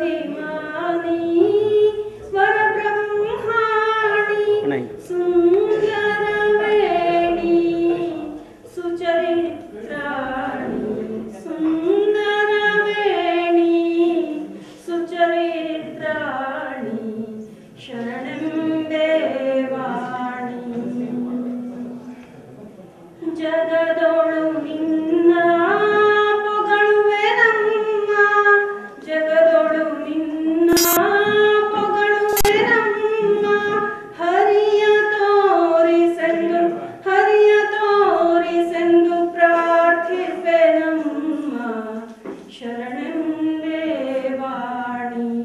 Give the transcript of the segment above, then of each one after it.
ಸ್ವಾಭಿಮಾನಿ ಸ್ವರ ಬ್ರಹ್ಮಾಣಿ ಅಣ್ಣ. ಸುಂದರವೇಣಿ ಸುಚರಿತ್ರಾಣಿ ಸುಂದರವೇಣಿ ಸುಚರಿತ್ರಾಣಿ ಶರಣಂ ದೇವಾಣಿ ಜಗದೊಳು ನಿನ್ನ ಪೊಗಳುವೆನಮ್ಮ ಜಗದೊಳು ನಿನ್ನ ಪೊಗಳುವೆನಮ್ಮ ಹರಿಯ ತೋರಿಸೆಂದು ಹರಿಯ ತೋರಿಸೆಂದು ಪ್ರಾರ್ಥಿಪೆನಮ್ಮ ಶರಣಂ ದೇವಾಣಿ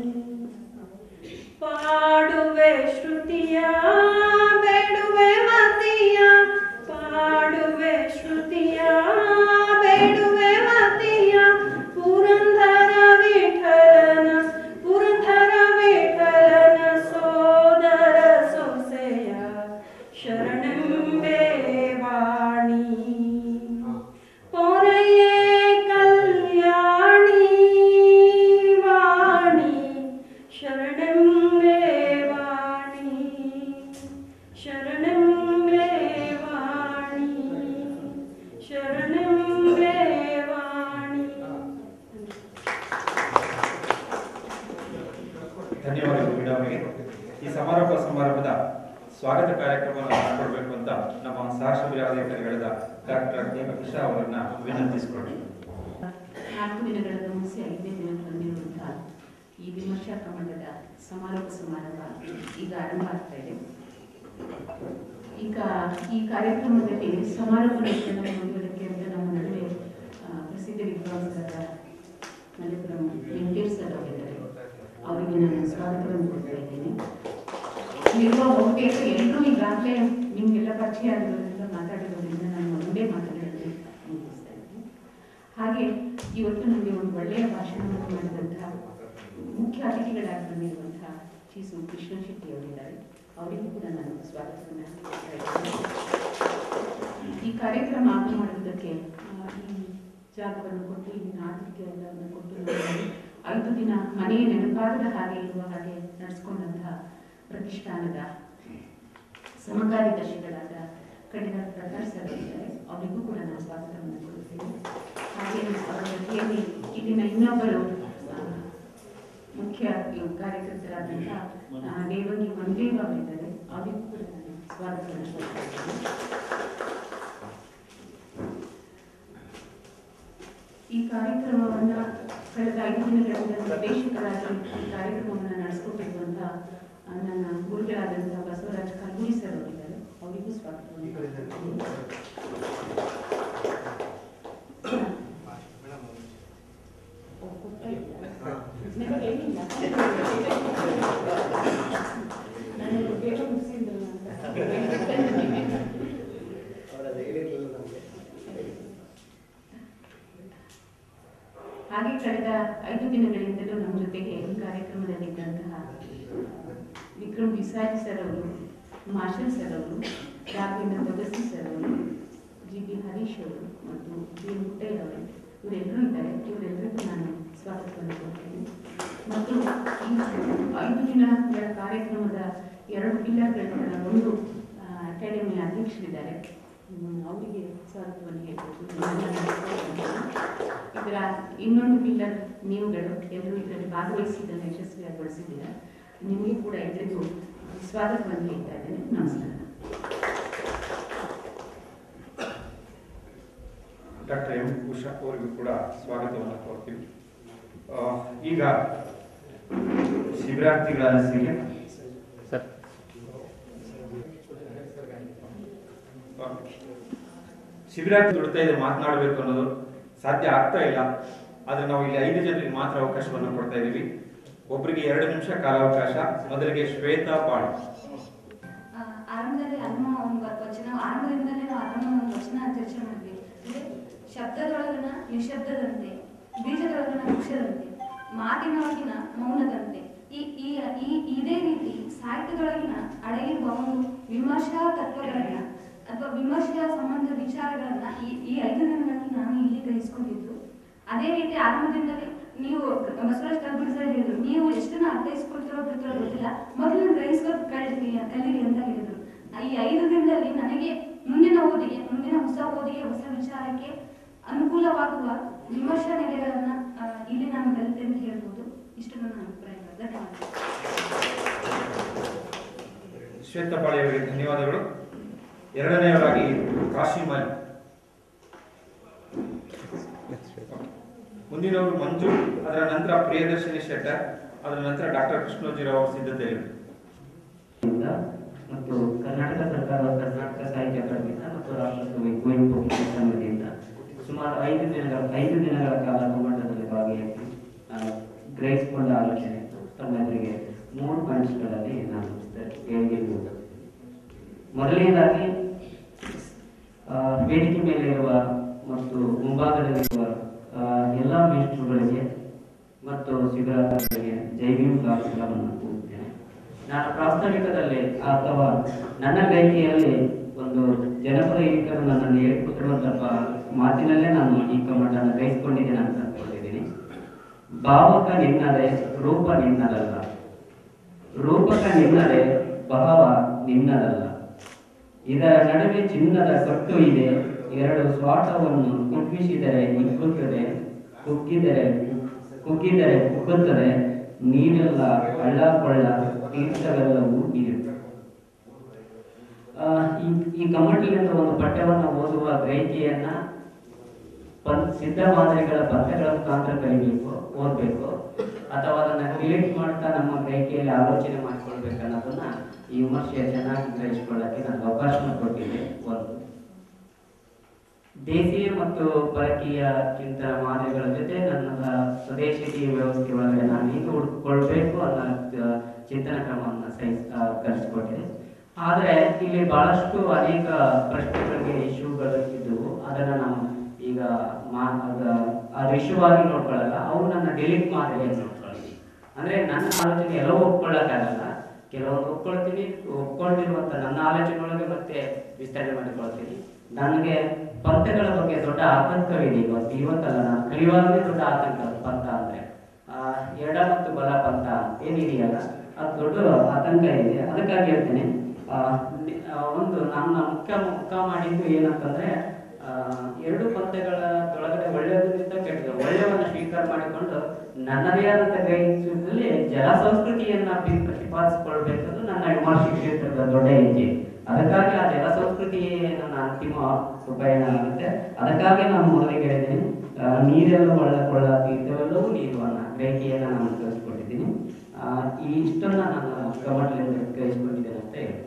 ಪಾಡುವೆ ಶ್ರುತಿಯ ಬೇಡುವೆ ಮತಿಯ ಪಾಡುವೆ ಶ್ರುತಿಯ ಬೇಡುವೆ ಮತಿಯ ಪುರಂದರ ವಿಠಲನ ಪುರಂದರ ವಿಠಲನ ಸೋದರ ಸೊಸೆಯ ಶರಣಂಬೆ ವಾಣಿ ಪೊರೆಯೇ ಕಲ್ಯಾಣಿ ವಾಣಿ ಶರಣಂಬೆ ವಾಣಿ ಶರಣಂಬೆ ವಾಣಿ ಶರಣಂಬೆ ವಾಣಿ ಧನ್ಯವಾದಗಳು ಮೇಡಮ್ಗೆ ಈ ಸಮಾರೋಪ ಸಮಾರಂಭದ ಸ್ವಾಗತ ಕಾರ್ಯಕ್ರಮವನ್ನು ಮಾಡಿಕೊಡ್ಬೇಕು ಅಂತ ನಮ್ಮ ಸಹಶಿಬಿರಾಧಿಕಾರಿಗಳಾದ ಡಾಕ್ಟರ್ ಎಂ ಉಷಾ ಅವರನ್ನ ವಿನಂತಿಸಿಕೊಳ್ಳಿ ನಾಲ್ಕು ದಿನಗಳ ಮುಗಿಸಿ ಐದನೇ ದಿನಕ್ಕೆ ಬಂದಿರುವಂತಹ ಈ ವಿಮರ್ಶಾ ಕಮಂಡದ ಸಮಾರೋಪ ಸಮಾರಂಭ ಈಗ ಆರಂಭ ಆಗ್ತಾ ಇದೆ ಈಗ ಈ ಕಾರ್ಯಕ್ರಮದಲ್ಲಿ ಸಮಾರೋಪ ನೃತ್ಯವನ್ನು ಮುಂದುವರಿಕೆ ಅಂತ ನಮ್ಮ ನಡುವೆ ಆ, ಪ್ರಸಿದ್ಧ ವಿದ್ವಾಂಸರಾದ ಮಲೆಪುರಂ ವೆಂಕಟೇಶ್ ಸರ್ ಅವರಿದ್ದಾರೆ ಅವರಿಗೆ ನಾನು ಸ್ವಾಗತವನ್ನು ಕೊಡ್ತಾ ಇದ್ದೇನೆ ಇಲ್ಲಿರುವ ಬಹುತೇಕ ಎಲ್ಲರೂ ಈಗಾಗಲೇ ನಿಮಗೆಲ್ಲ ಪರಿಚಯ ಆಗಿರೋದ್ರಿಂದ ಮಾತಾಡಿರೋದ್ರಿಂದ ನಾನು ಒಂದೇ ಮಾತುಗಳಲ್ಲಿ ಮುಗಿಸ್ತಾ ಇದ್ದೀನಿ ಹಾಗೆ ಇವತ್ತು ನಮಗೆ ಒಂದು ಒಳ್ಳೆಯ ಭಾಷಣವನ್ನು ಮಾಡಿದಂತಹ ಮುಖ್ಯ ಅತಿಥಿಗಳಾಗಿ ಬಂದಿರುವಂತಹ ಚೀಸು ಕೃಷ್ಣ ಶೆಟ್ಟಿ ಅವರಿದ್ದಾರೆ ಅವರಿಗೂ ಕೂಡ ನಾನು ಸ್ವಾಗತವನ್ನು ಕೊಡ್ತಾ ಇದ್ದೇನೆ ಈ ಕಾರ್ಯಕ್ರಮ ಆರಂಭ ಮಾಡುವುದಕ್ಕೆ ಆ, ಈ ಜಾಗವನ್ನು ಕೊಟ್ಟು ಇಲ್ಲಿನ ಆತಿಥ್ಯ ಎಲ್ಲವನ್ನು ಕೊಟ್ಟು ನಮಗೆ ಐದು ದಿನ ಮನೆಯ ನೆನಪಾಗದ ಹಾಗೆ ಇರುವ ಹಾಗೆ ನಡೆಸ್ಕೊಂಡಂತಹ ಪ್ರತಿಷ್ಠಾನದ ಸಮಕಾರ್ಯದರ್ಶಿಗಳಾದ ಕಡಿದ ಪ್ರಕಾಶ್ ಸರ್ ಇದ್ದಾರೆ ಅವರಿಗೂ ಕೂಡ ನಾನು ಸ್ವಾಗತವನ್ನು ಕೊಡುತ್ತೇನೆ ಹಾಗೆ ಅವರ ಜೊತೆಯಲ್ಲಿ ಇಲ್ಲಿನ ಇನ್ನೊಬ್ಬರು ಆ, ಮುಖ್ಯ ಕಾರ್ಯಕರ್ತರಾದಂತಹ ಆ, ದೇವಂಗಿ ಮಂದೇವ ಅವರಿದ್ದಾರೆ ಅವರಿಗೂ ಕೂಡ ನಾನು ಸ್ವಾಗತವನ್ನು ಕೊಡ್ತಾ ಇದ್ದೇನೆ ಈ ಕಾರ್ಯಕ್ರಮವನ್ನ ಕಳೆದ ಐದು ದಿನಗಳಿಂದ ನಿರ್ದೇಶಕರಾಗಿ ಈ ಕಾರ್ಯಕ್ರಮವನ್ನು ನಡೆಸಿಕೊಟ್ಟಿರುವಂತಹ ಆ, ನನ್ನ ಗುರುಗಳಾದಂತಹ ಬಸವರಾಜ್ ಕಲ್ಬುಡಿ ಸರ್ ಅವರಿದ್ದಾರೆ ಅವರಿಗೂ ಸ್ವಾಗತವನ್ನು ಕೊಡ್ತೀನಿ. ಓ, ಕೊಡ್ತಾ ಇದ್ದೀರಾ? ನನಗೆ ಹೇಳಿಲ್ಲ. ನಾನು ಬೇಗ ಮುಗಿಸಿದ್ರು ಅಂತ. ಹಾಗೆ ಕಳೆದ ಐದು ದಿನಗಳಿಂದಲೂ ನಮ್ಮ ಜೊತೆಗೆ ಈ ಕಾರ್ಯಕ್ರಮದಲ್ಲಿದ್ದಂತಹ ವಿಕ್ರಮ್ ವಿಸಾರಿ ಸರ್ ಅವರು ಮಾರ್ಷಲ್ ಸರ್ ಅವರು ರಾಘವೇಂದ್ರ ಬಗಸಿ ಸರ್ ಅವರು ಜಿ ಬಿ ಹರೀಶ್ ಅವರು ಮತ್ತು ಜಿ ಎನ್ ಮುಟ್ಟಯ್ಯ ಅವರು ಇವರೆಲ್ಲರೂ ಇದ್ದಾರೆ ಇವರೆಲ್ಲರಿಗೂ ನಾನು ಸ್ವಾಗತವನ್ನು ಕೊಡ್ತೇನೆ ಮತ್ತು ಈ ಐದು ದಿನಗಳ ಕಾರ್ಯಕ್ರಮದ ಎರಡು ಪಿಲ್ಲರ್ಗಳ ಒಂದು ಆ, ಅಕಾಡೆಮಿಯ ಅಧ್ಯಕ್ಷರಿದ್ದಾರೆ ಹ್ಮ್, ಅವರಿಗೆ ಸ್ವಾಗತವನ್ನು ಹೇಳ್ಬೇಕು ಇದರ ಇನ್ನೊಂದು ಪಿಲ್ಲರ್ ನೀವುಗಳು ಎಲ್ಲರೂ ಇದರಲ್ಲಿ ಭಾಗವಹಿಸಿ ಇದನ್ನು ಯಶಸ್ವಿಯಾಗೊಳಿಸಿದ್ದೀರಾ ನಿಮಗೆ ಕೂಡ ಎಲ್ಲರಿಗೂ ಸ್ವಾಗತವನ್ನು ಹೇಳ್ತಾ ಇದ್ದೇನೆ ನಮಸ್ಕಾರ ಡಾಕ್ಟರ್ ಎಂ ಉಷಾ ಅವರಿಗೂ ಕೂಡ ಸ್ವಾಗತವನ್ನು ಕೋರ್ತೀವಿ ಆ, ಈಗ ಶಿಬಿರಾರ್ಥಿಗಳ ಅನಿಸಿಕೆ ಸರ್ ಶಿಬಿರಾರ್ಥಿ ದುಡ್ತಾ ಇದೆ ಮಾತನಾಡಬೇಕು ಅನ್ನೋದು ಸಾಧ್ಯ ಆಗ್ತಾ ಇಲ್ಲ ಆದ್ರೆ ನಾವು ಇಲ್ಲಿ ಐದು ಜನರಿಗೆ ಮಾತ್ರ ಅವಕಾಶವನ್ನು ಕೊಡ್ತಾ ಇದ್ದೀವಿ ಒಬ್ಬರಿಗೆ ಎರಡು ನಿಮಿಷ ಕಾಲಾವಕಾಶ ಮೊದಲಿಗೆ ಶ್ವೇತಾ ಪಾಳ್ ಆ, ಆರಂಭದಲ್ಲಿ ಅಮ್ಮ ಒಂದು ವಚನ ಆರಂಭದಿಂದಲೇ ನಾವು ಅಮ್ಮ ಒಂದು ವಚನ ಚರ್ಚೆ ಮಾಡಿದ್ವಿ ಅಂದ್ರೆ ಶಬ್ದದೊಳಗನ ನಿಶಬ್ದದಂತೆ ಬೀಜದೊಳಗನ ವೃಕ್ಷದಂತೆ ಮಾತಿನೊಳಗಿನ ಮೌನದಂತೆ ಈ ಈ ಈ ಇದೇ ರೀತಿ ಸಾಹಿತ್ಯದೊಳಗಿನ ಅಡಗಿರುವ ಒಂದು ವಿಮರ್ಶಾ ತತ್ವಗಳನ್ನ ಅಥವಾ ವಿಮರ್ಶೆಯ ಸಂಬಂಧ ವಿಚಾರಗಳನ್ನ ಈ ಈ ಐದು ದಿನಗಳಲ್ಲಿ ನಾನು ಇಲ್ಲಿ ಗ್ರಹಿಸ್ಕೊಂಡಿದ್ದು ಅದೇ ರೀತಿ ಆರಂಭದಿಂದಲೇ ನೀವು ಬಸವರಾಜ್ ಕಲ್ಬುರ್ಗಿ ಸರ್ ಹೇಳಿದ್ರು ನೀವು ಎಷ್ಟನ್ನ ಅರ್ಥೈಸ್ಕೊಳ್ತಿರೋ ಬಿಡ್ತಿರೋ ಗೊತ್ತಿಲ್ಲ ಮೊದಲು ಗ್ರಹಿಸ್ಕೊ ಕಲಿರಿ ಕಲೀರಿ ಅಂತ ಹೇಳಿದ್ರು ಈ ಐದು ದಿನದಲ್ಲಿ ನನಗೆ ಮುಂದಿನ ಓದಿಗೆ ಮುಂದಿನ ಹೊಸ ಓದಿಗೆ ಹೊಸ ವಿಚಾರಕ್ಕೆ ಅನುಕೂಲವಾಗುವ ವಿಮರ್ಶಾ ನೆಲೆಗಳನ್ನ ಆ, ಇಲ್ಲಿ ನಾನು ಕಲಿತೆ ಅಂತ ಹೇಳ್ಬೋದು ಇಷ್ಟು ನನ್ನ ಅಭಿಪ್ರಾಯ ಧನ್ಯವಾದ ಶ್ವೇತಪಾಳಿ ಅವರಿಗೆ ಧನ್ಯವಾದಗಳು ಎರಡನೆಯವರಾಗಿ ಕಾಶಿಮಲ್ ಮುಂದಿನವರು ಮಂಜು ಅದರ ನಂತರ ಪ್ರಿಯದರ್ಶಿನಿ ಶೆಟ್ಟರ್ ಅದರ ನಂತರ ಡಾಕ್ಟರ್ ಕೃಷ್ಣೋಜಿರಾವ್ ಅವರ ಸಿದ್ಧತೆ ಇದೆ ಇಂದ ಮತ್ತು ಕರ್ನಾಟಕ ಸರ್ಕಾರದ ಕರ್ನಾಟಕ ಸಾಹಿತ್ಯ ಅಕಾಡೆಮಿಯಿಂದ ಮತ್ತು ರಾಷ್ಟ್ರಕವಿ ಕುವೆಂಪು ಸಮಿತಿಯಿಂದ ಸುಮಾರು ಐದು ದಿನಗಳ ಐದು ದಿನಗಳ ಕಾಲ ಹೋರಾಟದಲ್ಲಿ ಭಾಗಿಯಾಗಿ ನಾನು ಗ್ರಹಿಸಿಕೊಂಡ ಆಲೋಚನೆ ತಮ್ಮ ಎದುರಿಗೆ ಮೂರು ಪಾಯಿಂಟ್ಸ್ಗಳಲ್ಲಿ ನಾನು ಹೇಳಿರುವುದು ಮೊದಲನೇದಾಗಿ ಆ, ವೇದಿಕೆ ಮೇಲೆ ಇರುವ ಮತ್ತು ಮುಂಭಾಗದಲ್ಲಿರುವ ಆ, ಎಲ್ಲ ಮೇಷ್ಟ್ರುಗಳಿಗೆ ಮತ್ತು ಶಿಬಿರಾರ್ಥಿಗಳಿಗೆ ಜೈ ಭೀಮ್ ಕಾರ್ಯಕ್ರಮವನ್ನು ಕೂಗುತ್ತೇನೆ ನಾನು ಪ್ರಾಸ್ತಾವಿಕದಲ್ಲಿ ಅಥವಾ ನನ್ನ ಗ್ರಹಿಕೆಯಲ್ಲಿ ಒಂದು ಜನಪದ ಯುವಕರು ನನ್ನನ್ನು ಹೇಳಿಕೊಟ್ಟಿರುವಂತಹ ಮಾತಿನಲ್ಲೇ ನಾನು ಈ ಕಮ್ಮಟನ್ನು ಗ್ರಹಿಸಿಕೊಂಡಿದ್ದೇನೆ ಅಂತ ಅನ್ಕೊಂಡಿದ್ದೀನಿ ಭಾವಕ ನಿನ್ನದೆ ರೂಪ ನಿನ್ನದಲ್ಲ ರೂಪಕ ನಿನ್ನದೆ ಭಾವ ನಿನ್ನದಲ್ಲ ಇದರ ನಡುವೆ ಚಿನ್ನದ ಕಟ್ಟು ಇದೆ ಎರಡು ಸ್ವಾಟವನ್ನು ಕುಗ್ಗಿಸಿದರೆ ಹಿಗ್ಗುತ್ತದೆ ಕುಗ್ಗಿದರೆ ಕುಗ್ಗಿದರೆ ಕುಗ್ಗುತ್ತದೆ ನೀರೆಲ್ಲ ಹಳ್ಳ ಕೊಳ್ಳ ತೀರ್ಥವೆಲ್ಲವೂ ನೀರು ಆ, ಈ ಈ ಕಮ್ಮಟಿಯಿಂದ ಒಂದು ಪಠ್ಯವನ್ನು ಓದುವ ಗ್ರಹಿಕೆಯನ್ನ ಪಂ- ಸಿದ್ಧ ಮಾದರಿಗಳ ಪಂಥಗಳ ಮುಖಾಂತರ ಕಲಿಬೇಕು ಓದಬೇಕು ಅಥವಾ ಅದನ್ನ ರಿಲೇಟ್ ಮಾಡ್ತಾ ನಮ್ಮ ಗ್ರಹಿಕೆಯಲ್ಲಿ ಆಲೋಚನೆ ಮಾಡಿಕೊಳ್ಬೇಕು ಅನ್ನೋದನ್ನ ಈ ವಿಮರ್ಶೆ ಚೆನ್ನಾಗಿ ಗ್ರಹಿಸಿಕೊಳ್ಳಕ್ಕೆ ನನಗೆ ಅವಕಾಶ ಕೊಟ್ಟಿದೆ ಒಂದು ದೇಶೀಯ ಮತ್ತು ಪರಕೀಯ ಚಿಂತನ ಮಾದರಿಗಳ ಜೊತೆ ನನ್ನ ಸ್ವದೇಶಿ ವ್ಯವಸ್ಥೆ ಒಳಗಡೆ ನಾನು ಹೇಗೆ ಹುಡುಕೊಳ್ಬೇಕು ಅನ್ನೋ ಆ, ಚಿಂತನ ಕ್ರಮವನ್ನು ಸಹಿಸ್ ಆ, ಕಲಿಸ್ಕೊಟ್ಟಿದೆ ಆದರೆ ಇಲ್ಲಿ ಬಹಳಷ್ಟು ಅನೇಕ ಪ್ರಶ್ನೆಗಳಿಗೆ ಇಶ್ಯೂಗಳು ಇದ್ದವು ಅದನ್ನ ನಾವು ಈಗ ಮಾ ಅದ- ಅದು ಇಶ್ಯೂ ಆಗಿ ನೋಡ್ಕೊಳ್ಳಲ್ಲ ಅವು ನನ್ನ ಡಿಲೀಟ್ ಮಾದರಿಯನ್ನು ನೋಡ್ಕೊಳ್ಳಿ ಅಂದ್ರೆ ನನ್ನ ಆಲೋಚನೆ ಎಲ್ಲವೂ ಒಪ್ಕೊಳ್ಳೋಕ್ಕಾಗಲ್ಲ ಕೆಲವೊಂದು ಒಪ್ಕೊಳ್ತೀನಿ ಒಪ್ಕೊಂಡಿರುವಂತ ನನ್ನ ಆಲೋಚನೆ ಒಳಗೆ ಮತ್ತೆ ವಿಸ್ತರಣೆ ಮಾಡಿಕೊಳ್ತೀನಿ ನನಗೆ ಪಂಥಗಳ ಬಗ್ಗೆ ದೊಡ್ಡ ಆತಂಕವಿದೆ ಇವತ್ತು ಇವತ್ತಲ್ಲ ನಾನು ಕಲಿಯುವಾಗಲೇ ದೊಡ್ಡ ಆತಂಕ ಪಂಥ ಅಂದ್ರೆ ಆ, ಎಡ ಮತ್ತು ಬಲ ಪಂಥ ಏನಿದೆಯಲ್ಲ ಅದು ದೊಡ್ಡ ಆತಂಕ ಇದೆ ಅದಕ್ಕಾಗಿ ಹೇಳ್ತೇನೆ ಆ, ನಿ- ಆ, ಒಂದು ನನ್ನ ಮುಖ್ಯ ಮುಖ ಮಾಡಿದ್ದು ಏನಂತಂದ್ರೆ ಆ, ಎರಡು ಪಂಥಗಳ ಒಳಗಡೆ ಒಳ್ಳೆಯದರಿಂದ ಕೆಟ್ಟದ್ದು ಒಳ್ಳೆಯವನ್ನ ಸ್ವೀಕಾರ ಮಾಡಿಕೊಂಡು ನನ್ನದೇ ಆದಂತ ಗ್ರಹಿಸುವುದರಲ್ಲಿ ಜಲ ಸಂಸ್ಕೃತಿಯನ್ನ ಪಿ- ಪ್ರತಿಪಾದಿಸಿಕೊಳ್ಬೇಕದು ನನ್ನ ವಿಮರ್ಶೆ ಕ್ಷೇತ್ರದ ದೊಡ್ಡ ಹೆಜ್ಜೆ ಅದಕ್ಕಾಗಿ ಆ ಜಲ ಸಂಸ್ಕೃತಿ ನನ್ನ ಅಂತಿಮ ಉಪಾಯನ ಆಗುತ್ತೆ ಅದಕ್ಕಾಗಿ ನಾನು ಮೊದಲಿಗೆ ಹೇಳಿದ್ದೇನೆ ಆ, ನೀರೆಲ್ಲ ಒಳ್ಳ ಕೊಳ್ಳ ತೀರ್ಥವೆಲ್ಲವೂ ನೀರು ಅನ್ನೋ ಗ್ರಹಿಕೆಯನ್ನ ನಾನು ಕಲಿಸ್ಕೊಟ್ಟಿದ್ದೀನಿ ಆ, ಈ ಇಷ್ಟನ್ನ ನಾನು ಕಮಟ್ಲಿಂದ ಗ್ರಹಿಸ್ಕೊಂಡಿದ್ದೇನೆ ಅಂತ ಹೇಳಿ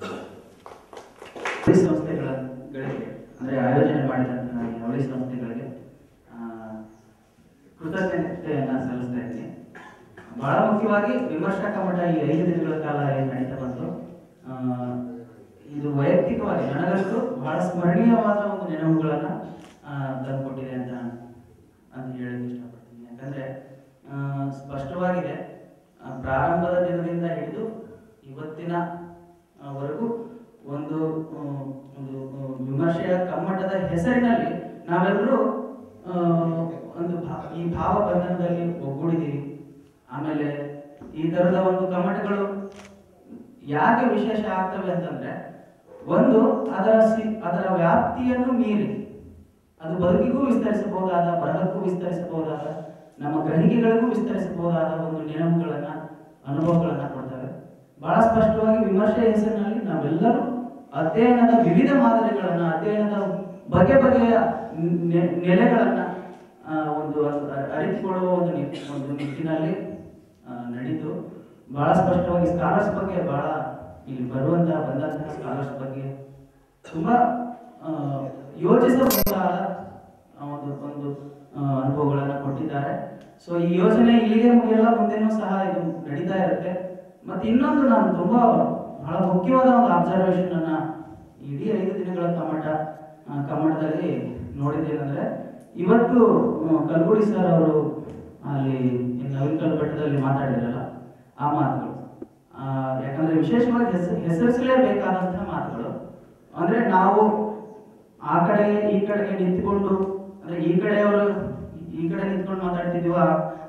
ಅವಳಿ ಸಂಸ್ಥೆಗಳಿಗೆ ಅಂದ್ರೆ ಆಯೋಜನೆ ಮಾಡಿದಂತಹ ಈ ಅವಳಿ ಸಂಸ್ಥೆಗಳಿಗೆ ಆ, ಕೃತಜ್ಞತೆಯನ್ನ ಸಲ್ಲಿಸ್ತಾ ಇದ್ದೀನಿ ಬಹಳ ಮುಖ್ಯವಾಗಿ ವಿಮರ್ಶಾ ಕಮ್ಮಟ ಈ ಐದು ದಿನಗಳ ಕಾಲ ಏನ್ ನಡೀತಾ ಬಂತು ಆ, ಇದು ವೈಯಕ್ತಿಕವಾಗಿ ನನಗಂತೂ ಬಹಳ ಸ್ಮರಣೀಯವಾದ ಒಂದು ನೆನಪುಗಳನ್ನ ಆ, ತಂದುಕೊಟ್ಟಿದೆ ಅಂತ ಅಂತ ಹೇಳಕ್ಕೆ ಇಷ್ಟಪಡ್ತೀನಿ ಯಾಕಂದ್ರೆ ಆ, ಸ್ಪಷ್ಟವಾಗಿದೆ ಆ, ಪ್ರಾರಂಭದ ದಿನದಿಂದ ಹಿಡಿದು ಇವತ್ತಿನ ಆ, ವರೆಗೂ ಒಂದು ಆ, ಒಂದು ಆ, ವಿಮರ್ಶೆಯ ಕಮ್ಮಟದ ಹೆಸರಿನಲ್ಲಿ ನಾವೆಲ್ಲರೂ ಆ, ಒಂದು ಭಾ- ಈ ಭಾವ ಬಂಧನದಲ್ಲಿ ಒಗ್ಗೂಡಿದ್ದೀವಿ ಆಮೇಲೆ ಈ ತರದ ಒಂದು ಕಮ್ಮಟಗಳು ಯಾಕೆ ವಿಶೇಷ ಆಗ್ತವೆ ಅಂತಂದ್ರೆ ಒಂದು ಅದರ ಸಿ ಅದರ ವ್ಯಾಪ್ತಿಯನ್ನು ಮೀರಿ ಅದು ಬದುಕಿಗೂ ವಿಸ್ತರಿಸಬಹುದಾದ ಬರಹಕ್ಕೂ ವಿಸ್ತರಿಸಬಹುದಾದ ನಮ್ಮ ಗ್ರಹಿಕೆಗಳಿಗೂ ವಿಸ್ತರಿಸಬಹುದಾದ ಒಂದು ನೆನಪುಗಳನ್ನ ಅನುಭವಗಳನ್ನ ಕೊಡ್ತವೆ ಬಹಳ ಸ್ಪಷ್ಟವಾಗಿ ವಿಮರ್ಶೆ ಹೆಸರಿನಲ್ಲಿ ನಾವೆಲ್ಲರೂ ಅಧ್ಯಯನದ ವಿವಿಧ ಮಾದರಿಗಳನ್ನ ಅಧ್ಯಯನದ ಬಗೆ ಬಗೆಯ ನೆ- ನೆಲೆಗಳನ್ನ ಆ, ಒಂದು ಅ- ಅರಿತುಕೊಳ್ಳುವ ಒಂದು ನಿ- ಒಂದು ನಿಟ್ಟಿನಲ್ಲಿ ಆ, ನಡೀತು ಬಹಳ ಸ್ಪಷ್ಟವಾಗಿ ಸ್ಕಾಲರ್ಸ್ ಬಗ್ಗೆ ಬಹಳ ಇಲ್ಲಿ ಬರುವಂತಹ ಬಂದಂತಹ ಸ್ಕಾಲರ್ಸ್ ಬಗ್ಗೆ ತುಂಬಾ ಆ, ಯೋಚಿಸಬಹುದಾದ ಆ, ಒಂದು ಒಂದು ಆ, ಅನುಭವಗಳನ್ನ ಕೊಟ್ಟಿದ್ದಾರೆ ಸೊ ಈ ಯೋಜನೆ ಇಲ್ಲಿಗೆ ಮುಗಿಯಲ್ಲ ಮುಂದೆನೂ ಸಹ ಇದು ನಡೀತಾ ಇರುತ್ತೆ ಮತ್ತೆ ಇನ್ನೊಂದು ನಾನು ತುಂಬಾ ಬಹಳ ಮುಖ್ಯವಾದ ಒಂದು ಅಬ್ಸರ್ವೇಷನ್ ಅನ್ನ ಇಡೀ ಐದು ದಿನಗಳ ಕಮ್ಮಟ ಆ, ಕಮ್ಮಟದಲ್ಲಿ ನೋಡಿದ್ದೇನೆಂದ್ರೆ ಇವತ್ತು ಆ, ಕಲ್ಗುಡಿ ಸರ್ ಅವರು ಅಲ್ಲಿ ನವಿಲ್ಕಲ್ ಬೆಟ್ಟದಲ್ಲಿ ಮಾತಾಡಿದ್ರಲ್ಲ ಆ ಮಾತುಗಳು ಆ, ಯಾಕಂದ್ರೆ ವಿಶೇಷವಾಗಿ ಹೆಸರು ಹೆಸರಿಸಲೇಬೇಕಾದಂತಹ ಮಾತುಗಳು ಅಂದ್ರೆ ನಾವು ಆ ಕಡೆ ಈ ಕಡೆಗೆ ನಿಂತ್ಕೊಂಡು ಅಂದ್ರೆ ಈ ಕಡೆಯವರು ಈ ಕಡೆ ನಿಂತ್ಕೊಂಡು ಮಾತಾಡ್ತಿದೀವ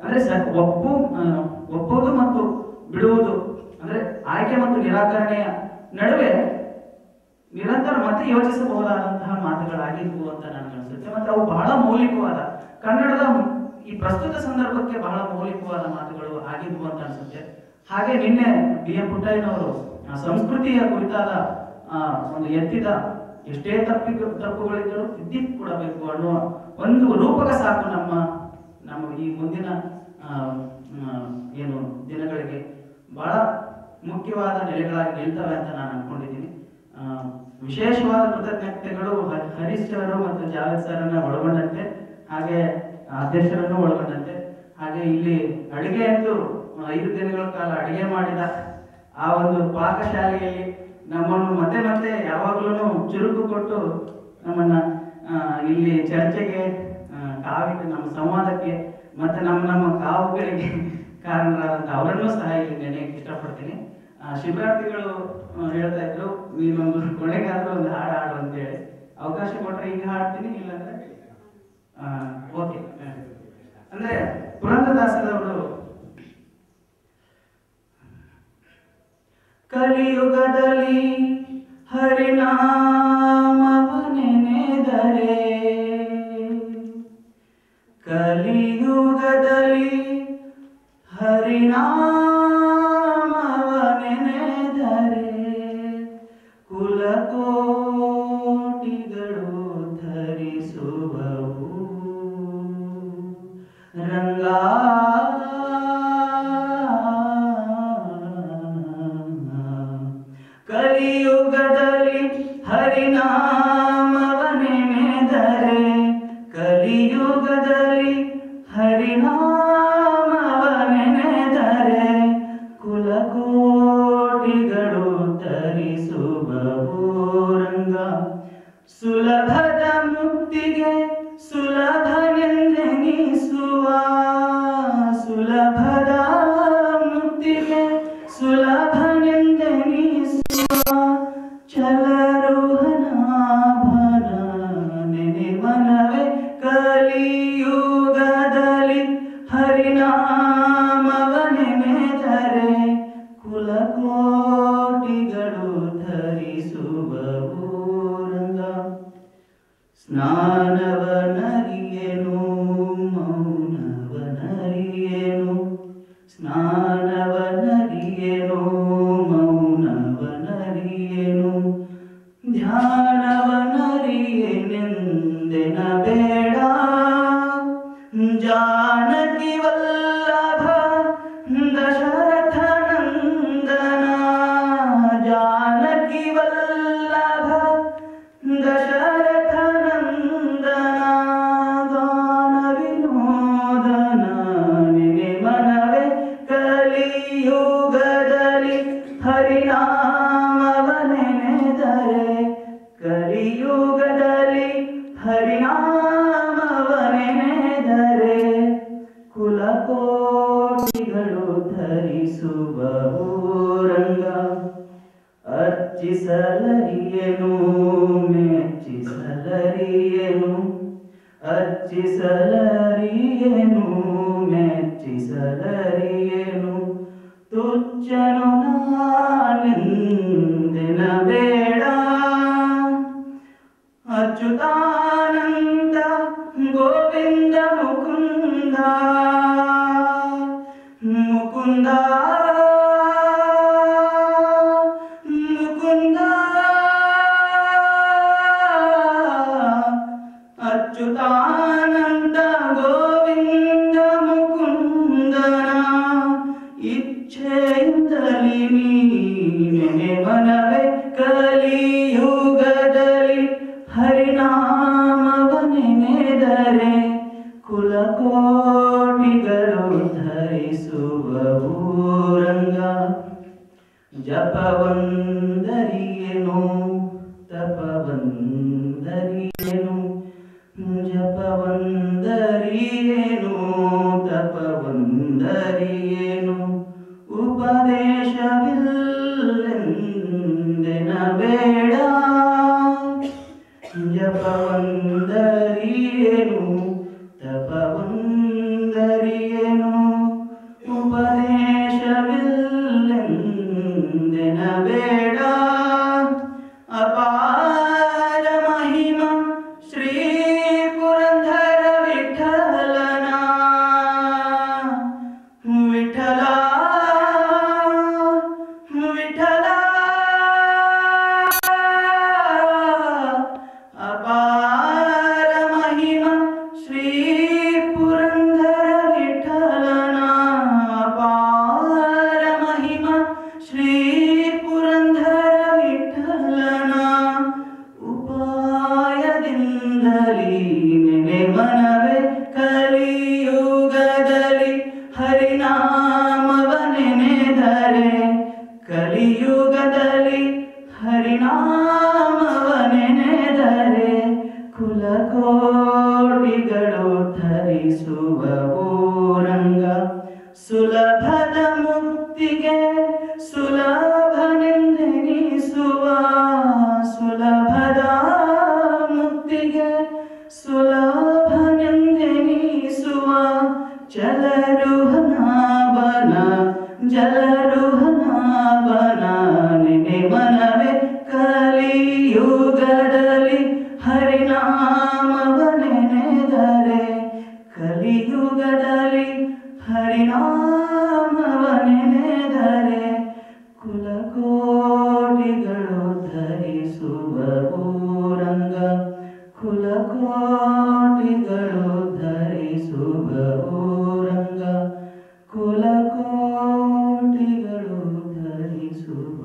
ಅಂದ್ರೆ ಸ ಒಪ್ಪು ಆ, ಒಪ್ಪುವುದು ಮತ್ತು ಬಿಡುವುದು ಅಂದ್ರೆ ಆಯ್ಕೆ ಮತ್ತು ನಿರಾಕರಣೆಯ ನಡುವೆ ನಿರಂತರ ಮತ್ತೆ ಯೋಚಿಸಬಹುದಾದಂತಹ ಮಾತುಗಳಾಗಿದ್ವು ಅಂತ ನನಗೆ ಅನ್ಸುತ್ತೆ ಮತ್ತೆ ಅವು ಬಹಳ ಮೌಲಿಕವಾದ ಕನ್ನಡದ ಈ ಪ್ರಸ್ತುತ ಸಂದರ್ಭಕ್ಕೆ ಬಹಳ ಮೌಲಿಕವಾದ ಮಾತುಗಳು ಆಗಿದ್ವು ಅಂತ ಅನ್ಸುತ್ತೆ ಹಾಗೆ ನಿನ್ನೆ ಬಿ ಎಂ ಪುಟ್ಟಯ್ಯನವರು ಆ, ಸಂಸ್ಕೃತಿಯ ಕುರಿತಾದ ಆ, ಒಂದು ಎತ್ತಿದ ಎಷ್ಟೇ ತಪ್ಪಿ ತಪ್ಪುಗಳಿದ್ದರೂ ತಿದ್ದಿ ಕೊಡಬೇಕು ಅನ್ನುವ ಒಂದು ರೂಪಕ ಸಾಕು ನಮ್ಮ ನಮ್ಮ ಈ ಮುಂದಿನ ಆ, ಆ, ಏನು ದಿನಗಳಿಗೆ ಬಹಳ ಮುಖ್ಯವಾದ ನೆಲೆಗಳಾಗಿ ನಿಲ್ತವೆ ಅಂತ ನಾನು ಅನ್ಕೊಂಡಿದ್ದೀನಿ ಆ, ವಿಶೇಷವಾದ ಕೃತಜ್ಞತೆಗಳು ಹ- ಹರೀಶ್ ಅವರು ಮತ್ತು ಜಾವೇದ್ ಸರ್ನ ಒಳಗೊಂಡಂತೆ ಹಾಗೆ ಅಧ್ಯಕ್ಷರನ್ನು ಒಳಗೊಂಡಂತೆ ಹಾಗೆ ಇಲ್ಲಿ ಅಡಿಗೆ ಎಂದು ಐದು ದಿನಗಳ ಕಾಲ ಅಡಿಗೆ ಮಾಡಿದ ಆ ಒಂದು ಪಾಕಶಾಲೆಯಲ್ಲಿ ನಮ್ಮನ್ನು ಮತ್ತೆ ಮತ್ತೆ ಯಾವಾಗಲೂ ಚುರುಕು ಕೊಟ್ಟು ನಮ್ಮನ್ನ ಆ, ಇಲ್ಲಿ ಚರ್ಚೆಗೆ ಆ, ಕಾವಿಗೆ ನಮ್ಮ ಸಂವಾದಕ್ಕೆ ಮತ್ತೆ ನಮ್ಮ ನಮ್ಮ ಕಾವುಗಳಿಗೆ ಕಾರಣರಾದಂಥ ಅವರನ್ನು ಸಹ ಇಲ್ಲಿ ನೆನೆಯಕ್ಕೆ ಇಷ್ಟಪಡ್ತೀನಿ ಆ, ಶಿಬಿರಾರ್ಥಿಗಳು ಆ, ಹೇಳ್ತಾ ಇದ್ರು ನೀನೊಂದು ಕೊನೆಗಾದ್ರೂ ಒಂದು ಹಾಡು ಹಾಡು ಅಂತೇಳಿ ಅವಕಾಶ ಕೊಟ್ಟರೆ ಈಗ ಹಾಡ್ತೀನಿ ಇಲ್ಲಾಂದ್ರೆ ಓಕೆ ಅಂದ್ರೆ ಪುರಂದರದಾಸರವರು ಕಲಿಯುಗದಲ್ಲಿ ಹರಿನಾಮವನೆನೆದರೆ ಕಲಿಯುಗದಲ್ಲಿ ಹರಿನಾಮವನೆನೆದರೆ ಕುಲಕೋಟಿಗಳು ಧರಿಸುವವು ರಂಗಾ ಕಲಿಯುಗದಲ್ಲಿ ಹರಿನಾಮವನೆನೆದರೆ ಕಲಿಯುಗದಲ್ಲಿ ಹರಿನಾಮವನೆನೆದರೆ ಕುಲಕೋಟಿಗಳು ಧರಿಸುವವು ರಂಗ ಸುಲಭದ ಮುಕ್ತಿಗೆ ಸುಲಭನೆಂದೆನಿಸುವ ಸುಲಭದ ಮುಕ್ತಿಗೆ ಸುಲಭನೆಂದೆನಿಸುವ ಚಲರುಹನಾಭನ ನೆನೆ ಮನವೇ ಕಲಿಯುಗದಲ್ಲಿ ಹರಿನಾಮವನೆನೆದರೆ ಕುಲಕೋಟಿಗಳು ಧರಿಸುವವು ರಂಗ ಸ್ನಾನವನರಿಯೇನು ಮೌನವನರಿಯೇನು ಸ್ನಾನವನರಿಯೇನು ಮೌನವನರಿಯೇನು ಧ್ಯಾನವನರಿಯೇನೆಂದೆನ ಬೇಡ ಜಾನಕಿ ವಲ್ಲಭ ದಶರಥ ನಂದನ ಜಾನಕಿ ವಲ್ಲಭ ದಶರಥ ನಂದನ ಗಾನ ವಿನೋದನ ನಿನೆ ಮನವೇ ಕಲಿಯುಗದಲ್ಲಿ ಹರಿನಾಮವನೆನೆದರೆ ಕಲಿಯುಗದಲ್ಲಿ ಹರಿನಾಮವನೆನೆದರೆ ಕುಲಕೋಟಿಗಳು ಧರಿಸುವವು ರಂಗ ಅರ್ಚಿಸಲರಿಯನು ಮೆಚ್ಚಿಸಲರಿಯನು ಅರ್ಚಿಸಲರಿಯನು ಮೆಚ್ಚಿಸಲರಿಯನು ತುಚ್ಚನು ನಾನೆಂದಿನ ಬೇಡ ಅಚ್ಯುತಾನಂದ ಗೋವಿಂದ ಮುಕುಂದ ಮುಕುಂದ ಮುಕುಂದ ಅಚ್ಯುತಾನಂದ ಗೋವಿಂದ ಮುಕುಂದನ ಇಚ್ಛೆಯಿಂದಲಿ ನೀನೆ ಮನವೇ ಕಲಿಯುಗದಲ್ಲಿ ಹರಿನಾಮವನೆನೆದರೆ ಕುಲಕೋಟಿಗಳು ಧರಿಸುವವು ರಂಗ ಜಪವಂದರಿಯೇನು ತಪವಂದರಿಯೇನು ಜಪವಂದರಿಯೇನು ತಪವಂದರಿಯೇನು ಉಪದೇಶವಿಲ್ಲೆಂದೆನ ಬೇಡ ಜಪವಂದರಿಯೇನು ತಪವಂದರಿಯೇನು ಸುಲಭದ ಮುಕ್ತಿಗೆ ಸುಲಭನೆಂದೆನಿಸುವ ಸುಲಭದ ಮುಕ್ತಿಗೆ ಸುಲಭನೆಂದೆನಿಸುವ ಜಲರುಹನಾಬನ ಜಲರುಹನಾಬನ ನೆನೆ ಮನವೇ ಕಲಿಯುಗದಲ್ಲಿ ಹರಿನಾಮವನೆನೆದರೆ ಕಲಿಯುಗದಲ್ಲಿ ಹರಿನಾಮವನೆನೆದರೆ ಕುಲಕೋಟಿಗಳು ಧರಿಸುವ ಊರಂಗ ಕುಲಕೋಟಿಗಳು ಧರಿಸುವ ಊರಂಗ ಕುಲಕೋಟಿಗಳು ಧರಿಸುವ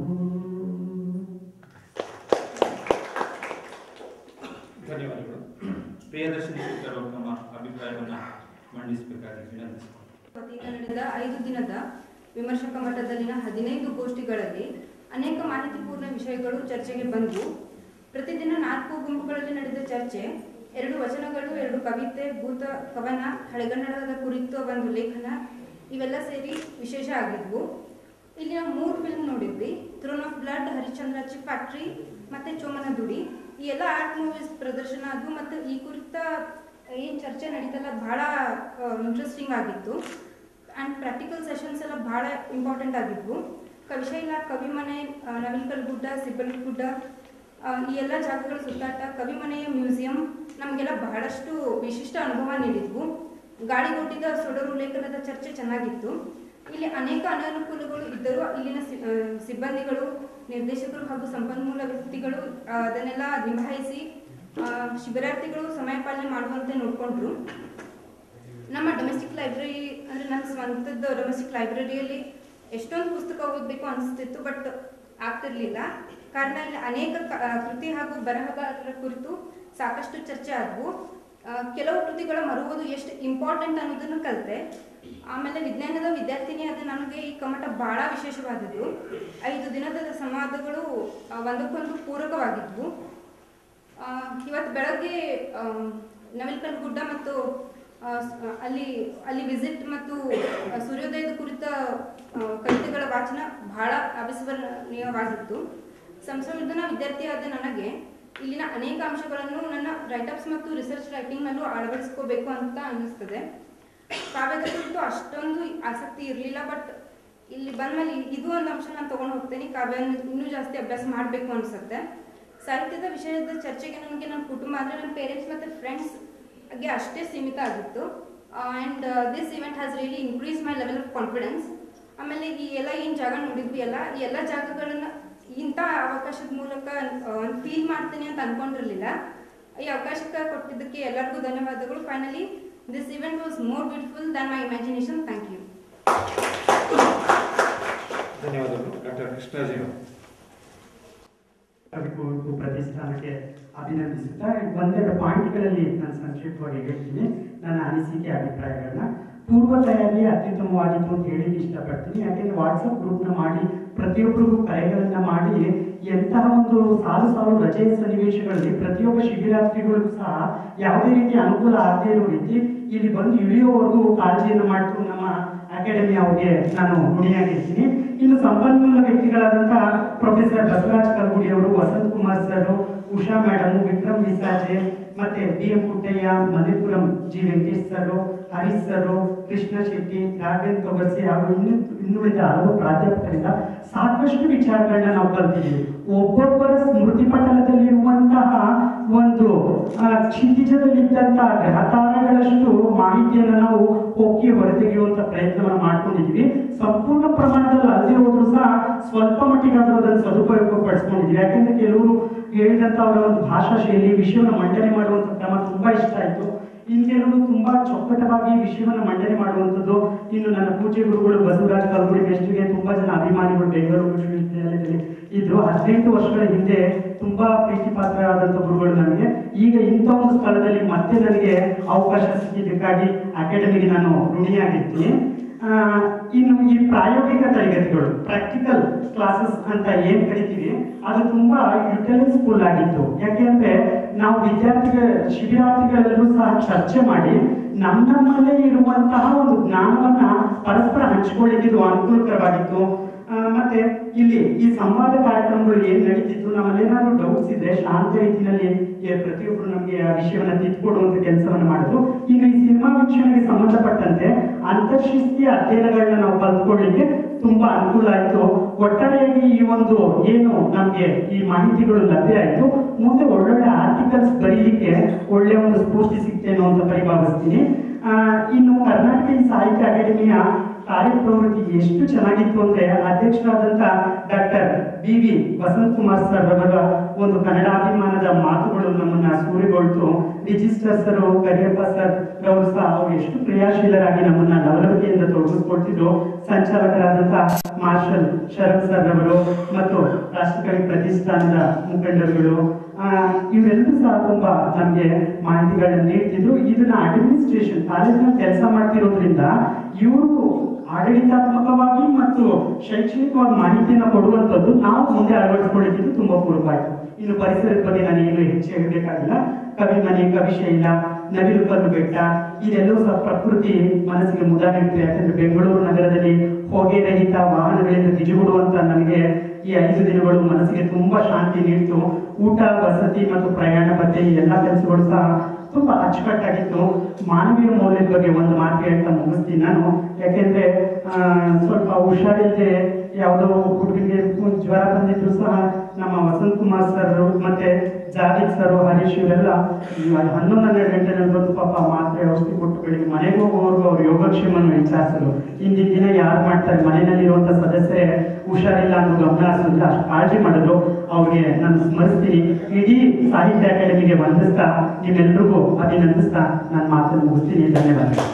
ಧನ್ಯವಾದಗಳು ಪ್ರಿಯದರ್ಶಿನಿ ಶಿಕ್ಷಕರು ತಮ್ಮ ಅಭಿಪ್ರಾಯವನ್ನು ಮಂಡಿಸಬೇಕಾಗಿ ವಿನಂತಿಸಿಕೊಂಡು ವತಿಯಿಂದ ನಡೆದ ಐದು ದಿನದ ವಿಮರ್ಶಕ ಮಟ್ಟದಲ್ಲಿನ ಹದಿನೈದು ಗೋಷ್ಠಿಗಳಲ್ಲಿ ಅನೇಕ ಮಾಹಿತಿಪೂರ್ಣ ವಿಷಯಗಳು ಚರ್ಚೆಗೆ ಬಂದವು ಪ್ರತಿದಿನ ನಾಲ್ಕು ಗುಂಪುಗಳಲ್ಲಿ ನಡೆದ ಚರ್ಚೆ ಎರಡು ವಚನಗಳು ಎರಡು ಕವಿತೆ ಭೂತ ಕವನ ಹಳೆಗನ್ನಡದ ಕುರಿತು ಒಂದು ಲೇಖನ ಇವೆಲ್ಲ ಸೇರಿ ವಿಶೇಷ ಆಗಿದ್ವು ಇಲ್ಲಿ ನಾವು ಮೂರು ಫಿಲ್ಮ್ ನೋಡಿದ್ವಿ ಥ್ರೋನ್ ಆಫ್ ಬ್ಲಡ್ ಹರಿಶ್ಚಂದ್ರ ಚಿ ಫ್ಯಾಕ್ಟ್ರಿ ಮತ್ತೆ ಚೋಮನ ದುಡಿ ಈ ಎಲ್ಲ ಆರ್ಟ್ ಮೂವೀಸ್ ಪ್ರದರ್ಶನ ಆದವು ಮತ್ತು ಈ ಕುರಿತ ಏನು ಚರ್ಚೆ ನಡೀತಲ್ಲ ಭಾಳ ಇಂಟ್ರೆಸ್ಟಿಂಗ್ ಆಗಿತ್ತು ಆ್ಯಂಡ್ ಪ್ರಾಕ್ಟಿಕಲ್ ಸೆಷನ್ಸ್ ಎಲ್ಲ ಭಾಳ ಇಂಪಾರ್ಟೆಂಟ್ ಆಗಿದ್ವು ಕವಿಶೈಲ ಕವಿಮನೆ ಆ, ನವಿಲ್ಕಲ್ ಗುಡ್ಡ ಸಿಬ್ಬಲ್ ಗುಡ್ಡ ಆ, ಈ ಎಲ್ಲ ಜಾಗಗಳ ಸುತ್ತಾಟ ಕವಿಮನೆಯ ಮ್ಯೂಸಿಯಂ ನಮಗೆಲ್ಲ ಬಹಳಷ್ಟು ವಿಶಿಷ್ಟ ಅನುಭವ ನೀಡಿದ್ವು ಗಾಳಿಗೊಟ್ಟಿದ ಸೊಡರು ಲೇಖನದ ಚರ್ಚೆ ಚೆನ್ನಾಗಿತ್ತು ಇಲ್ಲಿ ಅನೇಕ ಅನಾನುಕೂಲಗಳು ಇದ್ದರೂ ಇಲ್ಲಿನ ಸಿ- ಆ, ಸಿಬ್ಬಂದಿಗಳು ನಿರ್ದೇಶಕರು ಹಾಗೂ ಸಂಪನ್ಮೂಲ ವ್ಯಕ್ತಿಗಳು ಆ, ಅದನ್ನೆಲ್ಲ ನಿಭಾಯಿಸಿ ಆ, ಶಿಬಿರಾರ್ಥಿಗಳು ಸಮಯ ಪಾಲನೆ ಮಾಡುವಂತೆ ನೋಡಿಕೊಂಡ್ರು ನಮ್ಮ ಡೊಮೆಸ್ಟಿಕ್ ಲೈಬ್ರರಿ ಅಂದರೆ ನನ್ನ ಸ್ವಂತದ ಡೊಮೆಸ್ಟಿಕ್ ಲೈಬ್ರರಿಯಲ್ಲಿ ಎಷ್ಟೊಂದು ಪುಸ್ತಕ ಓದಬೇಕು ಅನಿಸ್ತಿತ್ತು ಬಟ್ ಆಗ್ತಿರ್ಲಿಲ್ಲ ಕಾರಣ ಇಲ್ಲಿ ಅನೇಕ ಕ- ಆ, ಕೃತಿ ಹಾಗೂ ಬರಹಗಾರರ ಕುರಿತು ಸಾಕಷ್ಟು ಚರ್ಚೆ ಆದವು ಆ, ಕೆಲವು ಕೃತಿಗಳ ಮರುವುದು ಎಷ್ಟು ಇಂಪಾರ್ಟೆಂಟ್ ಅನ್ನೋದನ್ನು ಕಲಿತೆ ಆಮೇಲೆ ವಿಜ್ಞಾನದ ವಿದ್ಯಾರ್ಥಿನಿಯಾದ ನನಗೆ ಈ ಕಮಟ ಬಹಳ ವಿಶೇಷವಾದದ್ದು ಐದು ದಿನದ ಸಂವಾದಗಳು ಆ, ಒಂದಕ್ಕೊಂದು ಪೂರಕವಾಗಿದ್ವು ಆ, ಇವತ್ತು ಬೆಳಗ್ಗೆ ಆಮ್, ನವಿಲ್ಕಲ್ ಗುಡ್ಡ ಮತ್ತು ಆ, ಸ್- ಅಲ್ಲಿ ಅಲ್ಲಿ ವಿಸಿಟ್ ಮತ್ತು ಆ, ಸೂರ್ಯೋದಯದ ಕುರಿತ ಆ, ಕವಿತೆಗಳ ವಾಚನ ಬಹಳ ಅವಿಸ್ಮರಣೀಯವಾಗಿತ್ತು ಸಂಶೋಧನಾ ವಿದ್ಯಾರ್ಥಿಯಾದ ನನಗೆ ಇಲ್ಲಿನ ಅನೇಕ ಅಂಶಗಳನ್ನು ನನ್ನ ರೈಟಪ್ಸ್ ಮತ್ತು ರಿಸರ್ಚ್ ರೈಟಿಂಗ್ನಲ್ಲೂ ಅಳವಡಿಸ್ಕೋಬೇಕು ಅಂತ ಅನ್ನಿಸ್ತದೆ ಕಾವ್ಯದ ಕುರಿತು ಅಷ್ಟೊಂದು ಆಸಕ್ತಿ ಇರಲಿಲ್ಲ ಬಟ್ ಇಲ್ಲಿ ಬಂದ್ಮೇಲೆ ಇ- ಇದು ಒಂದು ಅಂಶ ನಾನು ತಗೊಂಡು ಹೋಗ್ತೇನೆ ಕಾವ್ಯ ಇನ್ನೂ ಜಾಸ್ತಿ ಅಭ್ಯಾಸ ಮಾಡಬೇಕು ಅನ್ಸುತ್ತೆ ಸಾಹಿತ್ಯದ ವಿಷಯದ ಚರ್ಚೆಗೆ ನನಗೆ ನನ್ನ ಕುಟುಂಬ ಅಂದರೆ ನನ್ನ ಪೇರೆಂಟ್ಸ್ ಮತ್ತು ಫ್ರೆಂಡ್ಸ್ಗೆ ಅಷ್ಟೇ ಸೀಮಿತ ಆಗಿತ್ತು and this event has really increase my level of confidence ಆಮೇಲೆ ಈ ಎಲ್ಲ ಏನು ಜಾಗ ನೋಡಿದ್ವಿ ಎಲ್ಲ ಈ ಎಲ್ಲ ಜಾಗಗಳನ್ನು ಇಂಥ ಅವಕಾಶದ ಮೂಲಕ ಫೀಲ್ ಮಾಡ್ತೀನಿ ಅಂತ ಅನ್ಕೊಂಡಿರಲಿಲ್ಲ ಈ ಅವಕಾಶಕ್ಕೆ ಕೊಟ್ಟಿದ್ದಕ್ಕೆ ಎಲ್ಲರಿಗೂ ಧನ್ಯವಾದಗಳು finally this event was more beautiful than my imagination thank you ಧನ್ಯವಾದಗಳು ಡಾಕ್ಟರ್ ಕೃಷ್ಣಾಜಿಯವರು ಕವಿಕುವೆಂಪು ಪ್ರತಿಷ್ಠಾನಕ್ಕೆ ಅಭಿನಂದಿಸುತ್ತಾ ಒಂದೆರಡು ಪಾಯಿಂಟ್ಗಳಲ್ಲಿ ನಾನು ಸಂಕ್ಷಿಪ್ತವಾಗಿ ಹೇಳ್ತೀನಿ ನನ್ನ ಅನಿಸಿಕೆ ಅಭಿಪ್ರಾಯಗಳನ್ನ ಪೂರ್ವ ತಯಾರಿ ಅತ್ಯುತ್ತಮವಾಗಿತ್ತು ಅಂತ ಹೇಳಿ ಇಷ್ಟಪಡ್ತೀನಿ ಯಾಕೆಂದ್ರೆ ವಾಟ್ಸಪ್ ಗ್ರೂಪ್ನ ಮಾಡಿ ಪ್ರತಿಯೊಬ್ಬರಿಗೂ ಕರೆಗಳನ್ನ ಮಾಡಿ ಎಂತಹ ಒಂದು ಸಾಲು ಸಾಲು ರಜೆ ಸನ್ನಿವೇಶಗಳಲ್ಲಿ ಪ್ರತಿಯೊಬ್ಬ ಶಿಬಿರಾರ್ಥಿಗಳಿಗೂ ಸಹ ಯಾವುದೇ ರೀತಿ ಅನುಕೂಲ ಆಗದೇ ಇರೋ ರೀತಿ ಇಲ್ಲಿ ಬಂದು ಇಳಿಯೋವರೆಗೂ ಕಾಳಜಿಯನ್ನು ಮಾಡ್ತು ನಮ್ಮ ಅಕಾಡೆಮಿ ಅವ್ರಿಗೆ ನಾನು ಋಣಿಯಾಗಿರ್ತೀನಿ ಇನ್ನು ಸಂಪನ್ಮೂಲ ವ್ಯಕ್ತಿಗಳಾದಂತಹ ಪ್ರೊಫೆಸರ್ ಬಸವರಾಜ್ ಕಲ್ಗುಡಿ ಅವರು ವಸಂತ್ ಕುಮಾರ್ ಸರ್ ಉಷಾ ಮೇಡಮ್ ವಿಕ್ರಮ್ ವಿಸಾಜೆ ಮತ್ತೆ B M Puttaiah Mallepuram G Venkatesh sir Harish sir Krishna Shetty Raghavendra Togarsi ಹಾಗೂ ಇನ್ನು ಇನ್ನುಳಿದ ಹಲವು ಪ್ರಾಧ್ಯಾಪಕರಿಂದ ಸಾಕಷ್ಟು ವಿಚಾರಗಳನ್ನ ನಾವು ಕಲ್ತಿದ್ದೀವಿ ಒಬ್ಬೊಬ್ಬರ ಸ್ಮೃತಿ ಪಟಲದಲ್ಲಿರುವಂತಹ ಒಂದು ಆ, ಕ್ಷಿತಿಜದಲ್ಲಿದ್ದಂತಹ ಗ್ರಹತಾರಗಳಷ್ಟು ಮಾಹಿತಿಯನ್ನು ನಾವು ಹೋಗಿ ಹೊರತೆಗೆಯುವಂತ ಪ್ರಯತ್ನವನ್ನು ಮಾಡ್ಕೊಂಡಿದ್ವಿ ಸಂಪೂರ್ಣ ಪ್ರಮಾಣದಲ್ಲಿ ಅಲ್ಲದೆ ಹೋದ್ರು ಸಹ ಸ್ವಲ್ಪ ಮಟ್ಟಿಗಾದ್ರೂ ಅದನ್ನು ಸದುಪಯೋಗ ಪಡಿಸ್ಕೊಂಡಿದ್ವಿ ಯಾಕಂದ್ರೆ ಕೆಲವರು ಹೇಳಿದಂತ ಅವರ ಒಂದು ಭಾಷಾ ಶೈಲಿ ವಿಷಯವನ್ನು ಮಂಡನೆ ಮಾಡುವಂತ ಕ್ರಮ ತುಂಬಾ ಇಷ್ಟ ಆಯ್ತು ಇನ್ನೆರಡು ತುಂಬಾ ಚೊಕ್ಕಟವಾಗಿ ವಿಷಯವನ್ನು ಮಂಡನೆ ಮಾಡುವಂಥದ್ದು ಇನ್ನು ನನ್ನ ಪೂಜ್ಯ ಗುರುಗಳು ಬಸವರಾಜ್ ಕಲ್ಗುಡಿ ಮೆಸ್ಟಿಗೆ ತುಂಬಾ ಜನ ಅಭಿಮಾನಿಗಳು ಬೆಂಗಳೂರು ವಿಶ್ವವಿದ್ಯಾಲಯದಲ್ಲಿ ಇದ್ರು ಹದಿನೆಂಟು ವರ್ಷಗಳ ಹಿಂದೆ ತುಂಬಾ ಪ್ರೀತಿ ಪಾತ್ರರಾದಂಥ ಗುರುಗಳು ನನಗೆ ಈಗ ಇಂಥ ಒಂದು ಸ್ಥಳದಲ್ಲಿ ಮತ್ತೆ ನನಗೆ ಅವಕಾಶ ಸಿಕ್ಕಿದ್ದಕ್ಕಾಗಿ ಅಕಾಡೆಮಿಗೆ ನಾನು ಋಣಿಯಾಗಿರ್ತೀನಿ ಆ, ಇನ್ನು ಈ ಪ್ರಾಯೋಗಿಕ ತರಗತಿಗಳು ಪ್ರಾಕ್ಟಿಕಲ್ ಕ್ಲಾಸಸ್ ಅಂತ ಏನ್ ಕರಿತೀವಿ ಅದು ತುಂಬಾ ಯುಟಿಲೈಸ್ಫುಲ್ ಆಗಿತ್ತು ಯಾಕೆಂದ್ರೆ ನಾವು ವಿದ್ಯಾರ್ಥಿಗಳ ಶಿಬಿರಾರ್ಥಿಗಳೆಲ್ಲರೂ ಸಹ ಚರ್ಚೆ ಮಾಡಿ ನಮ್ಮ ನಮ್ಮಲ್ಲೇ ಇರುವಂತಹ ಒಂದು ಜ್ಞಾನವನ್ನ ಪರಸ್ಪರ ಹಂಚಿಕೊಳ್ಳಿಕ್ಕೆ ಇದು ಅನುಕೂಲಕರವಾಗಿತ್ತು ಆ, ಮತ್ತೆ ಇಲ್ಲಿ ಈ ಸಂವಾದ ಕಾರ್ಯಕ್ರಮಗಳು ಏನ್ ನಡೀತಿತ್ತು ನಮ್ಮಲ್ಲಿ ಏನಾದ್ರು ಡೌಟ್ಸ್ ಇದ್ರೆ ಶಾಂತ ರೀತಿಯಲ್ಲಿ ಏ- ಪ್ರತಿಯೊಬ್ರು ನಮಗೆ ಆ ವಿಷಯವನ್ನ ತಿದ್ದುಕೊಡುವಂತ ಕೆಲಸವನ್ನ ಮಾಡಿದ್ರು ಈಗ ಈ ಸಿನಿಮಾ ವೀಕ್ಷಣೆಗೆ ಸಂಬಂಧಪಟ್ಟಂತೆ ಅಂತರ್ಶಿಸ್ತೀಯ ಅಧ್ಯಯನಗಳನ್ನ ನಾವು ಕಲ್ತ್ಕೊಳ್ಳಿಕ್ಕೆ ತುಂಬಾ ಅನುಕೂಲ ಆಯ್ತು ಒಟ್ಟಾರೆಯಾಗಿ ಈ ಒಂದು ಏನು ನಮ್ಗೆ ಈ ಮಾಹಿತಿಗಳು ಲಭ್ಯ ಆಯ್ತು ಮುಂದೆ ಒಳ್ಳೊಳ್ಳೆ ಆರ್ಟಿಕಲ್ಸ್ ಬರೀಲಿಕ್ಕೆ ಒಳ್ಳೆ ಒಂದು ಸ್ಫೂರ್ತಿ ಸಿಗ್ತೇನೋ ಅಂತ ಪರಿಭಾವಿಸ್ತೀನಿ ಆ, ಇನ್ನು ಕರ್ನಾಟಕ ಈ ಸಾಹಿತ್ಯ ಅಕಾಡೆಮಿಯ ಕಾರ್ಯಪ್ರವೃತ್ತಿ ಎಷ್ಟು ಚೆನ್ನಾಗಿತ್ತು ಅಂದ್ರೆ ಅಧ್ಯಕ್ಷರಾದಂತ doctor B V Vasanth Kumar sir ಅವರ ಒಂದು ಕನ್ನಡಾಭಿಮಾನದ ಮಾತುಗಳು ನಮ್ಮನ್ನ ಸೂರೆಗೊಳ್ತು ರಿಜಿಸ್ಟರ್ ಸರ್ ಕರಿಯಪ್ಪ ಸರ್ ರವರು ಸಹ ಅವರು ಎಷ್ಟು ಕ್ರಿಯಾಶೀಲರಾಗಿ ನಮ್ಮನ್ನ ಲವಲವಿಕೆಯಿಂದ ತೊಡಗಿಸ್ಕೊಳ್ತಿದ್ರು ಸಂಚಾಲಕರಾದಂತ ಮಾರ್ಷಲ್ ಶರತ್ ಸರ್ ಅವರು ಮತ್ತು ರಾಷ್ಟ್ರಕವಿ ಪ್ರತಿಷ್ಠಾನದ ಮುಖಂಡರುಗಳು ಆ, ಇವರೆಲ್ಲರೂ ಸಹ ತುಂಬಾ ನಮ್ಗೆ ಮಾಹಿತಿಗಳನ್ನ ನೀಡ್ತಿದ್ರು ಇದನ್ನ ಅಡ್ಮಿನಿಸ್ಟ್ರೇಷನ್ ಕಾಲೇಜಿನಲ್ಲಿ ಕೆಲಸ ಮಾಡ್ತಿರೋದ್ರಿಂದ ಇವರು ಆಡಳಿತಾತ್ಮಕವಾಗಿ ಮತ್ತು ಶೈಕ್ಷಣಿಕವಾಗಿ ಮಾಹಿತಿಯನ್ನ ಕೊಡುವಂಥದ್ದು ನಾವು ಮುಂದೆ ಅಳವಡಿಸಿಕೊಳ್ಳಿದ್ದು ತುಂಬಾ ಪೂರ್ವ ಆಯ್ತು ಇನ್ನು ಪರಿಸರದ ಬಗ್ಗೆ ನಾನು ಏನು ಹೆಚ್ಚು ಹೇಳಬೇಕಾಗಿಲ್ಲ ಕವಿ ಮನೆ ಕವಿಶೈಲ ನವಿಲು ಕಲ್ಲು ಬೆಟ್ಟ ಇದೆಲ್ಲವೂ ಸಹ ಪ್ರಕೃತಿ ಮನಸ್ಸಿಗೆ ಮುದ ನೀಡ್ತದೆ ಯಾಕಂದ್ರೆ ಬೆಂಗಳೂರು ನಗರದಲ್ಲಿ ಹೊಗೆ ರಹಿತ ವಾಹನಗಳಿಂದ ಗಿಜುಗುಡುವಂತ ನನಗೆ ಈ ಐದು ದಿನಗಳು ಮನಸ್ಸಿಗೆ ತುಂಬಾ ಶಾಂತಿ ನೀಡ್ತು ಊಟ ವಸತಿ ಮತ್ತು ಪ್ರಯಾಣ ಭತ್ಯೆ ಈ ಎಲ್ಲ ಕೆಲಸಗಳು ಸಹ ತುಂಬಾ ಅಚ್ಚುಕಟ್ಟಾಗಿತ್ತು ಮಾನವೀಯ ಮೌಲ್ಯದ ಬಗ್ಗೆ ಒಂದು ಮಾತು ಹೇಳ್ತಾ ಮುಗಿಸ್ತೀನಿ ನಾನು ಯಾಕೆಂದ್ರೆ ಆ, ಸ್ವಲ್ಪ ಹುಷಾರಿಲ್ಲದೆ ಯಾವುದೋ ಹುಡುಗನಿಗೆ ಜ್ವರ ಬಂದಿದ್ರು ಸಹ ನಮ್ಮ ವಸಂತ್ ಕುಮಾರ್ ಸರ್ ಮತ್ತೆ ಜಾವೇದ್ ಸರ್ ಹರೀಶ್ ಇವರೆಲ್ಲ ಹನ್ನೊಂದು ಹನ್ನೆರಡು ಗಂಟೆನಲ್ಲಿ ಬಂದು ಪಾಪ ಮಾತ್ರೆ ಔಷಧಿ ಕೊಟ್ಟು ಬೆಳಿಗ್ಗೆ ಮನೆಗೆ ಹೋಗೋರ್ಗು ಅವ್ರ ಯೋಗಕ್ಷೇಮವನ್ನು ವಿಚಾರಿಸಲು ಇಂದಿನ ದಿನ ಯಾರು ಮಾಡ್ತಾರೆ ಮನೆಯಲ್ಲಿರುವಂತ ಸದಸ್ಯರೇ ಹುಷಾರಿಲ್ಲ ಅಂತ ಗಮನ ಹರಿಸಿದ್ರೆ ಅಷ್ಟು ಕಾಳಜಿ ಮಾಡಿದ್ರು ಅವ್ರಿಗೆ ನಾನು ಸ್ಮರಿಸ್ತೀನಿ ಇಡೀ ಸಾಹಿತ್ಯ ಅಕಾಡೆಮಿಗೆ ವಂದಿಸ್ತಾ ನಿಮ್ಮೆಲ್ರಿಗೂ ಅಭಿನಂದಿಸ್ತಾ ನಾನು ಮಾತನ್ನು ಮುಗಿಸ್ತೀನಿ ಧನ್ಯವಾದ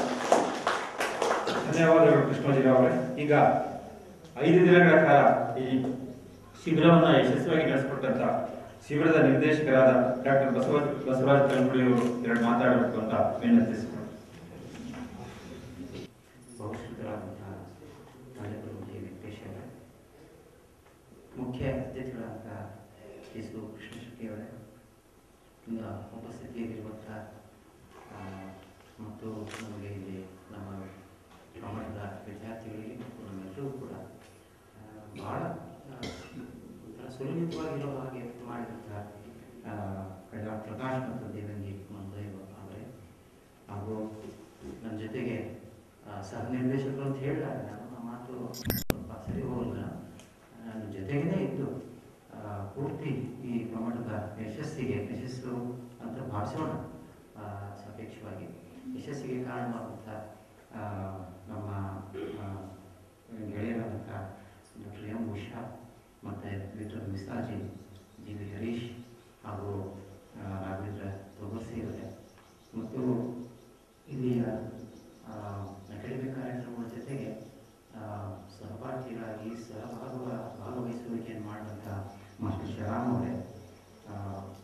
ಧನ್ಯವಾದಗಳು ಕೃಷ್ಣೋಜಿರಾವ್ ಅವರೇ ಈಗ ಐದು ದಿನಗಳ ಕಾಲ ಈ ಶಿಬಿರವನ್ನ ಯಶಸ್ವಿಯಾಗಿ ನಡೆಸಿಕೊಟ್ಟಂತ ಶಿಬಿರದ ನಿರ್ದೇಶಕರಾದ ಡಾಕ್ಟರ್ ಬಸವ ಬಸವರಾಜ್ ಕಲ್ಗುಡಿ ಅವರು ಎರಡು ಮಾತಾಡಬೇಕು ಅಂತ ವಿನಂತಿಸಿದರು ಬಹುಶಃ ನಾಳೆಗಳು ವೆಂಕಟೇಶ್ವರ ಮುಖ್ಯ ಅತಿಥಿಗಳಾದ ಎಸ್ ಕೃಷ್ಣ ಶೆಟ್ಟಿ ಅವರೇ ಇಂದ ಉಪಸ್ಥಿತಿಯಲ್ಲಿರುವಂಥ ಆ, ಮತ್ತು ನಮಗೆ ಇಲ್ಲಿ ನಮ್ಮ ಪ್ರಮಾಣದ ವಿದ್ಯಾರ್ಥಿಗಳಿಗೆ ಮತ್ತು ನಮ್ಮೆಲ್ಲರೂ ಕೂಡ ಆ, ಬಹಳ ಆ, ಒಂಥರ ಸುಲಲಿತವಾಗಿರೋ ಹಾಗೆ ಮಾಡಿದಂಥ ಆ, ಕೈಲಾಸ ಪ್ರಕಾಶ್ ಮತ್ತು ದೇವಂಗಿ ಮಂದೈವ ಅವರೇ ಹಾಗೂ ನನ್ನ ಜೊತೆಗೆ ಆ, ಸಹ ನಿರ್ದೇಶಕರು ಅಂತ ಹೇಳಿದಾಗ ನಾನು ಆ ಮಾತು ಸ್ವಲ್ಪ ಸರಿ ಹೋಗಲ್ಲ ನನ್ನ ಜೊತೆಗೇ ಇದ್ದು ಆ, ಪೂರ್ತಿ ಈ ಪ್ರಮಾಣದ ಯಶಸ್ಸಿಗೆ ಯಶಸ್ಸು ಅಂತ ಭಾವಿಸೋಣ ಆ, ಸಾಪೇಕ್ಷವಾಗಿ ಯಶಸ್ಸಿಗೆ ಕಾರಣವಾದಂಥ ಆ, ನಮ್ಮ ಆ, ಗೆಳೆಯರಾದಂಥ ಡಾಕ್ಟರ್ ಎಂ ಉಷಾ ಮತ್ತು ವಿಕ್ಟರ್ ಮಿಸಾಜಿ ಜಿ ವಿ ಹರೀಶ್ ಹಾಗೂ ಆ, ರಾಘವೇಂದ್ರ ತೊಗರ್ಸಿ ಅವರೇ ಮತ್ತು ಇಲ್ಲಿಯ ಆ, ಅಕಾಡೆಮಿಕ್ ಕಾರ್ಯಕ್ರಮಗಳ ಜೊತೆಗೆ ಆ, ಸಹಪಾಠಿಗಳಾಗಿ ಸಹಭಾಗ ಭಾಗವಹಿಸುವಿಕೆಯನ್ನು ಮಾಡಿದಂಥ ಮಾಸ್ಟರ್ ಶರಾಮ್ ಅವರೇ ಆ,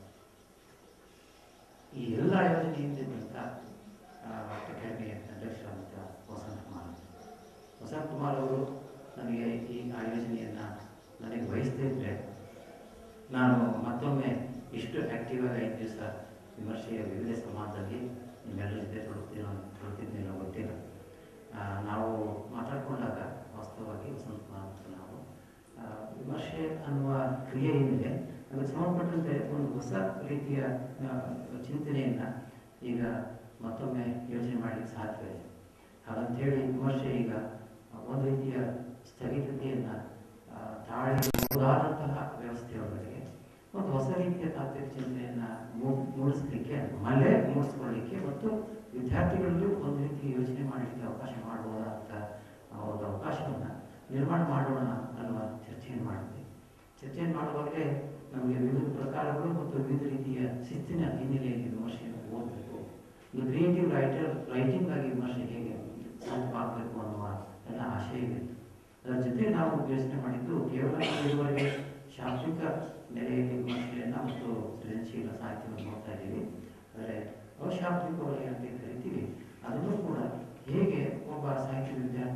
ಈ ಎಲ್ಲ ಆಯೋಜನೆ ಹಿಂದಿದ್ದಂಥ ಅಕಾಡೆಮಿಯ ಅಧ್ಯಕ್ಷರಾದಂಥ ವಸಂತ ಕುಮಾರ್ ವಸಂತ ಕುಮಾರ್ ಅವರು ನನಗೆ ಈ ಆಯೋಜನೆಯನ್ನು ನನಗೆ ವಹಿಸ್ತಾ ಇದ್ದರೆ ನಾನು ಮತ್ತೊಮ್ಮೆ ಇಷ್ಟು ಆಕ್ಟಿವ್ ಆಗಿ ಐದು ದಿವಸ ವಿಮರ್ಶೆಯ ವಿವಿಧ ಸಮಾಜದಲ್ಲಿ ನಿಮ್ಮೆಲ್ಲರ ಜೊತೆ ತೊಡಗ್ತೀನೋ ತೊಡಗ್ತಿದ್ದೀನೋ ಗೊತ್ತಿಲ್ಲ ಆ, ನಾವು ಮಾತಾಡ್ಕೊಂಡಾಗ ವಾಸ್ತವವಾಗಿ ವಸಂತ ಕುಮಾರ್ ಮತ್ತು ನಾವು ಆ, ವಿಮರ್ಶೆ ಅನ್ನುವ ಕ್ರಿಯೆ ಏನಿದೆ ಅದಕ್ಕೆ ಸಂಬಂಧಪಟ್ಟಂತೆ ಒಂದು ಹೊಸ ರೀತಿಯ ಆ, ಚಿಂತನೆಯನ್ನು ಈಗ ಮತ್ತೊಮ್ಮೆ ಯೋಚನೆ ಮಾಡಲಿಕ್ಕೆ ಸಾಧ್ಯವಿದೆ ಹಾಗಂತೇಳಿ ವಿಮರ್ಶೆ ಈಗ ಒಂದು ರೀತಿಯ ಸ್ಥಗಿತತೆಯನ್ನು ತಾಳಿಬಹುದಾದಂತಹ ವ್ಯವಸ್ಥೆಯೊಳಗೆ ಒಂದು ಹೊಸ ರೀತಿಯ ತಾತ್ವಿಕ ಚಿಂತನೆಯನ್ನು ಮೂ- ಮೂಡಿಸ್ಲಿಕ್ಕೆ ಮಲೆ ಮೂಡಿಸ್ಕೊಳ್ಳಿಕ್ಕೆ ಮತ್ತು ವಿದ್ಯಾರ್ಥಿಗಳಲ್ಲೂ ಒಂದು ರೀತಿ ಯೋಚನೆ ಮಾಡಲಿಕ್ಕೆ ಅವಕಾಶ ಮಾಡಬಹುದಾದಂಥ ಆ ಒಂದು ಅವಕಾಶವನ್ನು ನಿರ್ಮಾಣ ಮಾಡೋಣ ಅನ್ನುವ ಚರ್ಚೆಯನ್ನು ಮಾಡಿದ್ವಿ ಚರ್ಚೆಯನ್ನು ಮಾಡುವಾಗಲೇ ನಮಗೆ ವಿವಿಧ ಪ್ರಕಾರಗಳು ಮತ್ತು ವಿವಿಧ ರೀತಿಯ ಶಿಸ್ತಿನ ಹಿನ್ನೆಲೆಯಲ್ಲಿ ವಿಮರ್ಶೆಯನ್ನು ಓದಬೇಕು ಒಂದು ಕ್ರಿಯೇಟಿವ್ ರೈಟರ್ ರೈಟಿಂಗ್ ಆಗಿ ವಿಮರ್ಶೆ ಹೇಗೆ ಸಾಧ್ಯವಾಗಬೇಕು ಅನ್ನುವ ಎಲ್ಲ ಆಶಯವಿತ್ತು ಅದರ ಜೊತೆ ನಾವು ಯೋಚನೆ ಮಾಡಿದ್ದು ಕೇವಲ ನಾವು ಇದುವರೆಗೆ ಶಾಬ್ದಿಕ ನೆಲೆಯಲ್ಲಿ ವಿಮರ್ಶೆಯನ್ನು ಮತ್ತು ಸೃಜನಶೀಲ ಸಾಹಿತ್ಯವನ್ನು ನೋಡ್ತಾ ಇದ್ದೀವಿ ಆದರೆ ಅಶಾಬ್ದಿಕ ವಲಯ ಅಂತ ಏನ್ ಕರಿತೀವಿ ಅದನ್ನು ಕೂಡ ಹೇಗೆ ಒಬ್ಬ ಸಾಹಿತ್ಯ ವಿದ್ಯಾರ್ಥಿ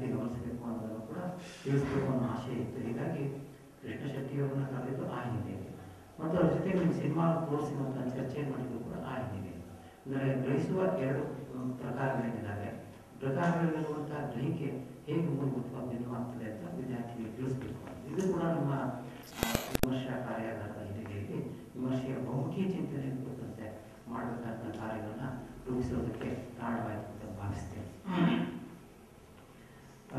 ತಿಳಿಸ್ಬೇಕು ಅನ್ನೋ ಆಸೆ ಇತ್ತು ಹೀಗಾಗಿ ಕೃಷ್ಣ ಶೆಟ್ಟಿಯವರನ್ನ ಕರೆದಿದ್ದು ಆ ಹಿನ್ನೆಲೆ ಮತ್ತು ಅವ್ರ ಜೊತೆಗೆ ನಿಮ್ಮ ಸಿನಿಮಾ ತೋರಿಸಿರುವಂಥ ಚರ್ಚೆ ಮಾಡಿದ್ದು ಕೂಡ ಆ ಹಿನ್ನೆಲೆ ಅಂದರೆ ಗ್ರಹಿಸುವ ಎರಡು ಅಹ್, ಪ್ರಕಾರಗಳೇನಿದ್ದಾವೆ ಪ್ರಕಾರಗಳಿರುವಂಥ ಗ್ರಹಿಕೆ ಹೇಗೆ ಮೂಲಭೂತವಾಗಿ ಭಿನ್ನವಾಗ್ತದೆ ಅಂತ ವಿದ್ಯಾರ್ಥಿಗಳಿಗೆ ತಿಳಿಸ್ಬೇಕು ಇದು ಕೂಡ ನಮ್ಮ ಆ, ವಿಮರ್ಶಾ ಕಾರ್ಯಾಗಾರದ ಹಿನ್ನೆಲೆಯಲ್ಲಿ ವಿಮರ್ಶೆಯ ಬಹುಮುಖಿ ಚಿಂತನೆ ಕುರಿತಂತೆ ಮಾಡಬೇಕಾದ ಕಾರ್ಯಗಳನ್ನ ರೂಪಿಸೋದಕ್ಕೆ ಕಾರಣವಾಯಿತು ಅಂತ ಭಾವಿಸ್ತೇನೆ ಆ,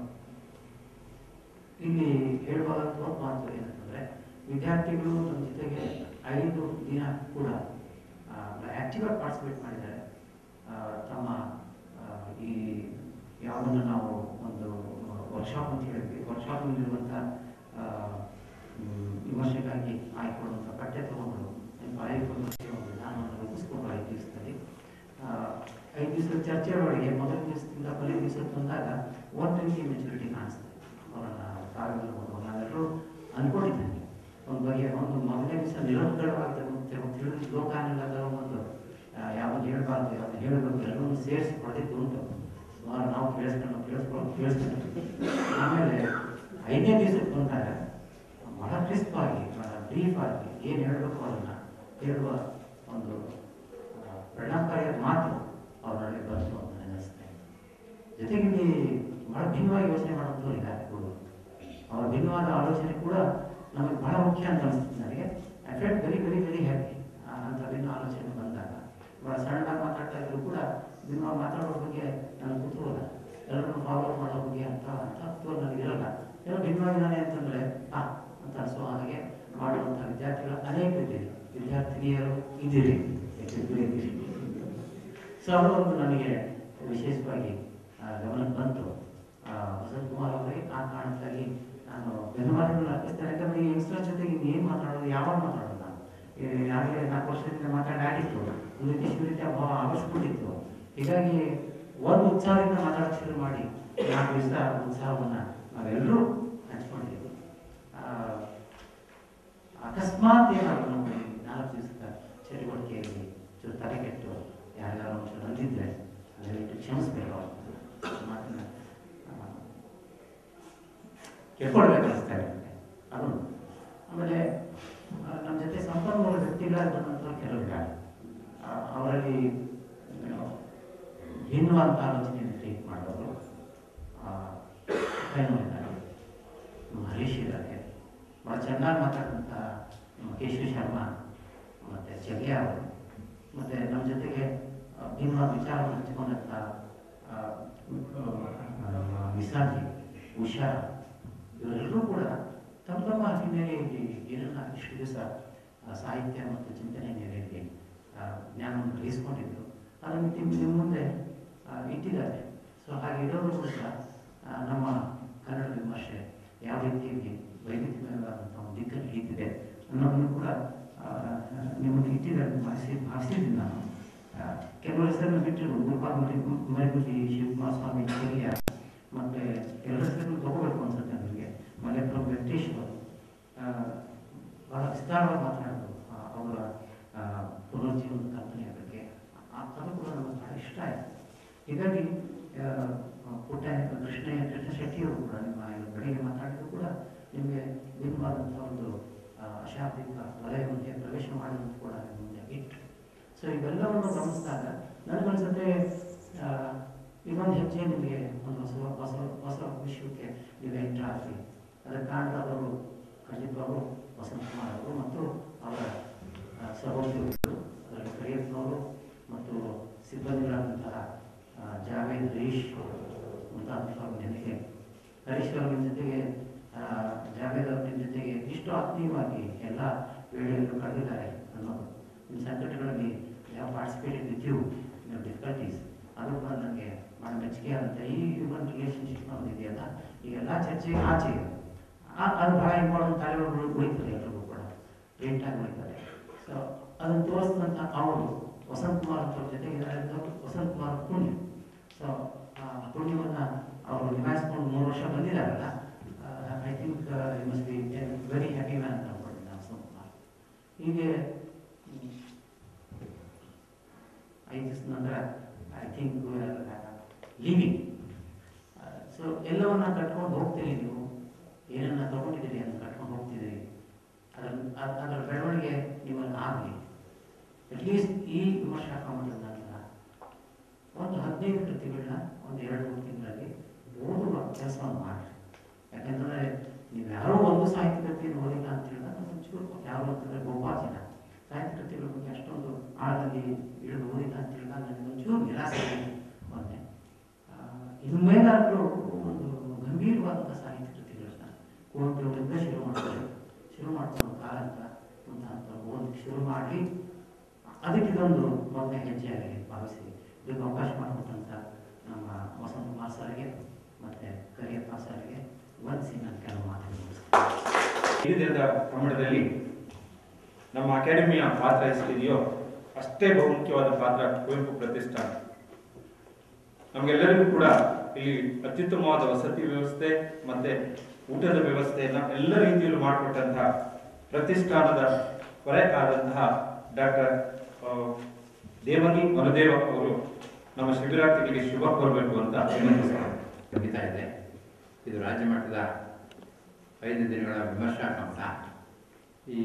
ಇಲ್ಲಿ ಹೇಳುವಂಥ ಒಂದು ಮಾತು ಏನಂತಂದ್ರೆ ವಿದ್ಯಾರ್ಥಿಗಳು ನಮ್ಮ ಜೊತೆಗೆ ಐದು ದಿನ ಕೂಡ ಆಕ್ಟಿವ್ ಆಗಿ ಪಾರ್ಟಿಸಿಪೇಟ್ ಮಾಡಿದ್ದಾರೆ ಆ, ತಮ್ಮ ಆ, ಈ ಯಾವುದನ್ನು ನಾವು ಒಂದು ವರ್ಕ್ಶಾಪ್ ಅಂತ ಹೇಳಿದ್ವಿ ವರ್ಕ್ಶಾಪ್ನಲ್ಲಿರುವಂಥ ವಿಮರ್ಶೆಗಾಗಿ ಆಯ್ಕೊಳ್ಳುವಂಥ ಪಠ್ಯ ತಗೊಂಡು ಆಯ್ಕೊಂಡು ವಿಧಾನವನ್ನು ರೂಪಿಸ್ಕೊಂಡು ಐದು ದಿವಸದಲ್ಲಿ ಆ, ಐದು ದಿವಸದ ಚರ್ಚೆ ಒಳಗೆ ಮೊದಲ ದಿವಸದಿಂದ ಕೊನೆ ದಿವಸಕ್ಕೆ ಬಂದಾಗ ಒಂದು ರೀತಿ ಮೆಚುರಿಟಿ ಕಾಣಿಸ್ತದೆ ಅವರನ್ನ ತಾವೆಲ್ಲ ಒಂದು ನಾವೆಲ್ಲರೂ ಅನ್ಕೊಂಡಿದ್ದೇನೆ ಒಂದು ಬಗೆಯ ಒಂದು ಮೊದಲನೇ ದಿವಸ ನಿರಂತರವಾಗಿ ತಿಳಿದ ಶ್ಲೋಕ ಅನ್ನೋದಾದ ಒಂದು ಆ, ಯಾವ್ದು ಹೇಳ್ಬಾರ್ದು ಯಾವ್ದು ಹೇಳಬೇಕು ಎಲ್ಲರೂ ಸೇರಿಸಿ ಹೊಡೆದಿದ್ದು ಉಂಟು ಸುಮಾರು ನಾವು ಕೇಳಿಸ್ಕೊಂಡು ಕೇಳಿಸ್ಕೊಂಡು ಕೇಳಿಸ್ಕೊಂಡು ಆಮೇಲೆ ಐದನೇ ದಿವಸಕ್ಕೆ ಬಂದಾಗ ಬಹಳ ಕ್ರಿಸ್ಪ್ ಆಗಿ ಬಹಳ ಬ್ರೀಫ್ ಆಗಿ ಏನು ಹೇಳಬೇಕು ಅದನ್ನು ಹೇಳುವ ಒಂದು ಆ, ಪರಿಣಾಮಕಾರಿಯಾದ ಮಾತು ಅವರಲ್ಲಿ ಬಂತು ಅಂತ ನನಗೆ ಅನಿಸ್ತಾ ಇದೆ ಜೊತೆಗೆ ಇಲ್ಲಿ ಬಹಳ ಭಿನ್ನವಾಗಿ ಯೋಚನೆ ಮಾಡುವಂಥವ್ರು ಇದ್ದಾರೆ ಹುಡುಗರು ಅವರ ಭಿನ್ನವಾದ ಆಲೋಚನೆ ಕೂಡ ನಮಗೆ ಬಹಳ ಮುಖ್ಯ ಅಂತ ಅನಿಸ್ತು ನನಗೆ I felt very very very happy ಅಂತ ಭಿನ್ನ ಆಲೋಚನೆ ಬಂದಾಗ ಬಹಳ ಸಣ್ಣದಾಗಿ ಮಾತಾಡ್ತಾ ಇದ್ರು ಕೂಡ ಭಿನ್ನವಾಗಿ ಮಾತಾಡೋ ಬಗ್ಗೆ ನನಗೆ ಕುತೂಹಲ ಎಲ್ಲರನ್ನು ಫಾಲೋ ಮಾಡೋ ಬಗ್ಗೆ ಅಂತ ಅಂತ ಕುತೂಹಲ ನನಗೆ ಇರಲ್ಲ ಏನೋ ಭಿನ್ನವಾಗಿದ್ದಾನೆ ಅಂತಂದ್ರೆ ಆ ಅಂತ ಅನಿಸೋ ಹಾಗೆ ಮಾಡುವಂಥ ವಿದ್ಯಾರ್ಥಿಗಳು ಅನೇಕ ಇದ್ದೀರಿ ವಿದ್ಯಾರ್ಥಿನಿಯರು ಇದ್ದೀರಿ ಹೆಚ್ಚಿದ್ರು ಇದ್ದೀರಿ ಸೊ ಅವರು ಒಂದು ನನಗೆ ವಿಶೇಷವಾಗಿ ಆ, ಗಮನಕ್ಕೆ ಬಂತು ಆ, ವಸಂತ್ ಕುಮಾರ್ ಅವರಿಗೆ ಆ ಕಾರಣಕ್ಕಾಗಿ ನಾನು ಧನ್ಯವಾದಗಳು ಅರ್ಪಿಸ್ತೇನೆ ಯಾಕಂದ್ರೆ ಈ ಯಂಗ್ಸ್ಟರ್ ಜೊತೆಗೆ ಏನು ಮಾತಾಡೋದು ಯಾವಾಗ ಮಾತಾಡೋದು ನಾನು ಈ ಆಗಲೇ ನಾಲ್ಕು ವರ್ಷದಿಂದ ಮಾತಾಡಿ ಆಡಿತ್ತು ಒಂದು ರೀತಿ ಶಿವರೀತಿಯ ಭಾವ ಆವರಿಸ್ಬಿಟ್ಟಿತ್ತು ಹೀಗಾಗಿ ಒಂದು ಉತ್ಸಾಹದಿಂದ ಮಾತಾಡೋಕೆ ಶುರು ಮಾಡಿ ನಾಲ್ಕು ದಿವಸ ಉತ್ಸಾಹವನ್ನು ನಾವೆಲ್ಲರೂ ಹಂಚ್ಕೊಂಡಿದ್ದೀವಿ ಆ, ಅಕಸ್ಮಾತ್ ಏನಾದ್ರು ನಮ್ಮ ಈ ನಾಲ್ಕು ದಿವಸದ ಚಟುವಟಿಕೆಯಲ್ಲಿ ಚೂರು ತಲೆಕೆಟ್ಟು ಯಾರ್ಯಾರು ಒಂಚೂರು ಅಂದಿದ್ರೆ ದಯವಿಟ್ಟು ಕ್ಷಮಿಸ್ಬೇಕು ಅವ್ರನ್ನ. ಮಾತನ್ನ ಆ, ಕೇಳ್ಕೊಳ್ಬೇಕು ಅನಿಸ್ತಾ ಇದೆ ನನಗೆ. ಅದು ಆಮೇಲೆ ಆ, ನಮ್ಮ ಜೊತೆ ಸಂಪನ್ಮೂಲ ವ್ಯಕ್ತಿಗಳಾಗಿ ಬಂದಂಥವ್ರು ಕೆಲವಿದ್ದಾರೆ ಆ, ಅವರಲ್ಲಿ ಏನು, ಭಿನ್ನವಾದಂಥ ಆಲೋಚನೆಯನ್ನು ಟ್ರೀಟ್ ಮಾಡೋರು ಇದ್ದಾರೆ ನಮ್ಮ ಹರೀಶ್ ಇದ್ದಾರೆ ಭಾಳ ಚೆನ್ನಾಗಿ ಮಾತಾಡಿದಂಥ ನಮ್ಮ ಕೇಶವಿ ಶರ್ಮಾ ಮತ್ತು ಜಗ್ಯ ಅವರು ಮತ್ತು ನಮ್ಮ ಜೊತೆಗೆ ಆ, ಭಿನ್ನವಾದ ವಿಚಾರವನ್ನು ಹಂಚಿಕೊಂಡಂಥ ಆ, ನಮ್ಮ ವಿಸಾಜಿ ಉಷಾ ಇವರೆಲ್ಲರೂ ಕೂಡ ತಮ್ಮ ತಮ್ಮ ಹಿನ್ನೆಲೆಯಲ್ಲಿ ಏನನ್ನ ಇಷ್ಟು ದಿವಸ ಆ, ಸಾಹಿತ್ಯ ಮತ್ತು ಚಿಂತನೆ ನೆಲೆಯಲ್ಲಿ ಆ, ಜ್ಞಾನವನ್ನು ಗ್ರಹಿಸ್ಕೊಂಡಿದ್ದು ಅದನ್ನು ನಿಮ್ಮ ನಿಮ್ಮ ಮುಂದೆ ಆ, ಇಟ್ಟಿದ್ದಾರೆ ಸೊ ಹಾಗೆ ಇರೋರು ಕೂಡ ಆ, ನಮ್ಮ ಕನ್ನಡ ವಿಮರ್ಶೆ ಯಾವ ರೀತಿಯಾಗಿ ವೈವಿಧ್ಯಮಯವಾದಂಥ ಒಂದು ದಿಕ್ಕನ್ನು ಹಿಡಿದಿದೆ ಅನ್ನೋದನ್ನು ಕೂಡ ಆ, ನಿಮ್ಮನ್ನು ಇಟ್ಟಿದ್ದಾರೆ ಅಂತ ಭಾವಿಸಿ ಭಾವಿಸಿದ್ದೀನಿ ನಾನು ಆ, ಕೆಲವು ಹೆಸರನ್ನು ಬಿಟ್ಟಿರು ಗೋಪಾಲ್ ಮರಿ ಮರಿಗುಡಿ ಶಿವಕುಮಾರ ಸ್ವಾಮಿ ಚೆರಿಯ ಮತ್ತು ಎಲ್ಲ ಹೆಸರನ್ನು ತಗೋಬೇಕು ಅನ್ಸುತ್ತೆ ನನಗೆ ಮಲೆಪುರ ವೆಂಕಟೇಶ್ವರ್ ಆ, ಬಹಳ ವಿಸ್ತಾರವಾಗಿ ಮಾತನಾಡೋದು ಆ, ಅವರ ಆ, ಪುನರ್ಜೀವನದ ಕಲ್ಪನೆಯ ಬಗ್ಗೆ ಆ- ಅದು ಕೂಡ ನಮಗೆ ಬಹಳ ಇಷ್ಟ ಆಯಿತು ಹೀಗಾಗಿ ಆ, ಪುಟ್ಟ ಕೃಷ್ಣ ಕೃಷ್ಣ ಶೆಟ್ಟಿಯವರು ಕೂಡ ನಿಮ್ಮ ಇವತ್ತು ಬೆಳಿಗ್ಗೆ ಮಾತಾಡಿದ್ರು ಕೂಡ ನಿಮಗೆ ಭಿನ್ನವಾದಂಥ ಒಂದು ಆ, ಅಶಾಬ್ದಿಕ ವಲಯಕ್ಕೆ ಪ್ರವೇಶ ಮಾಡಿದಂತ ಕೂಡ ನಿಮ್ಮ ಮುಂದೆ ಇಟ್ಟು ಸೊ ಇವೆಲ್ಲವನ್ನು ಗಮನಿಸಿದಾಗ ನನಗನ್ಸುತ್ತೆ ಆ, ಇದೊಂದು ಹೆಜ್ಜೆ ನಿಮಗೆ ಒಂದು ಹೊಸ ಹೊಸ ಹೊಸ ವಿಶ್ವಕ್ಕೆ ನೀವು ಎಂಟ್ರ್ ಆಗ್ರಿ ಅದಕ್ಕೆ ಕಾರಣದವರು ಖಂಡಿತವಾಗೂ ವಸಂತ ಕುಮಾರ್ ಅವರು ಮತ್ತು ಅವರ ಆ, ಸಹೋದ್ಯೋಗಿಗಳು ಅದರಲ್ಲಿ ಕರಿಯಪ್ಪನವರು ಮತ್ತು ಸಿಬ್ಬಂದಿಗಳಾದಂತಹ ಆ, ಜಾವೇದ್ ಹರೀಶ್ ಮುಂತಾದಂಥವ್ರ ಜೊತೆಗೆ ಹರೀಶ್ ಅವರ ಜೊತೆಗೆ ಆ, ಜಾವೇದ್ ಅವರ ಜೊತೆಗೆ ಇಷ್ಟು ಆತ್ಮೀಯವಾಗಿ ಎಲ್ಲ ವೇಳೆಯಲ್ಲೂ ಕಳೆದಿದ್ದಾರೆ ಅನ್ನೋದು ನಿಮ್ಮ ಸಂಕಟಗಳಲ್ಲಿ ಯಾವ ಪಾರ್ಟಿಸಿಪೇಟೆಡ್ ವಿತ್ ಯು ಡಿಫಿಕಲ್ಟೀಸ್ ಅದು ಕೂಡ ನನಗೆ ಭಾಳ ಮೆಚ್ಚುಗೆ ಆದಂಥ ಈ ಹ್ಯೂಮನ್ ರಿಲೇಷನ್ಶಿಪ್ ಅನ್ನೋದು ಇದೆಯಲ್ಲ ಈ ಎಲ್ಲ ಚರ್ಚೆ ಆಚೆ ಇದೆ. ಆ- ಅದು ಭಾಳ ಇಂಪಾರ್ಟೆಂಟ್ ಕಾರ್ಯಗಳು ಉಳಿತದೆ ಎಲ್ರಿಗೂ ಕೂಡ ಲೇಟಾಗಿ ಉಳಿತಾರೆ ಸೊ ಅದನ್ನು ತೋರಿಸಿದಂಥ ಅವರು ವಸಂತ್ ಕುಮಾರ್ ಅವ್ರ ಜೊತೆಗಿದ್ದಾರೆ ಅಂತ ವಸಂತ್ ಕುಮಾರ್ ಅವ್ರ ಪುಣ್ಯ ಸೊ ಆ ಪುಣ್ಯವನ್ನು ಅವರು ನಿಭಾಯಿಸ್ಕೊಂಡು ಮೂರು ವರ್ಷ ಬಂದಿದ್ದಾರಲ್ಲ I think must be very happy man ಅಂತ ಅನ್ಕೊಂಡಿದ್ದೆ ವಸಂತ್ ಕುಮಾರ್ ಹೀಗೆ ಹ್ಮ್, ಐದು ದಿವಸ ನಂತರ ಐ ಥಿಂಕ್ ಲೀವಿಂಗ್ ಸೊ ಎಲ್ಲವನ್ನ ಕಟ್ಕೊಂಡು ಹೋಗ್ತೀರಿ ನೀವು ಏನನ್ನ ತಗೊಂಡಿದ್ದೀರಿ ಅದನ್ನ ಕಟ್ಕೊಂಡು ಹೋಗ್ತಿದ್ದೀರಿ ಅದರ ಅದ್- ಅದರ ಬೆಳವಣಿಗೆ ನಿಮ್ಮಲ್ಲಿ ಆಗಲಿ ಅಟ್ಲೀಸ್ಟ್ ಈ ವಿಮರ್ಶಾ ಕಮಲದ ನಂತರ ಒಂದು ಹದಿನೈದು ಕೃತಿಗಳನ್ನ ಒಂದು ಎರಡು ಮೂರು ತಿಂಗಳಲ್ಲಿ ಓದುವ ಕೆಲಸವನ್ನು ಮಾಡಿ ಯಾಕಂದ್ರೆ ನೀವು ಯಾರೋ ಒಂದು ಸಾಹಿತ್ಯ ಕೃತಿಯನ್ನು ಓದಿಲ್ಲ ಅಂತ ಹೇಳಿದಾಗ ಒಂಚೂರು ಯಾರು ಅಂತಂದ್ರೆ ಗೋಪಾಲ್ ಜನ ಸಾಹಿತ್ಯ ಕೃತಿಗಳ ಬಗ್ಗೆ ಅಷ್ಟೊಂದು ಆಳದಲ್ಲಿ ಇಳಿದು ಓದಿಲ್ಲ ಅಂತ ಹೇಳಿದಾಗ ನನಗೆ ಒಂಚೂರು ನಿರಾಸೆ ಆಗಿದೆ ಮೊನ್ನೆ ಆ, ಇನ್ನು ಮೇಲಾದರೂ ಒಂದು ಗಂಭೀರವಾದಂಥ ಸಾಹಿತ್ಯ ಕೃತಿಗಳನ್ನ ಕುವೆಂಪುರವರಿಂದ ಶುರು ಮಾಡ್ತಾರೆ ಶುರು ಮಾಡ್ಕೊಂಡು ಕಾರಂತ ಮುಂತಾದ ಓದಕ್ಕೆ ಶುರು ಮಾಡಿ ಅದಕ್ಕೆ ಇದೊಂದು ಮೊದಲನೇ ಹೆಜ್ಜೆಯಾಗಿ ಭಾವಿಸಿ ಇದಕ್ಕೆ ಅವಕಾಶ ಮಾಡಿಕೊಟ್ಟಂಥ ನಮ್ಮ ವಸಂತ ಕುಮಾರ್ ಸರ್ಗೆ ಮತ್ತು ಕರಿಯಪ್ಪ ಸರ್ಗೆ ವಂದಿಸಿ ನಾನು ಕೆಲವು ಮಾತನ್ನು ಮುಗಿಸ್ತೀನಿ ಈ ದಿನದ ಕನ್ನಡದಲ್ಲಿ ನಮ್ಮ ಅಕಾಡೆಮಿಯ ಪಾತ್ರ ಎಷ್ಟಿದೆಯೋ ಅಷ್ಟೇ ಬಹುಮುಖ್ಯವಾದ ಪಾತ್ರ ಕುವೆಂಪು ಪ್ರತಿಷ್ಠಾನ ನಮಗೆಲ್ಲರಿಗೂ ಕೂಡ ಇಲ್ಲಿ ಅತ್ಯುತ್ತಮವಾದ ವಸತಿ ವ್ಯವಸ್ಥೆ ಮತ್ತೆ ಊಟದ ವ್ಯವಸ್ಥೆಯನ್ನ ಎಲ್ಲ ರೀತಿಯಲ್ಲೂ ಮಾಡಿಕೊಟ್ಟಂತಹ ಪ್ರತಿಷ್ಠಾನದ ಹೊರೆ ಆದಂತಹ ಡಾಕ್ಟರ್ ದೇವಗಿ ಮನದೇವ ಅವರು ನಮ್ಮ ಶಿಬಿರಾರ್ಥಿಗಳಿಗೆ ಶುಭ ಕೋರಬೇಕು ಅಂತ ವಿನಂತಿಸ್ತಾರೆ ನಡೀತಾ ಇದೆ ಇದು ರಾಜ್ಯ ಮಟ್ಟದ ಐದು ದಿನಗಳ ವಿಮರ್ಶಾ ಕಂಪ ಈ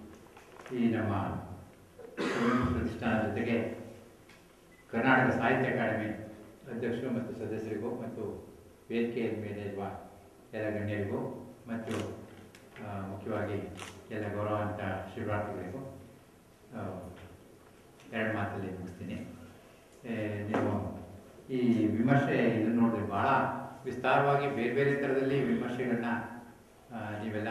ಈ ನಮ್ಮ ಕುವೆಂಪು ಪ್ರತಿಷ್ಠಾನದ ಜೊತೆಗೆ ಕರ್ನಾಟಕ ಸಾಹಿತ್ಯ ಅಕಾಡೆಮಿ ಅಧ್ಯಕ್ಷರು ಮತ್ತು ಸದಸ್ಯರಿಗೂ ಮತ್ತು ವೇದಿಕೆಯ ಮೇಲೆ ಇರುವ ಎಲ್ಲ ಗಣ್ಯರಿಗೂ ಮತ್ತು ಆ, ಮುಖ್ಯವಾಗಿ ಎಲ್ಲ ಗೌರವಾನ್ವಿತ ಶಿಬಿರಾರ್ಥಿಗಳಿಗೂ ಆ, ಎರಡು ಮಾತಲ್ಲಿ ಮುಗಿಸ್ತೀನಿ ಏ, ನೀವು ಈ ವಿಮರ್ಶೆ ಇದನ್ನು ನೋಡಿದ್ರೆ ಭಾಳ ವಿಸ್ತಾರವಾಗಿ ಬೇರೆ ಬೇರೆ ಥರದಲ್ಲಿ ವಿಮರ್ಶೆಗಳನ್ನ ಆ, ನೀವೆಲ್ಲ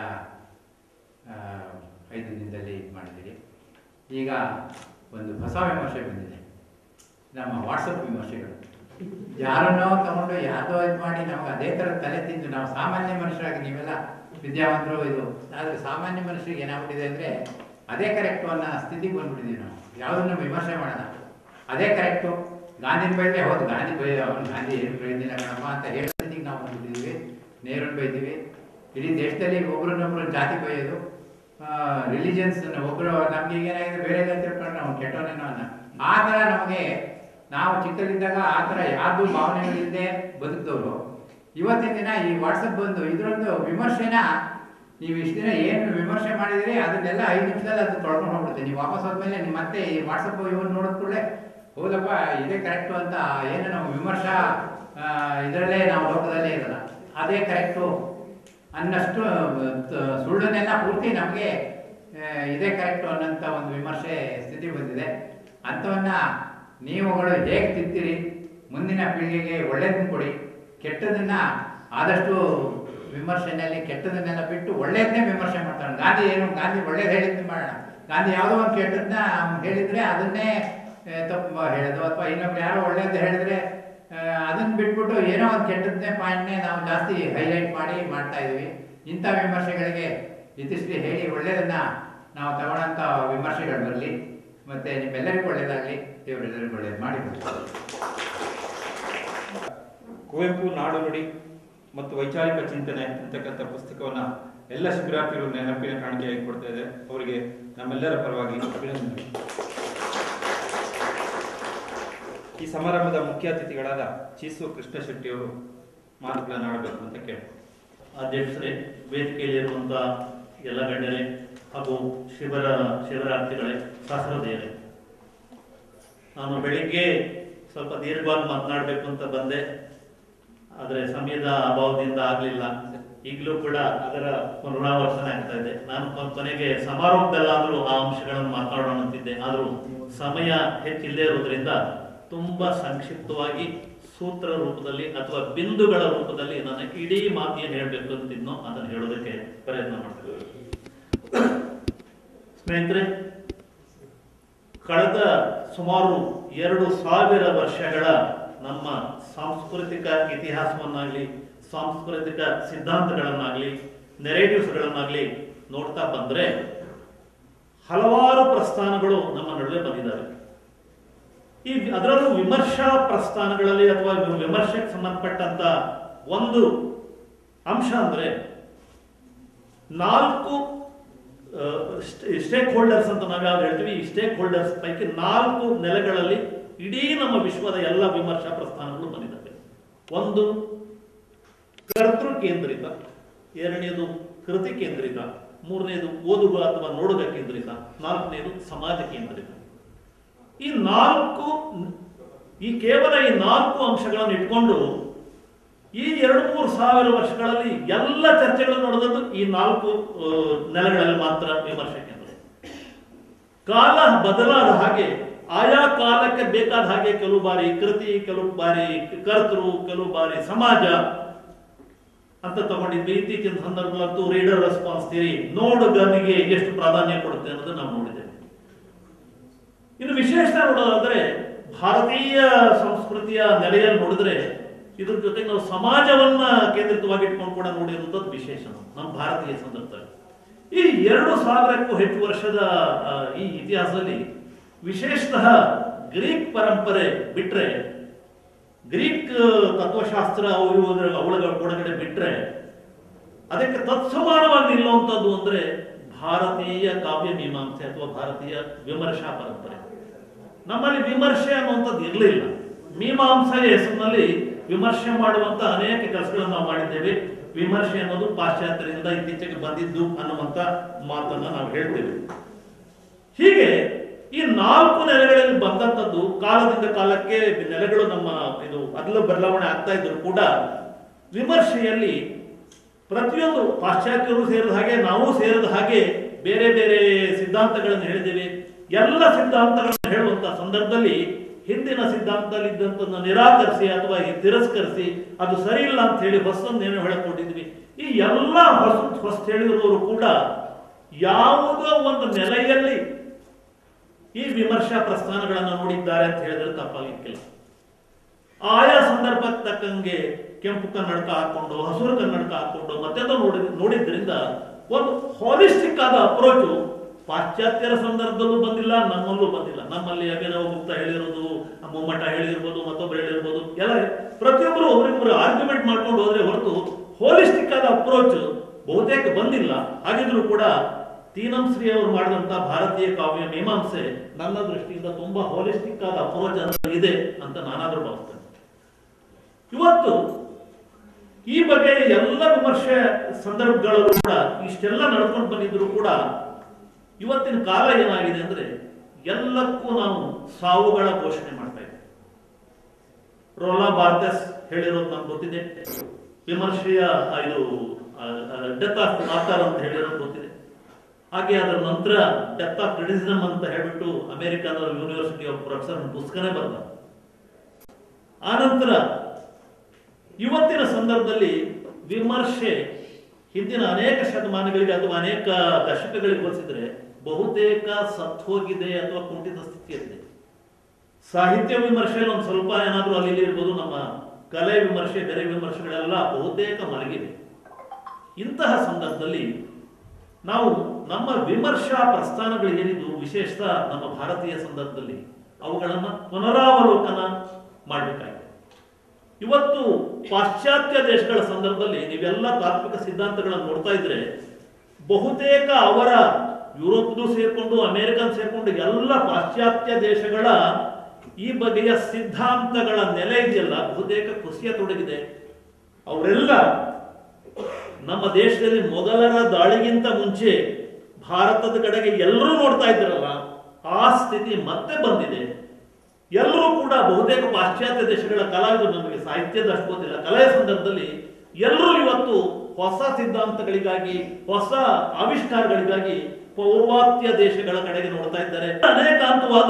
ಆ, ಐದು ದಿನದಲ್ಲಿ ಇದು ಮಾಡಿದ್ದೀರಿ ಈಗ ಒಂದು ಹೊಸ ವಿಮರ್ಶೆ ಬಂದಿದೆ ನಮ್ಮ ವಾಟ್ಸಪ್ ವಿಮರ್ಶೆಗಳು ಯಾರನ್ನೋ ತಗೊಂಡು ಯಾರ್ದೋ ಇದು ಮಾಡಿ ನಮ್ಗೆ ಅದೇ ಥರ ತಲೆ ತಿಂದು ನಾವು ಸಾಮಾನ್ಯ ಮನುಷ್ಯರಾಗಿ ನೀವೆಲ್ಲ ವಿದ್ಯಾವಂತರು ಇದು ಆದರೆ ಸಾಮಾನ್ಯ ಮನುಷ್ಯರಿಗೆ ಏನಾಗ್ಬಿಟ್ಟಿದೆ ಅಂದರೆ ಅದೇ ಕರೆಕ್ಟು ಅನ್ನೋ ಸ್ಥಿತಿಗೆ ಬಂದ್ಬಿಟ್ಟಿದ್ದೀವಿ ನಾವು ಯಾವುದನ್ನು ವಿಮರ್ಶೆ ಮಾಡೋಣ ಅದೇ ಕರೆಕ್ಟು ಗಾಂಧಿನ ಬೈದ್ರೆ ಹೌದು ಗಾಂಧಿ ಬೈ ಅವನು ಗಾಂಧಿ ಏನು ಬೈದಿಲ್ಲ ಕಣಪ್ಪ ಅಂತ ಹೇಳೋ ಸ್ಥಿತಿಗೆ ನಾವು ಬಂದ್ಬಿಟ್ಟಿದ್ದೀವಿ ನೇರನ್ನು ಬೈತೀವಿ ಇಡೀ ದೇಶದಲ್ಲಿ ಒಬ್ರನ್ನೊಬ್ರು ಜಾತಿ ಬೈಯೋದು ರಿಲಿಜನ್ಸ್ ಒಬ್ರು ನಮ್ಗೆ ಈಗ ಏನಾಗಿದೆ ಬೇರೆ ಎಲ್ಲ ತಿಳ್ಕೊಂಡು ನಾವು ಕೆಟ್ಟವನೇನೋ ಅನ್ನ ಆ ಥರ ನಮಗೆ ನಾವು ಚಿಕ್ಕದಿದ್ದಾಗ ಆ ಥರ ಯಾರ್ದು ಭಾವನೆಗಳಿಲ್ಲದೆ ಬದುಕಿದವರು ಇವತ್ತಿನ ದಿನ ಈ ವಾಟ್ಸಪ್ ಬಂದು ಇದರೊಂದು ವಿಮರ್ಶೆನ ನೀವು ಇಷ್ಟು ದಿನ ಏನು ವಿಮರ್ಶೆ ಮಾಡಿದಿರಿ ಅದನ್ನೆಲ್ಲ ಐದು ನಿಮಿಷದಲ್ಲಿ ಅದು ತೊಳ್ಕೊಂಡು ಹೋಗ್ಬಿಡುತ್ತೆ ನೀವು ವಾಪಸ್ ಹೋದ್ಮೇಲೆ ನೀವು ಮತ್ತೆ ಈ ವಾಟ್ಸಪ್ ಇವನ್ ನೋಡಿದ ಕೂಡಲೇ ಹೌದಪ್ಪ ಇದೇ ಕರೆಕ್ಟು ಅಂತ ಏನು ನಾವು ವಿಮರ್ಶಾ ಇದರಲ್ಲೇ ನಾವು ಲೋಕದಲ್ಲೇ ಇರಲ್ಲ ಅದೇ ಕರೆಕ್ಟು ಅನ್ನಷ್ಟು ತ- ಸುಳ್ಳನ್ನೆಲ್ಲ ಪೂರ್ತಿ ನಮಗೆ ಇದೇ ಕರೆಕ್ಟು ಅನ್ನೋಂಥ ಒಂದು ವಿಮರ್ಶೆ ಸ್ಥಿತಿ ಬಂದಿದೆ ಅಂಥವನ್ನ ನೀವುಗಳು ಹೇಗೆ ತಿಂತೀರಿ ಮುಂದಿನ ಪೀಳಿಗೆಗೆ ಒಳ್ಳೇದನ್ನ ಕೊಡಿ ಕೆಟ್ಟದನ್ನ ಆದಷ್ಟು ವಿಮರ್ಶೆನಲ್ಲಿ ಕೆಟ್ಟದನ್ನೆಲ್ಲ ಬಿಟ್ಟು ಒಳ್ಳೇದನ್ನೇ ವಿಮರ್ಶೆ ಮಾಡ್ತಾನೆ ಗಾಂಧಿ ಏನು ಗಾಂಧಿ ಒಳ್ಳೇದು ಹೇಳಿದ್ದು ಮಾಡೋಣ ಗಾಂಧಿ ಯಾವುದೋ ಒಂದು ಕೆಟ್ಟದನ್ನ ಅವ್ನು ಹೇಳಿದ್ರೆ ಅದನ್ನೇ ಆ, ತಪ್ಪು ಹೇಳೋದು ಅಥವಾ ಇನ್ನೊಬ್ರು ಯಾರೋ ಒಳ್ಳೇದು ಹೇಳಿದ್ರೆ ಆ, ಅದನ್ನ ಬಿಟ್ಬಿಟ್ಟು ಏನೋ ಒಂದು ಕೆಟ್ಟದನ್ನೇ ಪಾಯಿಂಟ್ನೇ ನಾವು ಜಾಸ್ತಿ ಹೈಲೈಟ್ ಮಾಡಿ ಮಾಡ್ತಾ ಇದೀವಿ ಇಂಥ ವಿಮರ್ಶೆಗಳಿಗೆ ಇತಿಶ್ರೀ ಹೇಳಿ ಒಳ್ಳೇದನ್ನ ನಾವು ತಗೊಳ್ಳೋಂಥ ವಿಮರ್ಶೆಗಳು ಬರಲಿ ಮತ್ತೆ ನಿಮ್ಮೆಲ್ಲರಿಗೂ ಒಳ್ಳೇದಾಗಲಿ ದೇವರೆಲ್ಲರಿಗೂ ಒಳ್ಳೇದು ಮಾಡಿ ಕುವೆಂಪು ನಾಡು ನುಡಿ ಮತ್ತು ವೈಚಾರಿಕ ಚಿಂತನೆ ಅಂತಕ್ಕಂಥ ಪುಸ್ತಕವನ್ನ ಎಲ್ಲ ಶಿಬಿರಾರ್ಥಿಗಳು ನೆನಪಿನ ಕಾಣಿಕೆಯಾಗಿ ಕೊಡ್ತಾ ಇದೆ ಅವರಿಗೆ ನಮ್ಮೆಲ್ಲರ ಪರವಾಗಿ ಅಭಿನಂದನೆ ಈ ಸಮಾರಂಭದ ಮುಖ್ಯ ಅತಿಥಿಗಳಾದ ಚೀಸು ಕೃಷ್ಣ ಶೆಟ್ಟಿ ಅವರು ಮಾತುಗಳನ್ನ ಆಡಬೇಕು ಅಂತ ಕೇಳಿ ಅಧ್ಯಕ್ಷರೇ ವೇದಿಕೆಯಲ್ಲಿರುವಂಥ ಎಲ್ಲ ಗಣ್ಯರೇ ಹಾಗೂ ಶಿಬಿರ ಶಿಬಿರಾರ್ಥಿಗಳೇ ಸಹೃದಯರೇ ನಾನು ಬೆಳಿಗ್ಗೆ ಸ್ವಲ್ಪ ದೀರ್ಘವಾಗಿ ಮಾತನಾಡಬೇಕು ಅಂತ ಬಂದೆ ಆದರೆ ಸಮಯದ ಅಭಾವದಿಂದ ಆಗಲಿಲ್ಲ ಈಗಲೂ ಕೂಡ ಅದರ ಪುನರಾವರ್ತನೆ ಆಗ್ತಾ ಇದೆ ನಾನು ಕೊನ್- ಕೊನೆಗೆ ಸಮಾರೋಪದಲ್ಲಾದರೂ ಆ ಅಂಶಗಳನ್ನು ಮಾತನಾಡೋಣ ಅಂತಿದ್ದೆ ಆದರೂ ಸಮಯ ಹೆಚ್ಚಿಲ್ಲದೆ ಇರೋದ್ರಿಂದ ತುಂಬಾ ಸಂಕ್ಷಿಪ್ತವಾಗಿ ಸೂತ್ರ ರೂಪದಲ್ಲಿ ಅಥವಾ ಬಿಂದುಗಳ ರೂಪದಲ್ಲಿ ನನ್ನ ಇಡೀ ಮಾತಿಯನ್ನು ಹೇಳಬೇಕು ಅಂತಿದ್ನೋ ಅದನ್ನು ಹೇಳೋದಕ್ಕೆ ಪ್ರಯತ್ನ ಮಾಡ್ತೇವೆ ಸ್ನೇಹಿತರೆ ಕಳೆದ ಸುಮಾರು ಎರಡು ಸಾವಿರ ವರ್ಷಗಳ ನಮ್ಮ ಸಾಂಸ್ಕೃತಿಕ ಇತಿಹಾಸವನ್ನಾಗ್ಲಿ ಸಾಂಸ್ಕೃತಿಕ ಸಿದ್ಧಾಂತಗಳನ್ನಾಗ್ಲಿ ನೆರೇಟಿವ್ಸ್ಗಳನ್ನಾಗ್ಲಿ ನೋಡ್ತಾ ಬಂದ್ರೆ ಹಲವಾರು ಪ್ರಸ್ಥಾನಗಳು ನಮ್ಮ ನಡುವೆ ಬಂದಿದ್ದಾವೆ ಈ ಅದರಲ್ಲೂ ವಿಮರ್ಶಾ ಪ್ರಸ್ಥಾನಗಳಲ್ಲಿ ಅಥವಾ ವಿ- ವಿಮರ್ಶೆಗೆ ಸಂಬಂಧಪಟ್ಟಂತ ಒಂದು ಅಂಶ ಅಂದ್ರೆ ನಾಲ್ಕು ಸ್ಟೇಕ್ ಹೋಲ್ಡರ್ಸ್ ಅಂತ ನಾವು ಯಾವ್ದು ಹೇಳ್ತೀವಿ ಈ ಸ್ಟೇಕ್ ಹೋಲ್ಡರ್ಸ್ ಪೈಕಿ ನಾಲ್ಕು ನೆಲೆಗಳಲ್ಲಿ ಇಡೀ ನಮ್ಮ ವಿಶ್ವದ ಎಲ್ಲ ವಿಮರ್ಶಾ ಪ್ರಸ್ಥಾನಗಳು ಬಂದಿದ್ದಾವೆ ಒಂದು ಕೇಂದ್ರಿತ ಎರಡನೇದು ಕೃತಿ ಕೇಂದ್ರಿತ ಮೂರನೇದು ಓದುಗ ಅಥವಾ ನೋಡುಗ ಕೇಂದ್ರಿತ ನಾಲ್ಕನೇದು ಸಮಾಜ ಕೇಂದ್ರಿತ ಈ ನಾಲ್ಕು ಈ ಕೇವಲ ಈ ನಾಲ್ಕು ಅಂಶಗಳನ್ನು ಇಟ್ಕೊಂಡು ಈ ಎರಡು ಮೂರು ಸಾವಿರ ವರ್ಷಗಳಲ್ಲಿ ಎಲ್ಲ ಚರ್ಚೆಗಳು ನಡೆದದ್ದು ಈ ನಾಲ್ಕು ಆ, ನೆಲೆಗಳಲ್ಲಿ ಮಾತ್ರ ವಿಮರ್ಶೆ ಕೇಂದ್ರ ಕಾಲ ಬದಲಾದ ಹಾಗೆ ಆಯಾ ಕಾಲಕ್ಕೆ ಬೇಕಾದ ಹಾಗೆ ಕೆಲವು ಬಾರಿ ಕೃತಿ ಕೆಲವು ಬಾರಿ ಕರ್ತೃ ಕೆಲವು ಬಾರಿ ಸಮಾಜ ಅಂತ ತಗೊಂಡಿದ್ವಿ ಇತ್ತೀಚಿನ ಸಂದರ್ಭದಲ್ಲಂತೂ ರೀಡರ್ ರೆಸ್ಪಾನ್ಸ್ ಥಿಯರಿ ನೋಡುಗನಿಗೆ ಎಷ್ಟು ಪ್ರಾಧಾನ್ಯ ಕೊಡುತ್ತೆ ಅನ್ನೋದು ನಾವು ನೋಡಿದ್ದೇವೆ ಇನ್ನು ವಿಶೇಷ ನೋಡೋದಾದ್ರೆ ಭಾರತೀಯ ಸಂಸ್ಕೃತಿಯ ನೆಲೆಯಲ್ಲಿ ನೋಡಿದ್ರೆ ಇದ್ರ ಜೊತೆಗೆ ನಾವು ಸಮಾಜವನ್ನ ಕೇಂದ್ರಿತವಾಗಿ ಇಟ್ಕೊಂಡು ಕೂಡ ನೋಡಿರುವಂಥದ್ದು ವಿಶೇಷ ನಮ್ಮ ಭಾರತೀಯ ಸಂದರ್ಭದಲ್ಲಿ ಈ ಎರಡು ಸಾವಿರಕ್ಕೂ ಹೆಚ್ಚು ವರ್ಷದ ಆ, ಈ ಇತಿಹಾಸದಲ್ಲಿ ವಿಶೇಷತಃ ಗ್ರೀಕ್ ಪರಂಪರೆ ಬಿಟ್ರೆ ಗ್ರೀಕ್ ತತ್ವಶಾಸ್ತ್ರ ಅವು ಇವು ಅಂದ್ರೆ ಅವಳ ಒಳಗಡೆ ಬಿಟ್ರೆ ಅದಕ್ಕೆ ತತ್ಸಮಾನವಾಗಿ ನಿಲ್ಲುವಂಥದ್ದು ಅಂದ್ರೆ ಭಾರತೀಯ ಕಾವ್ಯ ಮೀಮಾಂಸೆ ಅಥವಾ ಭಾರತೀಯ ವಿಮರ್ಶಾ ಪರಂಪರೆ ನಮ್ಮಲ್ಲಿ ವಿಮರ್ಶೆ ಅನ್ನುವಂಥದ್ದು ಇರಲಿಲ್ಲ ಮೀಮಾಂಸೆಯ ಹೆಸರಿನಲ್ಲಿ ವಿಮರ್ಶೆ ಮಾಡುವಂತ ಅನೇಕ ಕೆಲಸಗಳನ್ನು ನಾವು ಮಾಡಿದ್ದೇವೆ ವಿಮರ್ಶೆ ಅನ್ನೋದು ಪಾಶ್ಚಾತ್ಯರಿಂದ ಇತ್ತೀಚೆಗೆ ಬಂದಿದ್ದು ಅನ್ನುವಂತ ಮಾತನ್ನ ನಾವು ಹೇಳ್ತೇವೆ ಹೀಗೆ ಈ ನಾಲ್ಕು ನೆಲೆಗಳಲ್ಲಿ ಬಂದಂತದ್ದು ಕಾಲದಿಂದ ಕಾಲಕ್ಕೆ ನೆಲೆಗಳು ನಮ್ಮ ಇದು ಅದಲು ಬದಲಾವಣೆ ಆಗ್ತಾ ಇದ್ರು ಕೂಡ ವಿಮರ್ಶೆಯಲ್ಲಿ ಪ್ರತಿಯೊಂದು ಪಾಶ್ಚಾತ್ಯರು ಸೇರಿದ ಹಾಗೆ ನಾವು ಸೇರಿದ ಹಾಗೆ ಬೇರೆ ಬೇರೆ ಸಿದ್ಧಾಂತಗಳನ್ನು ಹೇಳಿದ್ದೇವೆ ಎಲ್ಲ ಸಿದ್ಧಾಂತಗಳನ್ನು ಹೇಳುವಂತ ಸಂದರ್ಭದಲ್ಲಿ ಹಿಂದಿನ ಸಿದ್ಧಾಂತದಲ್ಲಿ ಇದ್ದಂತನ್ನ ನಿರಾಕರಿಸಿ ಅಥವಾ ತಿರಸ್ಕರಿಸಿ ಅದು ಸರಿ ಇಲ್ಲ ಅಂತ ಹೇಳಿ ಹೊಸದನ್ನೇನು ಹೇಳಿಕೊಂಡಿದ್ವಿ ಈ ಎಲ್ಲ ಹೊಸ ಹೊಸ ಹೇಳಿರುವವರು ಕೂಡ ಯಾವುದೋ ಒಂದು ನೆಲೆಯಲ್ಲಿ ಈ ವಿಮರ್ಶಾ ಪ್ರಸ್ಥಾನಗಳನ್ನು ನೋಡಿದ್ದಾರೆ ಅಂತ ಹೇಳಿದ್ರೆ ತಪ್ಪಾಗಲಿಕ್ಕಿಲ್ಲ ಆಯಾ ಸಂದರ್ಭಕ್ಕೆ ತಕ್ಕಂಗೆ ಕೆಂಪು ಕನ್ನಡಕ ಹಾಕೊಂಡು ಹಸಿರು ಕನ್ನಡಕ ಹಾಕೊಂಡು ಮತ್ತೆಂದ ನೋಡಿ ನೋಡಿದ್ರಿಂದ ಒಂದು ಹಾಲಿಸ್ಟಿಕ್ ಆದ ಅಪ್ರೋಚು ಪಾಶ್ಚಾತ್ಯರ ಸಂದರ್ಭದಲ್ಲೂ ಬಂದಿಲ್ಲ ನಮ್ಮಲ್ಲೂ ಬಂದಿಲ್ಲ ನಮ್ಮಲ್ಲಿ ಅಭಿನವ ಗುಪ್ತ ಹೇಳಿರೋದು ಮೊಮ್ಮಟ ಹೇಳಿರ್ಬೋದು ಮತ್ತೊಬ್ರು ಹೇಳಿರ್ಬೋದು ಎಲ್ಲ ಪ್ರತಿಯೊಬ್ಬರು ಒಬ್ರಿಗೊಬ್ರು ಆರ್ಗ್ಯುಮೆಂಟ್ ಮಾಡ್ಕೊಂಡು ಹೋದ್ರೆ ಹೊರತು ಹೋಲಿಸ್ಟಿಕ್ ಆದ ಅಪ್ರೋಚ್ ಬಹುತೇಕ ಬಂದಿಲ್ಲ ಹಾಗಿದ್ರು ಕೂಡ ತೀನಂ ಶ್ರೀ ಅವರು ಮಾಡಿದಂತ ಭಾರತೀಯ ಕಾವ್ಯ ಮೀಮಾಂಸೆ ನನ್ನ ದೃಷ್ಟಿಯಿಂದ ತುಂಬಾ ಹೋಲಿಸ್ಟಿಕ್ ಆದ ಅಪ್ರೋಚ್ ಇದೆ ಅಂತ ನಾನಾದ್ರೂ ಭಾವಿಸ್ತೇನೆ ಇವತ್ತು ಈ ಬಗ್ಗೆ ಎಲ್ಲ ವಿಮರ್ಶೆ ಸಂದರ್ಭಗಳಲ್ಲೂ ಕೂಡ ಇಷ್ಟೆಲ್ಲ ನಡ್ಕೊಂಡು ಬಂದಿದ್ರು ಕೂಡ ಇವತ್ತಿನ ಕಾಲ ಏನಾಗಿದೆ ಅಂದ್ರೆ ಎಲ್ಲಕ್ಕೂ ನಾವು ಸಾವುಗಳ ಘೋಷಣೆ ಮಾಡ್ತಾ ಇದ್ದೇವೆ ರೋಲಾ ಬಾರ್ತೆಸ್ ಹೇಳಿರೋದು ನಮ್ಗೆ ಗೊತ್ತಿದೆ ವಿಮರ್ಶೆಯ ಆ, ಇದು ಡೆತ್ ಆಫ್ ಆಥರ್ ಅಂತ ಹೇಳಿರೋದು ಗೊತ್ತಿದೆ ಹಾಗೆ ಅದರ ನಂತರ ಡೆತ್ ಆಫ್ ಕ್ರಿಟಿಸಿಸಮ್ ಅಂತ ಹೇಳ್ಬಿಟ್ಟು ಅಮೆರಿಕದ ಯೂನಿವರ್ಸಿಟಿ ಆಫ್ ಪ್ರೊಫೆಸರ್ ಪುಸ್ತಕನೇ ಬರ್ತಾರೆ ಆನಂತರ ಇವತ್ತಿನ ಸಂದರ್ಭದಲ್ಲಿ ವಿಮರ್ಶೆ ಹಿಂದಿನ ಅನೇಕ ಶತಮಾನಗಳಿಗೆ ಅಥವಾ ಅನೇಕ ದಶಕಗಳಿಗೆ ಹೋಲಿಸಿದ್ರೆ ಬಹುತೇಕ ಸತ್ತೋಗಿದೆ ಅಥವಾ ಕುಂಠಿತ ಸ್ಥಿತಿಯಲ್ಲಿದೆ ಸಾಹಿತ್ಯ ವಿಮರ್ಶೆಯಲ್ಲಿ ಒಂದು ಸ್ವಲ್ಪ ಏನಾದರೂ ಅಲ್ಲಿ ಇಲ್ಲಿ ಇರ್ಬೋದು ನಮ್ಮ ಕಲೆ ವಿಮರ್ಶೆ ಬೇರೆ ವಿಮರ್ಶೆಗಳೆಲ್ಲ ಬಹುತೇಕ ಮಲಗಿದೆ ಇಂತಹ ಸಂದರ್ಭದಲ್ಲಿ ನಾವು ನಮ್ಮ ವಿಮರ್ಶಾ ಪ್ರಸ್ಥಾನಗಳು ಏನಿದ್ದು ವಿಶೇಷತ ನಮ್ಮ ಭಾರತೀಯ ಸಂದರ್ಭದಲ್ಲಿ ಅವುಗಳನ್ನು ಪುನರಾವಲೋಕನ ಮಾಡಬೇಕಾಗಿದೆ ಇವತ್ತು ಪಾಶ್ಚಾತ್ಯ ದೇಶಗಳ ಸಂದರ್ಭದಲ್ಲಿ ನೀವೆಲ್ಲ ತಾತ್ವಿಕ ಸಿದ್ಧಾಂತಗಳನ್ನು ನೋಡ್ತಾ ಇದ್ರೆ ಬಹುತೇಕ ಅವರ ಯುರೋಪ್ದು ಸೇರ್ಕೊಂಡು ಅಮೆರಿಕನ್ ಸೇರ್ಕೊಂಡು ಎಲ್ಲ ಪಾಶ್ಚಾತ್ಯ ದೇಶಗಳ ಈ ಬಗೆಯ ಸಿದ್ಧಾಂತಗಳ ನೆಲೆ ಇದೆಯಲ್ಲ ಬಹುತೇಕ ಕುಸಿಯತೊಡಗಿದೆ ಅವರೆಲ್ಲ ನಮ್ಮ ದೇಶದಲ್ಲಿ ಮೊದಲರ ದಾಳಿಗಿಂತ ಮುಂಚೆ ಭಾರತದ ಕಡೆಗೆ ಎಲ್ಲರೂ ನೋಡ್ತಾ ಇದ್ರಲ್ಲ ಆ ಸ್ಥಿತಿ ಮತ್ತೆ ಬಂದಿದೆ ಎಲ್ಲರೂ ಕೂಡ ಬಹುತೇಕ ಪಾಶ್ಚಾತ್ಯ ದೇಶಗಳ ಕಲಾವಿದರು ನಮಗೆ ಸಾಹಿತ್ಯದ ಅಷ್ಟು ಗೊತ್ತಿಲ್ಲ ಕಲೆಯ ಸಂದರ್ಭದಲ್ಲಿ ಎಲ್ಲರೂ ಇವತ್ತು ಹೊಸ ಸಿದ್ಧಾಂತಗಳಿಗಾಗಿ ಹೊಸ ಆವಿಷ್ಕಾರಗಳಿಗಾಗಿ ಪೌರ್ವಾತ್ಯ ದೇಶಗಳ ಕಡೆಗೆ ನೋಡ್ತಾ ಇದ್ದಾರೆ ಅನೇಕಾಂತವಾದ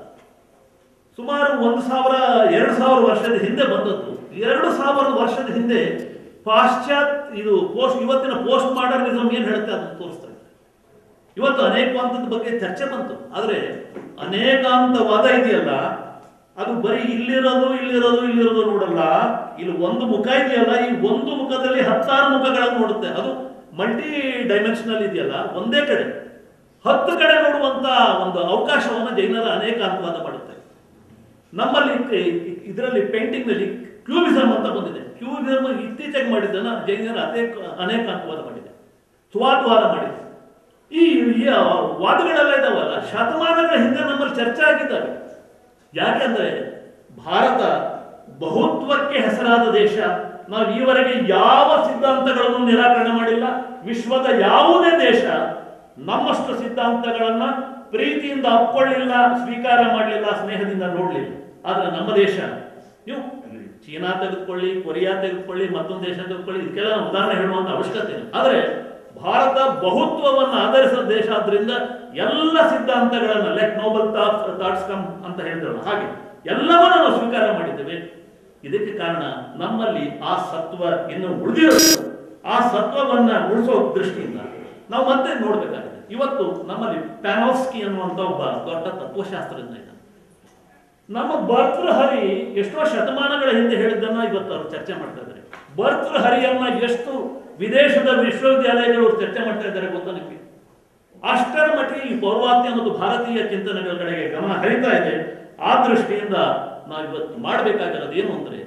ಸುಮಾರು ಒಂದು ಸಾವಿರ ಎರಡು ಸಾವಿರ ವರ್ಷದ ಹಿಂದೆ ಬಂದದ್ದು ಎರಡು ಸಾವಿರದ ವರ್ಷದ ಹಿಂದೆ ಪಾಶ್ಚಾತ್ ಇದು ಪೋಸ್ಟ್ ಇವತ್ತಿನ ಪೋಸ್ಟ್ ಮಾಡರ್ನಿಸಮ್ ಏನ್ ಹೇಳುತ್ತೆ ಅದನ್ನು ತೋರಿಸ್ತಾ ಇದೆ ಇವತ್ತು ಅನೇಕಾಂತದ ಬಗ್ಗೆ ಚರ್ಚೆ ಬಂತು ಆದ್ರೆ ಅನೇಕಾಂತವಾದ ಇದೆಯಲ್ಲ ಅದು ಬರೀ ಇಲ್ಲಿರೋದು ಇಲ್ಲಿರೋದು ಇಲ್ಲಿರೋದು ನೋಡಲ್ಲ ಇಲ್ಲಿ ಒಂದು ಮುಖ ಇದೆಯಲ್ಲ ಈ ಒಂದು ಮುಖದಲ್ಲಿ ಹತ್ತಾರು ಮುಖಗಳನ್ನು ನೋಡುತ್ತೆ ಅದು ಮಲ್ಟಿ ಡೈಮೆನ್ಷನಲ್ ಇದೆಯಲ್ಲ ಒಂದೇ ಕಡೆ ಹತ್ತು ಕಡೆ ನೋಡುವಂತ ಒಂದು ಅವಕಾಶವನ್ನು ಜೈನರ ಅನೇಕಾಂತವಾದ ಮಾಡುತ್ತೆ ನಮ್ಮಲ್ಲಿ ಇದರಲ್ಲಿ ಪೇಂಟಿಂಗ್ ನಲ್ಲಿ ಕ್ಯೂಬಿಸಮ್ ಅಂತ ಬಂದಿದೆ ಕ್ಯೂಬಿಸಮ್ ಇತ್ತೀಚೆಗೆ ಮಾಡಿದ್ದನ್ನ ಜೈನರ ಅನೇಕ ಅನೇಕಾಂತವಾದ ಮಾಡಿದೆ ಸ್ವಾದ್ವಾದ ಮಾಡಿದೆ ಈ ಈ ವಾದಗಳೆಲ್ಲ ಇದಾವಲ್ಲ ಶತಮಾನಗಳ ಹಿಂದೆ ನಮ್ಮಲ್ಲಿ ಚರ್ಚೆ ಆಗಿದ್ದಾವೆ ಯಾಕೆಂದ್ರೆ ಭಾರತ ಬಹುತ್ವಕ್ಕೆ ಹೆಸರಾದ ದೇಶ ನಾವು ಈವರೆಗೆ ಯಾವ ಸಿದ್ಧಾಂತಗಳನ್ನು ನಿರಾಕರಣೆ ಮಾಡಿಲ್ಲ ವಿಶ್ವದ ಯಾವುದೇ ದೇಶ ನಮ್ಮಷ್ಟು ಸಿದ್ಧಾಂತಗಳನ್ನ ಪ್ರೀತಿಯಿಂದ ಒಪ್ಕೊಳ್ಳಿಲ್ಲ ಸ್ವೀಕಾರ ಮಾಡಲಿಲ್ಲ ಸ್ನೇಹದಿಂದ ನೋಡ್ಲಿಲ್ಲ ಆದ್ರೆ ನಮ್ಮ ದೇಶ ನೀವು ಚೀನಾ ತೆಗೆದುಕೊಳ್ಳಿ ಕೊರಿಯಾ ತೆಗೆದುಕೊಳ್ಳಿ ಮತ್ತೊಂದು ದೇಶ ತೆಗೆದುಕೊಳ್ಳಿ ಇದಕ್ಕೆಲ್ಲ ನಾನು ಉದಾಹರಣೆ ಹೇಳುವಂತ ಅವಶ್ಯಕತೆ ಇಲ್ಲ ಆದ್ರೆ ಭಾರತ ಬಹುತ್ವವನ್ನು ಆಧರಿಸಿದ ದೇಶ ಆದ್ರಿಂದ ಎಲ್ಲ ಸಿದ್ಧಾಂತಗಳನ್ನ let noble thoughts thoughts come ಅಂತ ಹೇಳ್ತಾರಲ್ಲ ಹಾಗೆ ಎಲ್ಲವನ್ನ ನಾವು ಸ್ವೀಕಾರ ಮಾಡಿದ್ದೇವೆ ಇದಕ್ಕೆ ಕಾರಣ ನಮ್ಮಲ್ಲಿ ಆ ಸತ್ವ ಇನ್ನು ಉಳಿದಿರೋದು ಆ ಸತ್ವವನ್ನ ಉಳಿಸೋ ದೃಷ್ಟಿಯಿಂದ ನಾವು ಮತ್ತೆ ನೋಡ್ಬೇಕಾಗಿದೆ ಇವತ್ತು ನಮ್ಮಲ್ಲಿ ಪ್ಯಾನೋಸ್ಕಿ ಅನ್ನುವಂತ ಒಬ್ಬ ದೊಡ್ಡ ತತ್ವಶಾಸ್ತ್ರಜ್ಞ ಇದ್ದಾನೆ ನಮ್ಮ ಭರ್ತೃಹರಿ ಎಷ್ಟೋ ಶತಮಾನಗಳ ಹಿಂದೆ ಹೇಳಿದ್ದನ್ನ ಇವತ್ತು ಅವರು ಚರ್ಚೆ ಮಾಡ್ತಾ ಇದ್ದಾರೆ ಭರ್ತೃಹರಿಯನ್ನ ಎಷ್ಟು ವಿದೇಶದ ವಿಶ್ವವಿದ್ಯಾಲಯಗಳು ಚರ್ಚೆ ಮಾಡ್ತಾ ಇದ್ದಾರೆ ಗೊತ್ತಾ ನಿಮಗೆ ಅಷ್ಟರ ಮಟ್ಟಿಗೆ ಈ ಪೌರ್ವಾತ್ಯ ಮತ್ತು ಭಾರತೀಯ ಚಿಂತನೆಗಳ ಕಡೆಗೆ ಗಮನ ಹರಿತಾ ಇದೆ ಆ ದೃಷ್ಟಿಯಿಂದ ನಾವು ಇವತ್ತು ಮಾಡಬೇಕಾಗಿರೋದು ಏನು ಅಂದ್ರೆ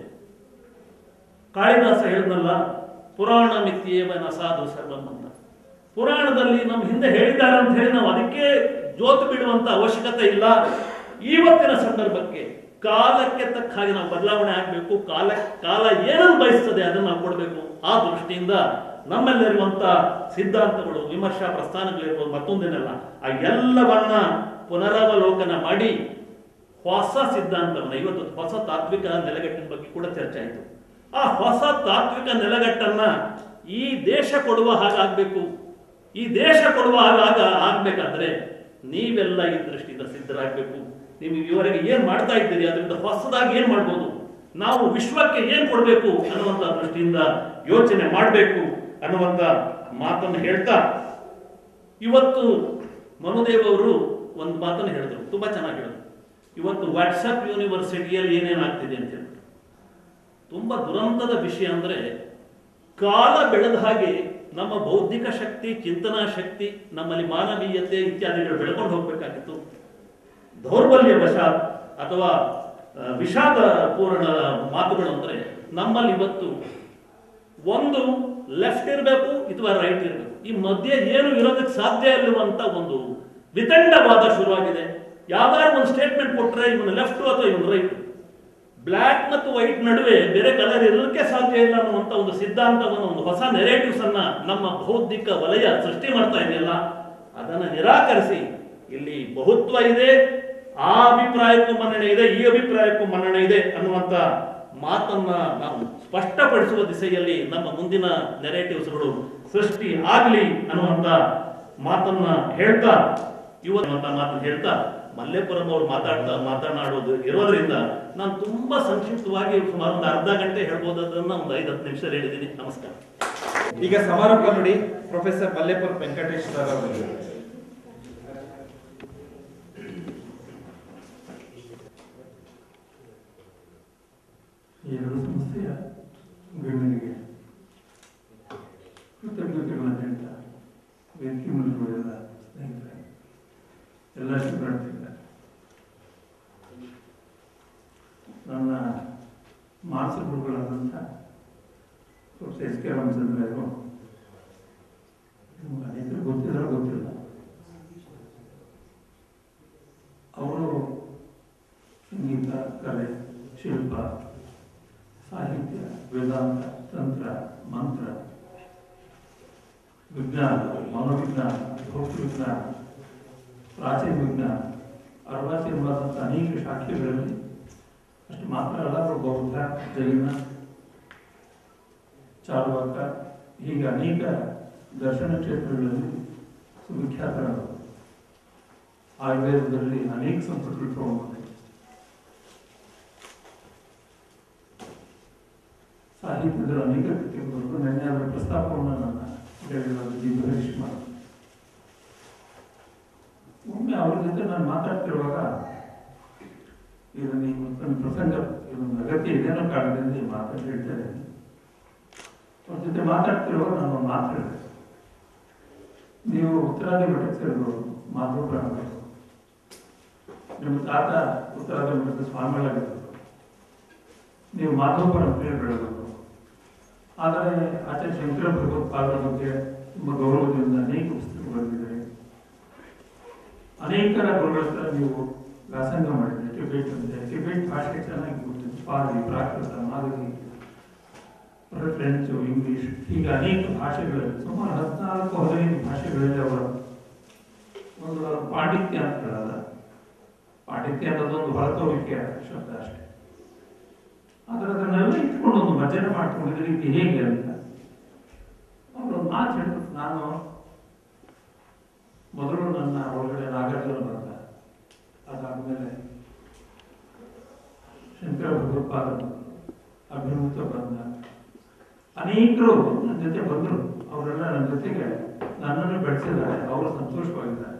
ಕಾಳಿದಾಸ ಹೇಳಿದ್ನಲ್ಲ ಪುರಾಣ ಮಿತಿಯೇವನ ಸಾಧು ಸರ್ವಂ ಅಂತ ಪುರಾಣದಲ್ಲಿ ನಮ್ಮ ಹಿಂದೆ ಹೇಳಿದ್ದಾರೆ ಅಂತ ಹೇಳಿ ನಾವು ಅದಕ್ಕೆ ಜೋತು ಬಿಡುವಂತ ಅವಶ್ಯಕತೆ ಇಲ್ಲ ಇವತ್ತಿನ ಸಂದರ್ಭಕ್ಕೆ ಕಾಲಕ್ಕೆ ತಕ್ಕ ಹಾಗೆ ನಾವು ಬದಲಾವಣೆ ಆಗಬೇಕು ಕಾಲ ಕಾಲ ಏನನ್ನು ಬಯಸ್ತದೆ ಅದನ್ನು ನಾವು ಕೊಡಬೇಕು ಆ ದೃಷ್ಟಿಯಿಂದ ನಮ್ಮಲ್ಲಿರುವಂತ ಸಿದ್ಧಾಂತಗಳು ವಿಮರ್ಶಾ ಪ್ರಸ್ಥಾನಗಳಿರ್ಬೋದು ಮತ್ತೊಂದೇನೆಲ್ಲ ಆ ಎಲ್ಲವನ್ನ ಪುನರಾವಲೋಕನ ಮಾಡಿ ಹೊಸ ಸಿದ್ಧಾಂತವನ್ನ ಇವತ್ತು ಹೊಸ ತಾತ್ವಿಕ ನೆಲೆಗಟ್ಟಿನ ಬಗ್ಗೆ ಕೂಡ ಚರ್ಚೆ ಆಯಿತು ಆ ಹೊಸ ತಾತ್ವಿಕ ನೆಲೆಗಟ್ಟನ್ನ ಈ ದೇಶ ಕೊಡುವ ಹಾಗಾಗ್ಬೇಕು ಈ ದೇಶ ಕೊಡುವ ಹಾಗಾಗ ಆಗ್ಬೇಕಾದ್ರೆ ನೀವೆಲ್ಲ ಈ ದೃಷ್ಟಿಯಿಂದ ಸಿದ್ಧರಾಗಬೇಕು ನೀವು ಇವರೆಗೆ ಏನ್ ಮಾಡ್ತಾ ಇದ್ದೀರಿ ಅದರಿಂದ ಹೊಸದಾಗಿ ಏನ್ ಮಾಡ್ಬೋದು ನಾವು ವಿಶ್ವಕ್ಕೆ ಏನ್ ಕೊಡಬೇಕು ಅನ್ನುವಂತ ದೃಷ್ಟಿಯಿಂದ ಯೋಚನೆ ಮಾಡಬೇಕು ಅನ್ನುವಂತ ಮಾತನ್ನು ಹೇಳ್ತಾ ಇವತ್ತು ಮನುದೇವ್ ಅವರು ಒಂದು ಮಾತನ್ನು ಹೇಳಿದ್ರು ತುಂಬಾ ಚೆನ್ನಾಗಿ ಹೇಳಿದ್ರು ಇವತ್ತು ವಾಟ್ಸಪ್ ಯೂನಿವರ್ಸಿಟಿಯಲ್ಲಿ ಏನೇನಾಗ್ತಿದೆ ಅಂತ ಹೇಳ್ಬಿಟ್ಟು ತುಂಬಾ ದುರಂತದ ವಿಷಯ ಅಂದ್ರೆ ಕಾಲ ಬೆಳೆದ ಹಾಗೆ ನಮ್ಮ ಬೌದ್ಧಿಕ ಶಕ್ತಿ ಚಿಂತನಾ ಶಕ್ತಿ ನಮ್ಮಲ್ಲಿ ಮಾನವೀಯತೆ ಇತ್ಯಾದಿಗಳು ಬೆಳ್ಕೊಂಡು ಹೋಗ್ಬೇಕಾಗಿತ್ತು ದೌರ್ಬಲ್ಯ ವಶಾತ್ ಅಥವಾ ಆ, ವಿಷಾದ ಪೂರ್ಣ ಮಾತುಗಳು ಅಂದ್ರೆ ನಮ್ಮಲ್ಲಿ ಇವತ್ತು ಒಂದು ಲೆಫ್ಟ್ ಇರಬೇಕು ಅಥವಾ ರೈಟ್ ಇರಬೇಕು ಈ ಮಧ್ಯೆ ಏನು ಇರೋದಕ್ಕೆ ಸಾಧ್ಯ ಇಲ್ಲವಂತ ಒಂದು ವಿತಂಡವಾದ ಶುರುವಾಗಿದೆ ಯಾವ್ದಾದ್ರು ಒಂದು ಸ್ಟೇಟ್ಮೆಂಟ್ ಕೊಟ್ರೆ ಇವನು ಲೆಫ್ಟ್ ಅಥವಾ ಇವನು ರೈಟ್ ಬ್ಲ್ಯಾಕ್ ಮತ್ತು ವೈಟ್ ನಡುವೆ ಬೇರೆ ಕಲರ್ ಇರೋದಕ್ಕೆ ಸಾಧ್ಯ ಇಲ್ಲ ಅನ್ನುವಂತ ಒಂದು ಸಿದ್ಧಾಂತವನ್ನು ಒಂದು ಹೊಸ ನೆರೇಟಿವ್ಸ್ ಅನ್ನ ನಮ್ಮ ಬೌದ್ಧಿಕ ವಲಯ ಸೃಷ್ಟಿ ಮಾಡ್ತಾ ಇದೆಯಲ್ಲ ಅದನ್ನ ನಿರಾಕರಿಸಿ ಇಲ್ಲಿ ಬಹುತ್ವ ಇದೆ ಆ ಅಭಿಪ್ರಾಯಕ್ಕೂ ಮನ್ನಣೆ ಇದೆ ಈ ಅಭಿಪ್ರಾಯಕ್ಕೂ ಮನ್ನಣೆ ಇದೆ ಅನ್ನುವಂತ ಮಾತನ್ನ ನಾವು ಸ್ಪಷ್ಟಪಡಿಸುವ ದಿಸೆಯಲ್ಲಿ ನಮ್ಮ ಮುಂದಿನ ನೆರೇಟಿವ್ಸ್ಗಳು ಸೃಷ್ಟಿ ಆಗಲಿ ಅನ್ನುವಂತ ಮಾತನ್ನ ಹೇಳ್ತಾ ಇವತ್ತು ಮಾತನ್ನ ಹೇಳ್ತಾ ಮಲ್ಲೇಪುರಂ ಅವರು ಮಾತಾಡ್ತಾ ಮಾತನಾಡೋದು ಇರೋದ್ರಿಂದ ನಾನು ತುಂಬಾ ಸಂಕ್ಷಿಪ್ತವಾಗಿ ಸುಮಾರು ಒಂದು ಅರ್ಧ ಗಂಟೆ ಹೇಳ್ಬೋದನ್ನ ಒಂದು ಐದು ಹತ್ತು ನಿಮಿಷ ಹೇಳಿದ್ದೀನಿ ನಮಸ್ಕಾರ ಈಗ ಸಮಾರೋಪ ನುಡಿ ಪ್ರೊಫೆಸರ್ ಮಲ್ಲೇಪುರ ವೆಂಕಟೇಶ್ ಸರ್ ಅವರು ಎರಡು ಸಂಸ್ಥೆಯ ಗಣ್ಯರಿಗೆ ಕೃತಜ್ಞತೆಗಳನ್ನು ಹೇಳ್ತಾ ವೇದಿಕೆ ಮುಂದುವರೆದ ಸ್ನೇಹಿತರೆ ಎಲ್ಲ ಶುಭಾರ್ಥಿಗಳ ನನ್ನ ಮಾಸ ಗುರುಗಳಾದಂಥ ಪ್ರೊಫೆಸರ್ ಎಸ್ ಕೆ ರಾಮಚಂದ್ರರು ನಿಮ್ಗೆ ಅನೇಕರು ಗೊತ್ತಿರೋ ಗೊತ್ತಿಲ್ಲ ಅವರು ಸಂಗೀತ ಕಲೆ ಶಿಲ್ಪ ಸಾಹಿತ್ಯ ವೇದಾಂತ ತಂತ್ರ ಮಂತ್ರ ವಿಜ್ಞಾನ ಮನೋವಿಜ್ಞಾನ ಭೌತವಿಜ್ಞಾನ ಪ್ರಾಚೀನ ವಿಜ್ಞಾನ ಅರ್ವಾಚೀನವಾದಂಥ ಅನೇಕ ಶಾಖೆಗಳಲ್ಲಿ ಅಷ್ಟು ಮಾತ್ರ ಅಲ್ಲ ಅವರು ಬೌದ್ಧ ಜೈನ ಚಾರುವಾಕ ಹೀಗೆ ಅನೇಕ ದರ್ಶನ ಕ್ಷೇತ್ರಗಳಲ್ಲಿ ಸುವಿಖ್ಯಾತರಾದರು ಆಯುರ್ವೇದದಲ್ಲಿ ಅನೇಕ ಸಂಸ್ಕೃತಿಗಳು ತಗೊಂಡ್ಬಂದಿದೆ ಸಾಹಿತ್ಯದಲ್ಲಿ ಅನೇಕ ಕೃತಿಗಳು ನೆನ್ನೆ ಅದರ ಪ್ರಸ್ತಾಪವನ್ನು ನನ್ನ ಹೇಳಿರೋದು ಜಿ ಹರೀಶ್ ಮಾಡಿ ಒಮ್ಮೆ ಅವ್ರ ಜೊತೆ ನಾನು ಮಾತಾಡ್ತಿರುವಾಗ ಇದನ್ನು ಇವತ್ತೊಂದು ಪ್ರಸಂಗ ಇದೊಂದು ಅಗತ್ಯ ಇದೇನೋ ಕಾರಣದಿಂದ ಈ ಮಾತನ್ನು ಹೇಳ್ತಾ ಇದ್ದೀನಿ ಅವ್ರ ಜೊತೆ ಮಾತಾಡ್ತಿರುವಾಗ ನಾನು ಒಂದು ಮಾತು ಹೇಳಿದೆ ನೀವು ಉತ್ತರಾದಿ ಮಠಕ್ಕೆ ಸೇರಿದವರು ಮಾಧವ ಪ್ರಾಣಗಳು ನಿಮ್ಮ ತಾತ ಉತ್ತರಾದಿ ಮಠದ ಸ್ವಾಮಿಗಳಾಗಿದ್ದರು ನೀವು ಮಾಧವಪುರ ಅಂತೇಳಿ ಬೆಳೆದವರು ಆದರೆ ಆಚಾರ್ಯ ಶಂಕರ ಭಗವತ್ಪಾದರ ಬಗ್ಗೆ ತುಂಬ ಗೌರವದಿಂದ ಅನೇಕ ಪುಸ್ತಕಗಳು ಬರೆದಿದ್ದಾರೆ ಅನೇಕರ ಗುರುಗಳ ಹತ್ರ ನೀವು ವ್ಯಾಸಂಗ ಮಾಡಿದ್ರೆ ಟಿಬೇಟ್ ಅಂತೆ ಟಿಬೇಟ್ ಭಾಷೆ ಚೆನ್ನಾಗಿ ಗೊತ್ತಿತ್ತು ಪಾಲಿ ಪ್ರಾಕೃತ ಮಾದರಿ ಫ್ರೆಂಚು ಇಂಗ್ಲಿಷ್ ಹೀಗೆ ಅನೇಕ ಭಾಷೆಗಳಲ್ಲಿ ಸುಮಾರು ಹದಿನಾಲ್ಕು ಹದಿನೈದು ಭಾಷೆಗಳಲ್ಲಿ ಅವರ ಒಂದು ಪಾಂಡಿತ್ಯ ಅಂತ ಹೇಳಲ್ಲ ಪಾಂಡಿತ್ಯ ಅನ್ನೋದೊಂದು ಹೊರತೋರಿಕೆ ಶಬ್ದ ಅಷ್ಟೇ ಆದರೆ ಅದನ್ನೆಲ್ಲ ಇಟ್ಕೊಂಡು ಒಂದು ಭಜನೆ ಮಾಡ್ಕೊಂಡಿದ್ರೆ ಇದು ಹೇಗೆ ಅಂತ ಅವರೊಂದು ಮಾತು ಹೇಳಿದ್ರು ನಾನು ಮೊದಲು ನನ್ನ ಒಳಗಡೆ ನಾಗಾರ್ಜುನ ಬಂದ ಅದಾದ್ಮೇಲೆ ಶಂಕರ ಭಗವತ್ಪಾದ ಅಭಿಮುಖ ಬಂದ ಅನೇಕರು ನನ್ನ ಜೊತೆ ಬಂದರು ಅವರೆಲ್ಲ ನನ್ನ ಜೊತೆಗೆ ನನ್ನನ್ನು ಬೆಳೆಸಿದ್ದಾರೆ ಅವರು ಸಂತೋಷವಾಗಿದ್ದಾರೆ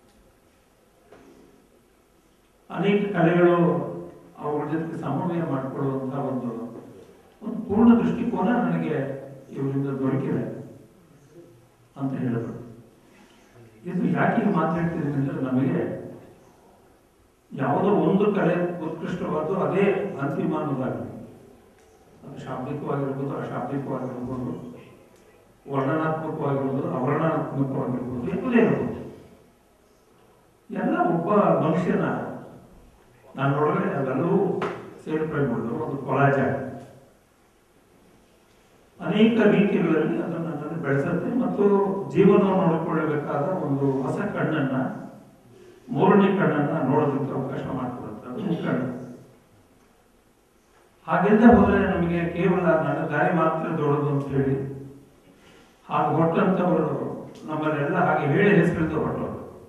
ಅನೇಕ ಕಲೆಗಳು ಅವ್ರ ಜೊತೆ ಸಮನ್ವಯ ಮಾಡಿಕೊಳ್ಳುವಂತಹ ಒಂದು ಒಂದು ಪೂರ್ಣ ದೃಷ್ಟಿಕೋನ ನನಗೆ ಇವರಿಂದ ದೊರಕಿದೆ ಅಂತ ಹೇಳಿದ್ರು ಇದು ಯಾಕೆ ಹೀಗೆ ಮಾತಾಡ್ತಿದ್ದೀನಿ ಅಂದ್ರೆ ನಮಗೆ ಯಾವುದೋ ಒಂದು ಕಲೆ ಉತ್ಕೃಷ್ಟವಾದ್ದು ಅದೇ ಅಂತಿಮ ಅನ್ನೋದಾಗಲಿ ಅದು ಶಾಬ್ದಿಕವಾಗಿರ್ಬೋದು ಅಶಾಬ್ದಿಕವಾಗಿರ್ಬೋದು ವರ್ಣನಾತ್ಮಕವಾಗಿರ್ಬೋದು ಅವರ್ಣನಾತ್ಮಕವಾಗಿರ್ಬೋದು ಯಾವುದೇ ಇರ್ಬೋದು ಎಲ್ಲ ಒಬ್ಬ ಮನುಷ್ಯನ ನನ್ನೊಳಗಡೆ ಅವೆಲ್ಲವೂ ಸೇರ್ಪಡೆಗೊಂಡು ಒಂದು ಕೊಲಾಜ ಅನೇಕ ರೀತಿಗಳಲ್ಲಿ ಅದನ್ನು ನನ್ನನ್ನು ಬೆಳೆಸುತ್ತೆ ಮತ್ತು ಜೀವನವನ್ನು ನೋಡಿಕೊಳ್ಳಬೇಕಾದ ಒಂದು ಹೊಸ ಕಣ್ಣನ್ನ ಮೂರನೇ ಕಣ್ಣನ್ನ ನೋಡೋದಕ್ಕೆ ಅವಕಾಶ ಮಾಡಿಕೊಡುತ್ತೆ ಅದು ಮುಕ್ಕಣ್ಣು ಹಾಗೆಲ್ಲ ಹೋದರೆ ನಮಗೆ ಕೇವಲ ನನ್ನ ದಾರಿ ಮಾತ್ರ ದೊಡ್ಡದು ಅಂತ ಹೇಳಿ ಹಾಗೆ ಹೊಟ್ಟಂತವರು ನಮ್ಮನ್ನೆಲ್ಲ ಹಾಗೆ ಹೇಳಿ ಹೆಸರಿದ್ದು ಹೊರಟವರು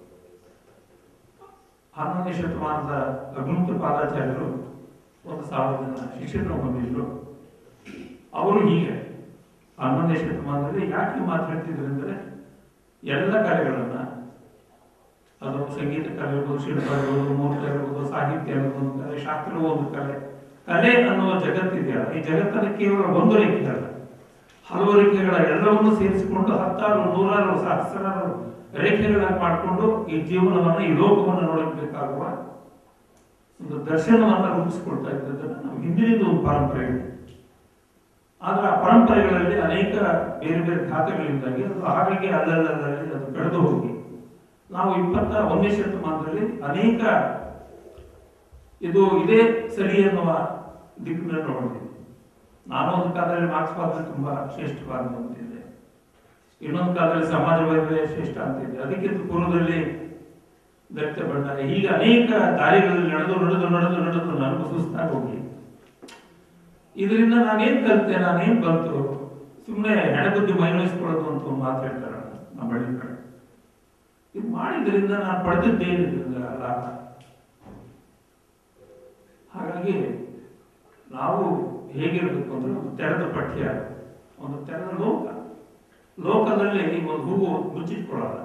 ಹನ್ನೊಂದನೇ ಶತಮಾನದ ಅಗ್ನಿಮುಖ ಪಾದಾಚಾರ್ಯರು ಒಂದು ಸಾವಿರ ಜನ ಶಿಷ್ಯರನ್ನು ಹೊಂದಿದ್ರು ಅವರು ಹೀಗೆ ಹನ್ನೊಂದನೇ ಶತಮಾನದಲ್ಲಿ ಯಾಕೆ ಮಾತಾಡ್ತಿದ್ರು ಅಂದರೆ ಎಲ್ಲ ಕಲೆಗಳನ್ನ ಅದು ಸಂಗೀತ ಕಲೆ ಇರ್ಬೋದು ಶಿಲ್ಪ ಇರ್ಬೋದು ಮೂರ್ತಿ ಇರ್ಬೋದು ಸಾಹಿತ್ಯ ಇರ್ಬೋದು ಒಂದು ಕಲೆ ಶಾಸ್ತ್ರವೂ ಒಂದು ಕಲೆ ಕಲೆ ಅನ್ನುವ ಜಗತ್ತಿದೆಯಲ್ಲ ಈ ಜಗತ್ತನ್ನು ಕೇವಲ ಒಂದು ರೇಖೆ ಅಲ್ಲ ಹಲವು ರೇಖೆಗಳ ಎಲ್ಲವನ್ನೂ ಸೇರಿಸಿಕೊಂಡು ಹತ್ತಾರು ನೂರಾರು ಸಹಸ್ರಾರು ರೇಖೆಗಳಾಗಿ ಮಾಡಿಕೊಂಡು ಈ ಜೀವನವನ್ನು ಈ ಲೋಕವನ್ನು ನೋಡಬೇಕಾಗುವ ಒಂದು ದರ್ಶನವನ್ನು ರೂಪಿಸಿಕೊಳ್ತಾ ಇದ್ದದನ್ನು ನಾವು ಹಿಂದಿನಿಂದ ಒಂದು ಪರಂಪರೆ ಇದೆ ಆದ್ರೆ ಆ ಪರಂಪರೆಗಳಲ್ಲಿ ಅನೇಕ ಬೇರೆ ಬೇರೆ ಖಾತೆಗಳಿಂದಾಗಿ ಅದು ಹಾಗಾಗಿ ಅಲ್ಲಲ್ಲಲ್ಲಿ ಅದು ಬೆಳೆದು ಹೋಗಿ ನಾವು ಇಪ್ಪತ್ತ ಒಂದನೇ ಶತಮಾನದಲ್ಲಿ ಅನೇಕ ಇದು ಇದೇ ಸರಿ ಎನ್ನುವ ದಿಕ್ಕಿನಲ್ಲಿ ನೋಡಿದ್ದೀವಿ ನಾನು ಒಂದು ಕಾಲದಲ್ಲಿ ಮಾರ್ಕ್ಸ್ವಾದ ತುಂಬಾ ಶ್ರೇಷ್ಠವಾದ ಅಂತಿದ್ದೆ ಇನ್ನೊಂದು ಕಾಲದಲ್ಲಿ ಸಮಾಜವಾದವೇ ಶ್ರೇಷ್ಠ ಅಂತಿದ್ದೆ ಅದಕ್ಕಿಂತ ಪೂರ್ವದಲ್ಲಿ ದಲಿತ ಬಂಡಾಯ ಹೀಗೆ ಅನೇಕ ದಾರಿಗಳಲ್ಲಿ ನಡೆದು ನಡೆದು ನಡೆದು ನಡೆದು ನನಗೂ ಸುಸ್ತಾಗಿ ಹೋಗಿ ಇದರಿಂದ ನಾನೇನ್ ಕಲಿತೆ ನಾನೇನ್ ಬಂತು ಸುಮ್ಮನೆ ಹೆಣಗುದ್ದಿ ಮೈನೋಯಿಸ್ಕೊಳ್ಳೋದು ಅಂತ ಒಂದು ಮಾತು ಹೇಳ್ತಾರೆ ನಮ್ಮ ಬಳಿ ಕಡೆ ಇದು ಮಾಡಿದ್ರಿಂದ ನಾನು ಪಡೆದಿದ್ದೇನಿದ್ರಿಂದ ಲಾಭ ಹಾಗಾಗಿ ನಾವು ಹೇಗಿರಬೇಕು ಅಂದ್ರೆ ಒಂದು ತೆರೆದ ಪಠ್ಯ ಒಂದು ತೆರೆದ ಲೋಕ ಲೋಕದಲ್ಲಿ ಒಂದು ಹೂವು ಮುಚ್ಚಿಟ್ಕೊಳ್ಳಲ್ಲ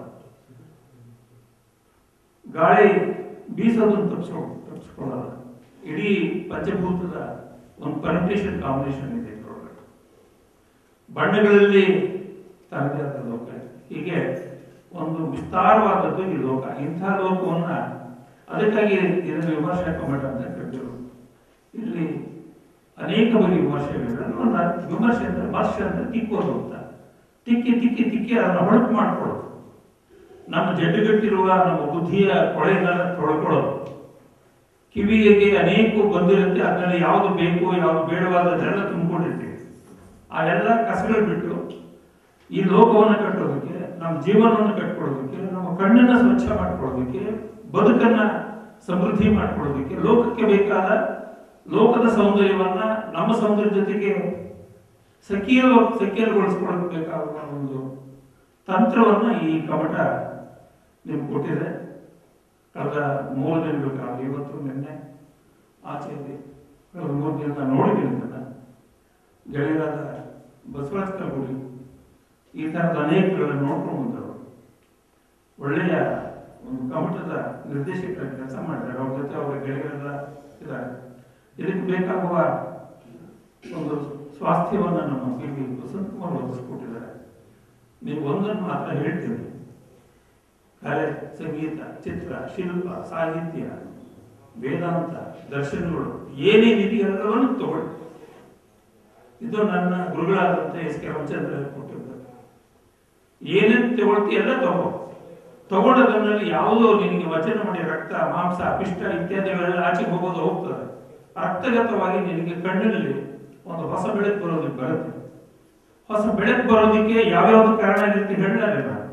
ಗಾಳಿ ಬೀಸೋದನ್ನು ತಪ್ಪಿಸ್ಕೊ ತಪ್ಪಿಸ್ಕೊಳ್ಳಲ್ಲ ಇಡೀ ಪಂಚಭೂತದ ಒಂದು ಪರ್ಮಿಟೇಷನ್ ಕಾಂಬಿನೇಷನ್ ಇದೆ ಇದ್ರೊಳಗಡೆ ಬಣ್ಣಗಳಲ್ಲಿ ತನ್ನದೇ ಆದ ಲೋಕ ಇದೆ ಹೀಗೆ ಒಂದು ವಿಸ್ತಾರವಾದದ್ದು ಈ ಲೋಕ ಇಂಥ ಲೋಕವನ್ನ ಅದಕ್ಕಾಗಿ ಇದನ್ನು ವಿಮರ್ಶೆ ಕಮಟ ಅಂತ ಕರೆದರು ಇಲ್ಲಿ ಅನೇಕ ಬಗೆ ವಿಮರ್ಶೆಗಳಿವೆ ಒಂದು ವಿಮರ್ಶೆ ಅಂದ್ರೆ ಮರ್ಷ ಅಂದ್ರೆ ತಿಕ್ಕೋದು ಅಂತ ತಿಕ್ಕಿ ತಿಕ್ಕಿ ತಿಕ್ಕಿ ಅದನ್ನು ಹೊಳಪು ಮಾಡ್ಕೊಳ್ಳೋದು ನಮ್ಮ ಜಡ್ಡುಗಟ್ಟಿರುವ ನಮ್ಮ ಬುದ್ಧಿಯ ಕೊಳೆನೆಲ್ಲ ತೊಳ್ಕೊಳ್ಳೋದು ಕಿವಿಗೆ ಅನೇಕ ಬಂದಿರುತ್ತೆ ಅದರಲ್ಲಿ ಯಾವುದು ಬೇಕು ಯಾವುದು ಬೇಡವಾದದೆಲ್ಲ ತುಂಬಿಕೊಂಡಿರ್ತೀವಿ ಆ ಎಲ್ಲ ಕಸಗಳು ಬಿಟ್ಟು ಈ ಲೋಕವನ್ನು ಕಟ್ಟೋದಕ್ಕೆ ನಮ್ಮ ಜೀವನವನ್ನು ಕಟ್ಕೊಳ್ಳೋದಕ್ಕೆ ನಮ್ಮ ಕಣ್ಣನ್ನ ಸ್ವಚ್ಛ ಮಾಡ್ಕೊಳ್ಳೋದಕ್ಕೆ ಬದುಕನ್ನ ಸಮೃದ್ಧಿ ಮಾಡ್ಕೊಳ್ಳೋದಕ್ಕೆ ಲೋಕಕ್ಕೆ ಬೇಕಾದ ಲೋಕದ ಸೌಂದರ್ಯವನ್ನ ನಮ್ಮ ಸೌಂದರ್ಯ ಜೊತೆಗೆ ಸಖಿಯ ಸಖಿಯಗೊಳಿಸ್ಕೊಳ್ಳೋಕೆ ಬೇಕಾಗುವ ಒಂದು ತಂತ್ರವನ್ನ ಈ ಕಮಟ ನಿಮ್ಗೆ ಕೊಟ್ಟಿದೆ ಕಳೆದ ಮೂರು ದಿನಗಳ ಕಾಲ ಇವತ್ತು ನಿನ್ನೆ ಆಚೆ ಕಳೆದ ಮೂರು ದಿನ ನಾನು ನೋಡಿದ್ದೀನಿ ಇದನ್ನ ಗೆಳೆಯರಾದ ಬಸವರಾಜ ಕಲ್ಗುಡಿ ಈ ಥರದ ಅನೇಕಗಳನ್ನು ನೋಡ್ಕೊಂಡು ಬಂದವರು ಒಳ್ಳೆಯ ಒಂದು ಕಮಟದ ನಿರ್ದೇಶಕರ ಕೆಲಸ ಮಾಡಿದ್ದಾರೆ ಅವ್ರ ಜೊತೆ ಅವರ ಗೆಳೆಯರೆಲ್ಲ ಇದ್ದಾರೆ ಇದಕ್ಕೆ ಬೇಕಾಗುವ ಒಂದು ಸ್ವಾಸ್ಥ್ಯವನ್ನು ನಮ್ಮ ಪಿ ವಿ ವಸಂತ ಕುಮಾರ್ ಒದಗಿಸ್ಕೊಟ್ಟಿದ್ದಾರೆ ನೀವು ಒಂದನ್ನು ಮಾತ್ರ ಹೇಳ್ತೀನಿ ಕಲೆ ಸಂಗೀತ ಚಿತ್ರ ಶಿಲ್ಪ ಸಾಹಿತ್ಯ ವೇದಾಂತ ದರ್ಶನಗಳು ಏನೇನಿದೆ ಎಲ್ಲವನ್ನು ತಗೊಳ್ಳಿ ಇದು ನನ್ನ ಗುರುಗಳಾದಂಥ ಎಸ್ ಕೆ ರಾಮಚಂದ್ರ ಕೊಟ್ಟಿದ್ದಾರೆ ಏನೇನು ತಗೊಳ್ತಿ ಎಲ್ಲ ತಗೋ ತಗೊಂಡದ್ರಲ್ಲಿ ಯಾವುದೋ ನಿನಗೆ ವಚನ ಮಾಡಿ ರಕ್ತ ಮಾಂಸ ಪಿಷ್ಟ ಇತ್ಯಾದಿಗಳೆಲ್ಲ ಆಚೆಗೆ ಹೋಗೋದು ಹೋಗ್ತದೆ ರಕ್ತಗತವಾಗಿ ನಿನಗೆ ಕಣ್ಣಿನಲ್ಲಿ ಒಂದು ಹೊಸ ಬೆಳಕು ಬರೋದಕ್ಕೆ ಬರುತ್ತೆ ಹೊಸ ಬೆಳಕು ಬರೋದಕ್ಕೆ ಯಾವ್ಯಾವ್ದು ಕಾರಣ ಆಗಿರುತ್ತೆ ಹೇಳಲಾರೆ ನಾನು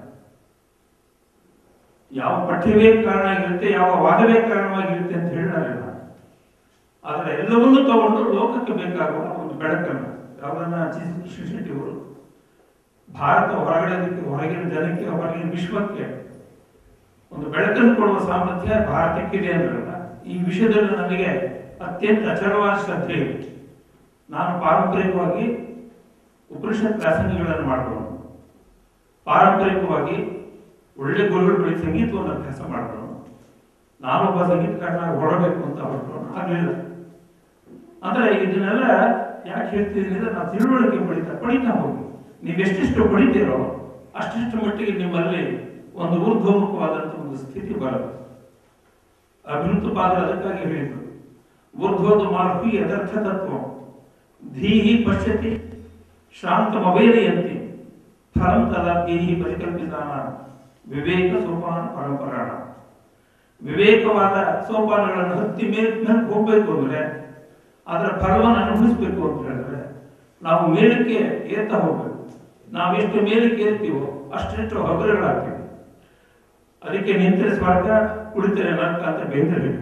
ಯಾವ ಪಠ್ಯವೇ ಕಾರಣ ಆಗಿರುತ್ತೆ ಯಾವ ವಾದವೇ ಕಾರಣವಾಗಿರುತ್ತೆ ಅಂತ ಹೇಳಲಾರೆ ನಾನು ಆದರೆ ಎಲ್ಲವನ್ನೂ ತಗೊಂಡು ಲೋಕಕ್ಕೆ ಬೇಕಾಗುವ ಒಂದು ಬೆಳಕನ್ನು ಯಾವ್ದನ್ನ ಜಿ- ಕೃಷ್ಣ ಶೆಟ್ಟಿ ಅವರು ಭಾರತ ಹೊರಗಡೆದಕ್ಕೆ ಹೊರಗಿನ ಜನಕ್ಕೆ ಹೊರಗಿನ ವಿಶ್ವಕ್ಕೆ ಒಂದು ಬೆಳಕನ್ನು ಕೊಡುವ ಸಾಮರ್ಥ್ಯ ಭಾರತಕ್ಕಿದೆ ಅಂದ್ರಲ್ಲ ಈ ವಿಷಯದಲ್ಲಿ ನನಗೆ ಅತ್ಯಂತ ಅಚಲವಾದ ಶ್ರದ್ಧೆ ಇದೆ ನಾನು ಪಾರಂಪರಿಕವಾಗಿ ಉಪನಿಷತ್ ವ್ಯಾಸಂಗಗಳನ್ನು ಮಾಡಿದವನು ಪಾರಂಪರಿಕವಾಗಿ ಒಳ್ಳೆ ಗುರುಗಳ ಬಳಿ ಸಂಗೀತವನ್ನು ಅಭ್ಯಾಸ ಮಾಡಿದವನು ನಾನೊಬ್ಬ ಸಂಗೀತಕಾರನಾಗಿ ಹೊರಬೇಕು ಅಂತ ಹೊರಟವನು ಆಗಲಿಲ್ಲ ಅಂದ್ರೆ ಇದನ್ನೆಲ್ಲ ಯಾಕೆ ಹೇಳ್ತಿದ್ದೀನಿ ಅಂದ್ರೆ ನಾವು ತಿಳುವಳಿಕೆ ಪಡಿತಾ ಪಡಿತಾ ಹೋಗಿ ನೀವೆಷ್ಟೆಷ್ಟು ಪಡಿತೀರೋ ಅಷ್ಟೆಷ್ಟು ಮಟ್ಟಿಗೆ ನಿಮ್ಮಲ್ಲಿ ಒಂದು ಊರ್ಧ್ವಮುಖವಾದಂತ ಒಂದು ಸ್ಥಿತಿ ಬರುತ್ತೆ ಅಭಿವೃದ್ಧ ಪಾದ ಅದಕ್ಕಾಗಿ ಹೇಳಿದ್ರು ಊರ್ಧ್ವದ ಮಾರ್ಪಿ ಯಥಾರ್ಥ ತತ್ವ ಧೀಹಿ ಪಶ್ಯತಿ ಶಾಂತಮವೇದಯಂತಿ ಫಲಂ ತದಾ ಧೀಹಿ ಪರಿಕಲ್ಪಿತಾನ ವಿವೇಕ ಸೋಪಾನ ಪರಂಪರಾಣ ವಿವೇಕವಾದ ಸೋಪಾನಗಳನ್ನು ಹತ್ತಿ ಮೇಲೆ ಮೇಲೆ ಹೋಗ್ಬೇಕು ಅಂದ್ರೆ ಅದರ ಫಲವನ್ನು ಅನುಭವಿಸ್ಬೇಕು ಅಂತ ಹೇಳಿದ್ರೆ ನಾವು ಮೇಲಕ್ಕೆ ಏರ್ತಾ ಹೋಗ್ಬೇಕು ನಾವು ಎಷ್ಟು ಮೇಲಕ್ಕೆ ಏರ್ತೀವೋ ಅಷ್ಟೆಷ್ಟು ಹಗುರಗಳಾಗ್ತೀವಿ ಅದಕ್ಕೆ ನಿಂತರೆ ಸ್ವರ್ಗ ಕುಳಿತರೆ ನರ್ಕ ಅಂತ ಬೇಂದ್ರೆ ಹೇಳಿ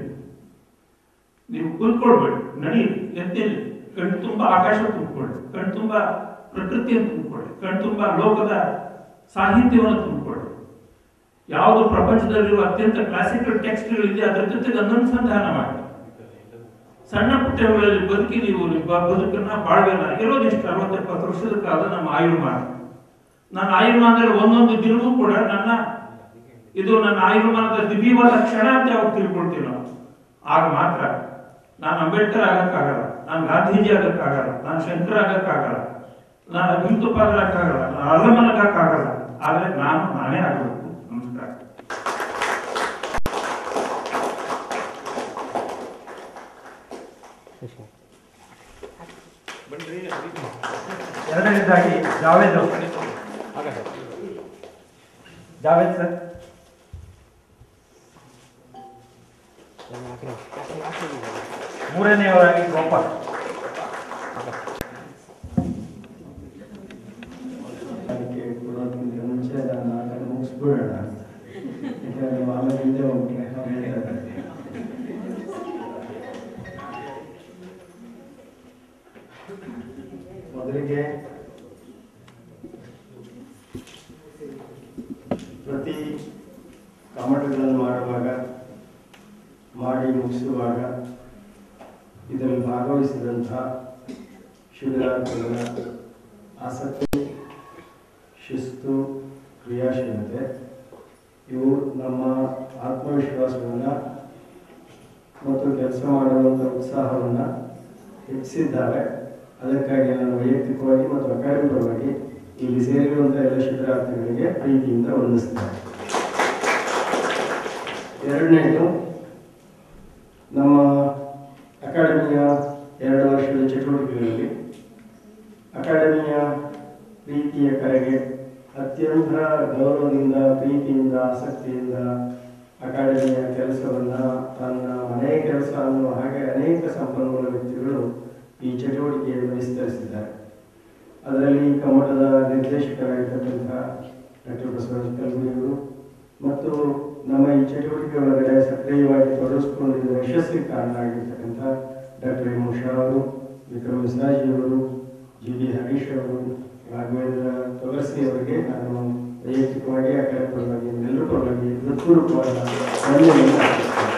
ನೀವು ಕೂತ್ಕೊಳ್ಬೇಡಿ ನಡೀರಿ ಎದ್ದೇಳಿ ಕಣ್ಣು ತುಂಬ ಆಕಾಶ ತುಂಬಿಕೊಳ್ಳಿ ಕಣ್ಣು ತುಂಬ ಪ್ರಕೃತಿಯನ್ನು ತುಂಬಿಕೊಳ್ಳಿ ಕಣ್ಣು ತುಂಬ ಲೋಕದ ಸಾಹಿತ್ಯವನ್ನು ತುಂಬಿಕೊಳ್ಳಿ ಯಾವುದು ಪ್ರಪಂಚದಲ್ಲಿರುವ ಅತ್ಯಂತ ಕ್ಲಾಸಿಕಲ್ ಟೆಕ್ಸ್ಟ್ಗಳಿದೆ ಅದರ ಜೊತೆಗೆ ಅನುಸಂಧಾನ ಮಾಡಿ ಸಣ್ಣ ಪುಟ್ಟಗಳಲ್ಲಿ ಬದುಕಿ ನೀವು ನಿಮ್ಮ ಬದುಕನ್ನ ಬಾಳ್ವೆನ ಇರೋದಿಷ್ಟು ಅರವತ್ತೆಪ್ಪತ್ತು ವರ್ಷದ ಕಾಲ ನಮ್ಮ ಆಯುರ್ಮಾನ ನನ್ನ ಆಯುರ್ಮಾನದಲ್ಲಿ ಒಂದೊಂದು ದಿನವೂ ಕೂಡ ನನ್ನ ಇದು ನನ್ನ ಆಯುರ್ಮಾನದ ದಿವ್ಯವಾದ ಕ್ಷಣ ಅಂತ ಯಾವಾಗ ತಿಳ್ಕೊಳ್ತೀವಿ ನಾವು ಆಗ ಮಾತ್ರ ನಾನು ಅಂಬೇಡ್ಕರ್ ಆಗಕ್ಕಾಗಲ್ಲ ನಾನು ಗಾಂಧೀಜಿ ಆಗಕ್ಕಾಗಲ್ಲ ನಾನು ಶಂಕರ ಆಗಕ್ಕಾಗಲ್ಲ ನಾನು ಅಭಿವೃದ್ಧಪಾದ ಆಗಕ್ಕಾಗಲ್ಲ ನಾನು ಅಲ್ಲಮನಕ್ಕಾಗಲ್ಲ ಆದ್ರೆ ನಾನು ನಾನೇ ಆಗಬೇಕು ನಮಸ್ಕಾರ ಎರಡನೇದಾಗಿ ಜಾವೇದ್ ಜಾವೇದ್ ಸರ್ ಮೂರನೆಯವರಾಗಿ ಗೋಪಾಲ್ ಅದಕ್ಕೆ ಕೊಡೋದಕ್ಕಿಂತ ಮುಂಚೆ ನಾನು ನಾಟಕ ಮುಗಿಸ್ಬಿಡೋಣ ಯಾಕಂದ್ರೆ ನೀವು ಆಮೇಲೆ ಹಿಂದೆ ಹೋಗ್ಬಿಟ್ರೆ ಆಮೇಲೆ ಮೊದಲಿಗೆ ಪ್ರತಿ ಕಮಟಗಳನ್ನು ಮಾಡುವಾಗ ಮಾಡಿ ಮುಗಿಸುವಾಗ ಇದರಲ್ಲಿ ಭಾಗವಹಿಸಿದಂತಹ ಶಿಬಿರಾರ್ಥಿಗಳ ಆಸಕ್ತಿ ಶಿಸ್ತು ಕ್ರಿಯಾಶೀಲತೆ ಇವು ನಮ್ಮ ಆತ್ಮವಿಶ್ವಾಸವನ್ನು ಮತ್ತು ಕೆಲಸ ಮಾಡುವಂಥ ಉತ್ಸಾಹವನ್ನು ಹೆಚ್ಚಿಸಿದ್ದಾರೆ ಅದಕ್ಕಾಗಿ ನಾನು ವೈಯಕ್ತಿಕವಾಗಿ ಮತ್ತು ಅಕಾಡೆಮಿಕವಾಗಿ ಇಲ್ಲಿ ಸೇರಿರುವಂಥ ಎಲ್ಲ ಶಿಬಿರಾರ್ಥಿಗಳಿಗೆ ಪ್ರೀತಿಯಿಂದ ವಂದಿಸ್ತೇನೆ ಎರಡನೇದು ನಮ್ಮ ಅಕಾಡೆಮಿಯ ಎರಡು ವರ್ಷದ ಚಟುವಟಿಕೆಗಳಲ್ಲಿ ಅಕಾಡೆಮಿಯ ಪ್ರೀತಿಯ ಕರೆಗೆ ಅತ್ಯಂತ ಗೌರವದಿಂದ ಪ್ರೀತಿಯಿಂದ ಆಸಕ್ತಿಯಿಂದ ಅಕಾಡೆಮಿಯ ಕೆಲಸವನ್ನು ತನ್ನ ಮನೆ ಕೆಲಸ ಅನ್ನುವ ಹಾಗೆ ಅನೇಕ ಸಂಪನ್ಮೂಲ ವ್ಯಕ್ತಿಗಳು ಈ ಚಟುವಟಿಕೆಯನ್ನು ವಿಸ್ತರಿಸಿದ್ದಾರೆ ಅದರಲ್ಲಿ ಕಮ್ಮಟದ ನಿರ್ದೇಶಕರಾಗಿರ್ತಕ್ಕಂಥ ಡಾಕ್ಟರ್ ಬಸವರಾಜ ಕಲ್ಗುಡಿಯವರು ಮತ್ತು ನಮ್ಮ ಈ ಚಟುವಟಿಕೆ ಒಳಗಡೆ ಸಕ್ರಿಯವಾಗಿ ತೊಡಗಿಸಿಕೊಂಡಿದ್ದ ಯಶಸ್ಸಿಗೆ ಕಾರಣ ಆಗಿರ್ತಕ್ಕಂಥ ಡಾಕ್ಟರ್ ಎಂ ಉಷಾ ಅವರು ವಿಕ್ರಮ್ ವಿಸಾಜಿ ಅವರು ಜಿ ಡಿ ಹರೀಶ್ ಅವರು ರಾಘವೇಂದ್ರ ತೊಗರ್ಸಿ ಅವರಿಗೆ ನಾನು ವೈಯಕ್ತಿಕವಾಗಿ ಅಕಾಡೆಮಿ ಪರವಾಗಿ ಎಲ್ಲರ ಪರವಾಗಿ ಹೃತ್ಪೂರ್ವಕವಾದ ವಂದನೆಯನ್ನು ಅರ್ಪಿಸ್ತೇನೆ.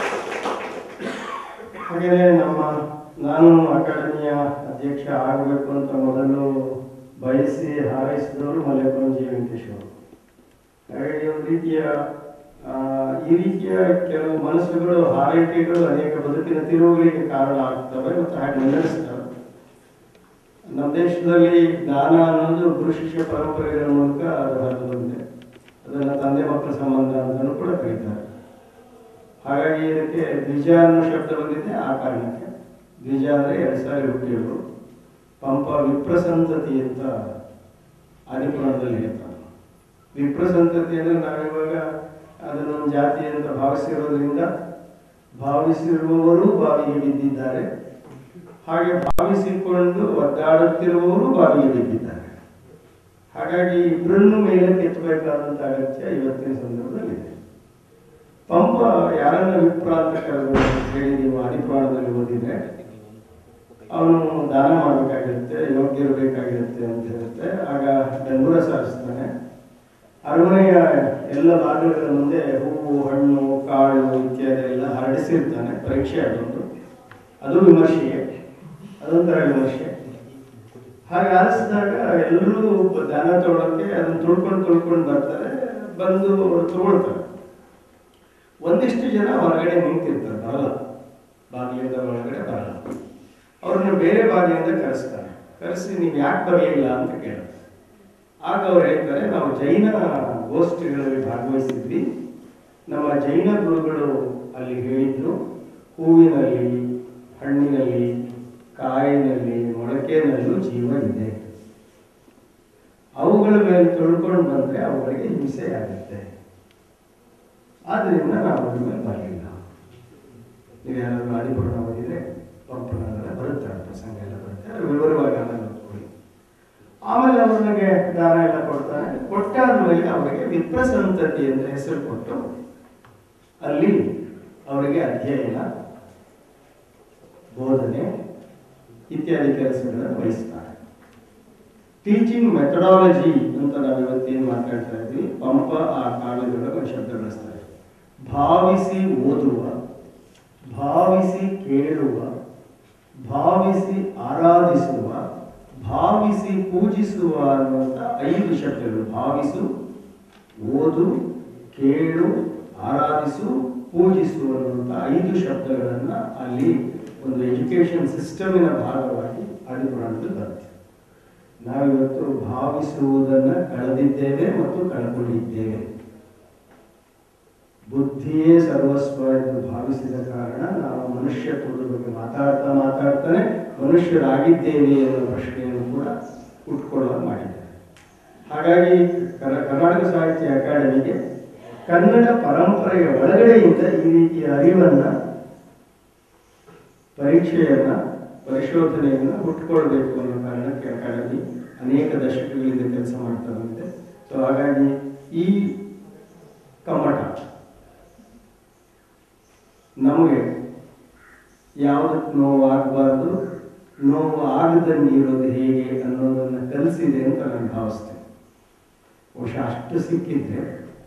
ಹಾಗೆಯೇ ನಮ್ಮ ನಾನು ಅಕಾಡೆಮಿಯ ಅಧ್ಯಕ್ಷ ಆಗಬೇಕು ಅಂತ ಮೊದಲು ಬಯಸಿ ಹಾರೈಸಿದವರು ಮಲ್ಲೇಪುರಂ ಜಿ ವೆಂಕಟೇಶ್ ಅವರು ಹಾಗಾಗಿ ಒಂದು ರೀತಿಯ ಆ, ಈ ರೀತಿಯ ಕೆಲವು ಮನಸ್ಸುಗಳು ಹಾರೈಕೆಗಳು ಅನೇಕ ಬದುಕಿನ ತಿರುವುಗಳಿಗೆ ಕಾರಣ ಆಗ್ತವೆ ಮತ್ತು ಹಾಗೆ ಮುನ್ನಡೆಸ್ತವೆ ನಮ್ಮ ದೇಶದಲ್ಲಿ ಜ್ಞಾನ ಅನ್ನೋದು ಗುರು ಶಿಷ್ಯ ಪರಂಪರೆಗಳ ಮೂಲಕ ಅದು ಹರಿದು ಬಂದಿದೆ ಅದನ್ನು ತಂದೆ ಮಕ್ಕಳ ಸಂಬಂಧ ಅಂತಲೂ ಕೂಡ ಕರೀತಾರೆ ಹಾಗಾಗಿ ಇದಕ್ಕೆ ದ್ವಿಜ ಅನ್ನೋ ಶಬ್ದ ಬಂದಿದೆ ಆ ಕಾರಣಕ್ಕೆ ದ್ವಿಜ ಅಂದರೆ ಎರಡು ಸಾವಿರ ಹುಟ್ಟಿಗಳು ಪಂಪ ವಿಪ್ರಸಂತತಿ ಅಂತ ಆದಿಪುರಾಣದಲ್ಲಿ ಹೇಳ್ತಾರೆ ವಿಪ್ರಸಂತತಿ ಅಂದರೆ ನಾವಿವಾಗ ಅದನ್ನೊಂದು ಜಾತಿ ಅಂತ ಭಾವಿಸಿರೋದ್ರಿಂದ ಭಾವಿಸಿರುವವರು ಬಾವಿಗೆ ಬಿದ್ದಿದ್ದಾರೆ ಹಾಗೆ ಭಾವಿಸಿಕೊಂಡು ಒದ್ದಾಡುತ್ತಿರುವವರು ಬಾವಿಗೆ ಬಿದ್ದಿದ್ದಾರೆ ಹಾಗಾಗಿ ಇಬ್ಬರನ್ನು ಮೇಲೆ ಕೆತ್ತಬೇಕಾದಂಥ ಅಗತ್ಯ ಇವತ್ತಿನ ಸಂದರ್ಭದಲ್ಲಿದೆ ಪಂಪ ಯಾರನ್ನ ವಿಪ್ರ ಅಂತ ಕರೆದು ಹೇಳಿ ನೀವು ಆದಿಪುರಾಣದಲ್ಲಿ ಓದಿದ್ರೆ ಅವನು ದಾನ ಮಾಡಬೇಕಾಗಿರುತ್ತೆ ಯೋಗ್ಯ ಇರಬೇಕಾಗಿರುತ್ತೆ ಅಂತ ಹೇಳುತ್ತೆ ಆಗ ಡಂಗುರ ಸಾರಿಸ್ತಾನೆ ಅರಮನೆಯ ಎಲ್ಲ ಭಾಗಗಳ ಮುಂದೆ ಹೂವು ಹಣ್ಣು ಕಾಳು ಇತ್ಯಾದಿ ಎಲ್ಲ ಹರಡಿಸಿರ್ತಾನೆ ಪರೀಕ್ಷೆ ಅದೊಂದು ಅದು ವಿಮರ್ಶೆಗೆ ಅದೊಂಥರ ವಿಮರ್ಶೆ ಹಾಗೆ ಆರಿಸಿದಾಗ ಎಲ್ಲರೂ ದಾನ ತಗೊಳಕ್ಕೆ ಅದನ್ನ ತುಳ್ಕೊಂಡು ತುಳ್ಕೊಂಡು ಬರ್ತಾರೆ ಬಂದು ಅವ್ರು ತಗೊಳ್ತಾರೆ ಒಂದಿಷ್ಟು ಜನ ಹೊರಗಡೆ ನಿಂತಿರ್ತಾರೆ ಬರಲ್ಲ ಬಾಗಿಲಿಂದ ಒಳಗಡೆ ಬರಲ್ಲ ಅವ್ರನ್ನ ಬೇರೆ ಬಾಗಿಲಿಂದ ಕರೆಸ್ತಾರೆ ಕರೆಸಿ ನೀವು ಯಾಕೆ ಬರಲಿಲ್ಲ ಅಂತ ಕೇಳ್ತಾರೆ ಆಗ ಅವ್ರು ಹೇಳ್ತಾರೆ ನಾವು ಜೈನ ಗೋಷ್ಠಿಗಳಲ್ಲಿ ಭಾಗವಹಿಸಿದ್ವಿ ನಮ್ಮ ಜೈನ ಗುರುಗಳು ಅಲ್ಲಿ ಹೇಳಿದ್ರು ಹೂವಿನಲ್ಲಿ ಹಣ್ಣಿನಲ್ಲಿ ಕಾಯಿನಲ್ಲಿ ಮೊಳಕೆನಲ್ಲೂ ಜೀವ ಇದೆ ಅವುಗಳ ಮೇಲೆ ತುಳ್ಕೊಂಡು ಬಂದ್ರೆ ಅವುಗಳಿಗೆ ಹಿಂಸೆ ಆಗುತ್ತೆ ಆದ್ರಿಂದ ನಾವು ಅದ್ರ ಮೇಲೆ ಬರಲಿಲ್ಲ ನೀವು ಯಾರಾದ್ರೂ ಆದಿಪುರಾಣ ಓದಿದ್ರೆ ಪಂಪನೆಲ್ಲ ಬರುತ್ತೆ ಆ ಪ್ರಸಂಗ ಎಲ್ಲ ಬರುತ್ತೆ ಅದು ವಿವರವಾಗಿ ಆಮೇಲೆ ಓದ್ಕೊಳ್ಳಿ ಆಮೇಲೆ ಅವ್ರಿಗೆ ದಾನ ಎಲ್ಲ ಕೊಡ್ತಾರೆ ಕೊಟ್ಟಾದ ಮೇಲೆ ಅವರಿಗೆ ವಿಪ್ರಸಂತತಿ ಅಂತ ಹೆಸರು ಕೊಟ್ಟು ಅಲ್ಲಿ ಅವರಿಗೆ ಅಧ್ಯಯನ ಬೋಧನೆ ಇತ್ಯಾದಿ ಕೆಲಸಗಳನ್ನು ವಹಿಸ್ತಾರೆ ಟೀಚಿಂಗ್ ಮೆಥಡಾಲಜಿ ಅಂತ ನಾವು ಇವತ್ತೇನು ಮಾತಾಡ್ತಾ ಇದ್ವಿ ಪಂಪ ಆ ಕಾಲದೊಳಗೆ ಒಂದು ಶಬ್ದ ಬಳಸ್ತಾರೆ ಭಾವಿಸಿ ಓದುವ ಭಾವಿಸಿ ಕೇಳುವ ಭಾವಿಸಿ ಆರಾಧಿಸುವ ಭಾವಿಸಿ ಪೂಜಿಸುವ ಅನ್ನುವಂಥ ಐದು ಶಬ್ದಗಳು ಭಾವಿಸು ಓದು ಕೇಳು ಆರಾಧಿಸು ಪೂಜಿಸು ಅನ್ನುವಂಥ ಐದು ಶಬ್ದಗಳನ್ನ ಅಲ್ಲಿ ಒಂದು ಎಜುಕೇಶನ್ ಸಿಸ್ಟಮಿನ ಭಾಗವಾಗಿ ಆದಿಪುರಾಣದಲ್ಲಿ ಬರುತ್ತೆ ನಾವಿವತ್ತು ಭಾವಿಸುವುದನ್ನ ಕಳೆದಿದ್ದೇವೆ ಮತ್ತು ಕಳ್ಕೊಂಡಿದ್ದೇವೆ ಬುದ್ಧಿಯೇ ಸರ್ವಸ್ವ ಎಂದು ಭಾವಿಸಿದ ಕಾರಣ ನಾವು ಮನುಷ್ಯತ್ವದ ಬಗ್ಗೆ ಮಾತಾಡ್ತಾ ಮಾತಾಡ್ತಾನೆ ಮನುಷ್ಯರಾಗಿದ್ದೇವೆ ಎನ್ನುವ ಪ್ರಶ್ನೆಯನ್ನು ಕೂಡ ಉಟ್ಕೊಳ್ಳುವ ಮಾಡಿದ್ದಾರೆ ಹಾಗಾಗಿ ಕರ- ಕರ್ನಾಟಕ ಸಾಹಿತ್ಯ ಅಕಾಡೆಮಿಗೆ ಕನ್ನಡ ಪರಂಪರೆಯ ಒಳಗಡೆಯಿಂದ ಈ ರೀತಿಯ ಅರಿವನ್ನ ಪರೀಕ್ಷೆಯನ್ನ ಪರಿಶೋಧನೆಯನ್ನ ಹುಟ್ಕೊಳ್ಬೇಕು ಅನ್ನೋ ಕಾರಣಕ್ಕೆ ಅಕಾಡೆಮಿ ಅನೇಕ ದಶಕಗಳಿಂದ ಕೆಲಸ ಮಾಡ್ತಾ ಬಂದಿದೆ ಸೊ ಹಾಗಾಗಿ ಈ ಕಮ್ಮಟ ನಮಗೆ ಯಾವುದಕ್ಕೆ ನೋವಾಗಬಾರ್ದು ನೋವು ಆಗದಂಗೆ ಇರೋದು ಹೇಗೆ ಅನ್ನೋದನ್ನ ಕಲಿಸಿದೆ ಅಂತ ನಾನು ಭಾವಿಸ್ತೇನೆ ಬಹುಶಃ ಅಷ್ಟು ಸಿಕ್ಕಿದ್ರೆ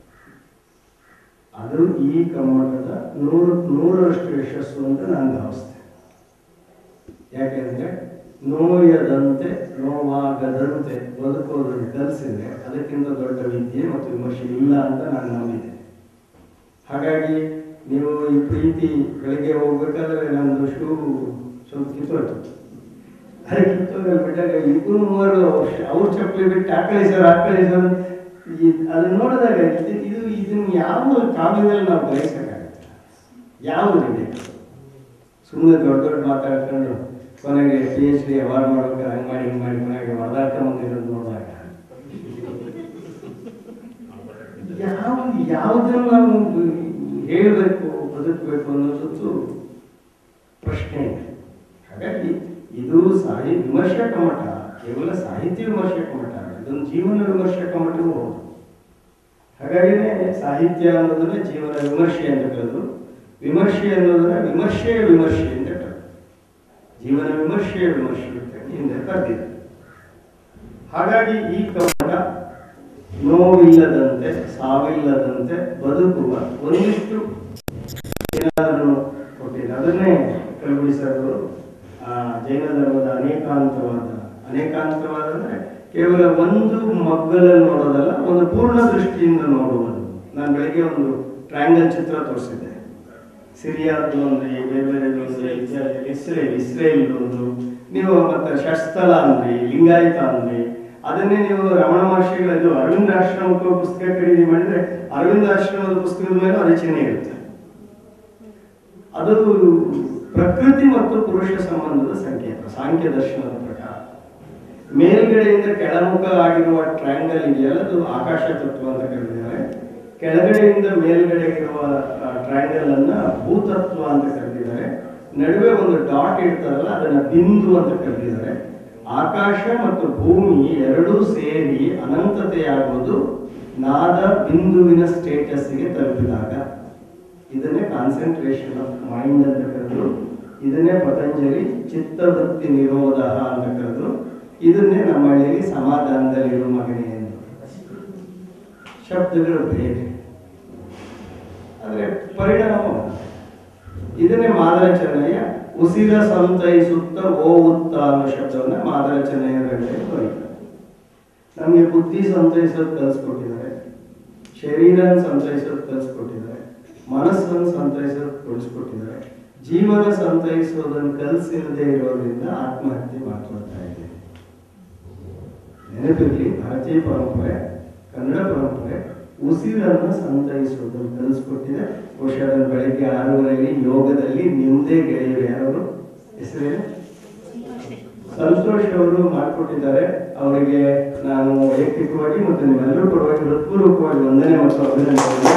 ಅದು ಈ ಕಮ್ಮಟದ ನೂರು ನೂರರಷ್ಟು ಯಶಸ್ಸು ಅಂತ ನಾನು ಭಾವಿಸ್ತೇನೆ ಯಾಕೆಂದ್ರೆ ನೋಯದಂತೆ ನೋವಾಗದಂತೆ ಬದುಕೋದನ್ನು ಕಲಿಸಿದ್ರೆ ಅದಕ್ಕಿಂತ ದೊಡ್ಡ ವಿದ್ಯೆ ಮತ್ತು ವಿಮರ್ಶೆ ಇಲ್ಲ ಅಂತ ನಾನು ನಂಬಿದ್ದೇನೆ ಹಾಗಾಗಿ ನೀವು ಈ ಪ್ರೀತಿ ಬೆಳಿಗ್ಗೆ ಹೋಗ್ಬೇಕಾದ್ರೆ ನಂದು ಶೂ ಸ್ವಲ್ಪ ಕಿತ್ತೋಯ್ತು ಅದೇ ಕಿತ್ತೋಗಲ್ಲಿ ಬಿಟ್ಟಾಗ ಇಬ್ಬರು ಮೂವರು ಅವ್ರ ಚಪ್ಪಲಿ ಬಿಟ್ಟು ಹಾಕಳಿ ಸರ್ ಹಾಕಳಿ ಸರ್ ಈ ಅದನ್ನ ನೋಡಿದಾಗ ಇದು ಇದು ಇದನ್ನ ಯಾವ ಕಾವ್ಯದಲ್ಲಿ ನಾವು ಗ್ರಹಿಸಕ್ಕಾಗುತ್ತೆ ಯಾವುದು ಇದೆ ಸುಮ್ಮನೆ ದೊಡ್ಡ ದೊಡ್ಡ ಮಾತಾಡ್ಕೊಂಡು ಕೊನೆಗೆ ಪಿ ಎಚ್ ಡಿ ಅವಾರ್ಡ್ ಮಾಡ್ಬೇಕಾದ್ರೆ ಹಂಗೆ ಮಾಡಿ ಹಿಂಗೆ ಮಾಡಿ ಕೊನೆಗೆ ಹೊಡೆದಾಡ್ಕೊಂಡು ಬಂದಿರೋದು ನೋಡಿದಾಗ ಯಾವ್ದು ಯಾವುದನ್ನು ನಾವು ಹೇಳಬೇಕು ಬದುಕಬೇಕು ಅನ್ನೋದು ಪ್ರಶ್ನೆ ಇದೆ ಹಾಗಾಗಿ ಇದು ಸಾಹಿ ವಿಮರ್ಶಕ ಮಠ ಕೇವಲ ಸಾಹಿತ್ಯ ವಿಮರ್ಶಕ ಮಠ ಇದೊಂದು ಜೀವನ ವಿಮರ್ಶಕ ಮಠವೂ ಹೌದು ಹಾಗಾಗಿನೇ ಸಾಹಿತ್ಯ ಅನ್ನೋದನ್ನ ಜೀವನ ವಿಮರ್ಶೆ ಅಂತ ಕರೆದು ವಿಮರ್ಶೆ ಅನ್ನೋದನ್ನ ವಿಮರ್ಶೆಯ ವಿಮರ್ಶೆ ಅಂತ ಕರೆದು ಜೀವನ ವಿಮರ್ಶೆಯ ವಿಮರ್ಶೆ ಅಂತ ಹಿಂದೆ ಕರೆದಿದೆ ಹಾಗಾಗಿ ಈ ಕವನ ನೋವಿಲ್ಲದಂತೆ ಸಾವಿಲ್ಲದಂತೆ ಬದುಕುವ ಒಂದಿಷ್ಟು ಏನಾದರೂ ಕೊಟ್ಟಿದೆ ಅದನ್ನೇ ಕಲ್ಬುಡಿ ಸರ್ ಅವರು ಆ, ಜೈನ ಧರ್ಮದ ಅನೇಕಾಂತವಾದ ಅನೇಕಾಂತವಾದ ಅಂದ್ರೆ ಕೇವಲ ಒಂದು ಮಗ್ಗಲಲ್ಲಿ ನೋಡೋದಲ್ಲ ಒಂದು ಪೂರ್ಣ ದೃಷ್ಟಿಯಿಂದ ನೋಡುವುದು ನಾನು ಬೆಳಿಗ್ಗೆ ಒಂದು ಟ್ರಯಾಂಗಲ್ ಚಿತ್ರ ತೋರಿಸಿದ್ದೆ ಸಿರಿಯಾದ್ದು ಒಂದು ಬೇರೆ ಬೇರೆ ಒಂದು ಇತ್ಯಾದಿ ಇಸ್ರೇಲ್ ಇಸ್ರೇಲ್ ಒಂದು ನೀವು ಮತ್ತೆ ಷಟ್ಸ್ಥಲ ಅಂದ್ರಿ ಲಿಂಗಾಯತ ಅಂದ್ರಿ ಅದನ್ನೇ ನೀವು ರಮಣ ಮಹರ್ಷಿಗಳ ಇದು ಅರವಿಂದ ಆಶ್ರಮಕ್ಕೆ ಪುಸ್ತಕ ಖರೀದಿ ಮಾಡಿದ್ರೆ ಅರವಿಂದ ಆಶ್ರಮದ ಪುಸ್ತಕದ ಮೇಲೆ ಅದೇ ಚಿಹ್ನೆ ಇರುತ್ತೆ ಅದು ಪ್ರಕೃತಿ ಮತ್ತು ಪುರುಷ ಸಂಬಂಧದ ಸಂಕೇತ ಸಾಂಖ್ಯ ದರ್ಶನದ ಪ್ರಕಾರ ಮೇಲ್ಗಡೆಯಿಂದ ಕೆಳಮುಖ ಆಗಿರುವ ಟ್ರಯಾಂಗಲ್ ಇದೆಯಲ್ಲ ಅದು ಆಕಾಶ ತತ್ವ ಅಂತ ಕರೆದಿದ್ದಾರೆ ಕೆಳಗಡೆಯಿಂದ ಮೇಲ್ಗಡೆ ಇರುವ ಟ್ರಯಾಂಗಲ್ ಅನ್ನ ಭೂತತ್ವ ಅಂತ ಕರೆದಿದ್ದಾರೆ ನಡುವೆ ಒಂದು ಡಾಟ್ ಇರ್ತಾರಲ್ಲ ಅದನ್ನ ಬಿಂದು ಅಂತ ಕರೆದಿದ್ದಾರೆ ಆಕಾಶ ಮತ್ತು ಭೂಮಿ ಎರಡೂ ಸೇರಿ ಅನಂತ ಅನ್ನೋದು ನಾದ ಬಿಂದುವಿನ ಸ್ಟೇಟಸ್ಗೆ ತಲುಪಿದಾಗ ಇದನ್ನೇ ಕಾನ್ಸಂಟ್ರೇಷನ್ ಆಫ್ ಮೈಂಡ್ ಅಂತ ಕರೆದ್ರು ಇದನ್ನೇ ಪತಂಜಲಿ ಚಿತ್ತವೃತ್ತಿ ನಿರೋಧ ಅಂತ ಕರೆದ್ರು ಇದನ್ನೇ ನಮ್ಮ ಹಳ್ಳಿಯಲ್ಲಿ ಸಮಾಧಾನದಲ್ಲಿರೋ ಮಗನೇ ಎಂದು ಶಬ್ದಗಳು ಬೇರೆ ಆದರೆ ಪರಿಣಾಮ ಒಂದು. ಇದನ್ನೇ ಮಾದರ ಚೆನ್ನಯ್ಯ ಉಸಿರ ಸಂತೈಸುತ್ತ ಓವುತ್ತ ಅನ್ನೋ ಶಬ್ದವನ್ನ ಮಾದರ ಚೆನ್ನಯ್ಯ ಬರೀತಾರೆ ನಮಗೆ ಬುದ್ಧಿ ಸಂತೈಸೋದು ಕಲಿಸ್ಕೊಟ್ಟಿದ್ದಾರೆ ಶರೀರನ ಸಂತೈಸೋದು ಕಲಿಸ್ಕೊಟ್ಟಿದ್ದಾರೆ ಮನಸ್ಸನ್ನು ಸಂತೈಸೋದು ಕಲಿಸ್ಕೊಟ್ಟಿದ್ದಾರೆ ಜೀವನ ಸಂತೈಸೋದನ್ನು ಕಲಿಸಿಲ್ಲದೆ ಇರೋದ್ರಿಂದ ಆತ್ಮಹತ್ಯೆ ಮಾಡ್ಕೊಳ್ತಾ ಇದೆ ನೆನಪಿರಲಿ ಭಾರತೀಯ ಪರಂಪರೆ ಕನ್ನಡ ಪರಂಪರೆ ಉಸಿರನ್ನು ಸಂತೈಸುವುದನ್ನು ಕಲಿಸ್ಕೊಟ್ಟಿದೆ ಬಹುಶಃ ಅದನ್ನು ಬೆಳಗ್ಗೆ ಆರೂವರೆಗೆ ಯೋಗದಲ್ಲಿ ನಿಮ್ಮದೇ ಗೆಳೆಯರು ಯಾರು ಹೆಸರೇನು ಸಂತೋಷ್ ಅವರು ಮಾಡಿಕೊಟ್ಟಿದ್ದಾರೆ ಅವರಿಗೆ ನಾನು ವೈಯಕ್ತಿಕವಾಗಿ ಮತ್ತು ನಿಮ್ಮೆಲ್ಲರೂ ಪರವಾಗಿ ಹೃತ್ಪೂರ್ವಕವಾಗಿ ವಂದನೆ ಮತ್ತು ಅಭಿನಂದನೆ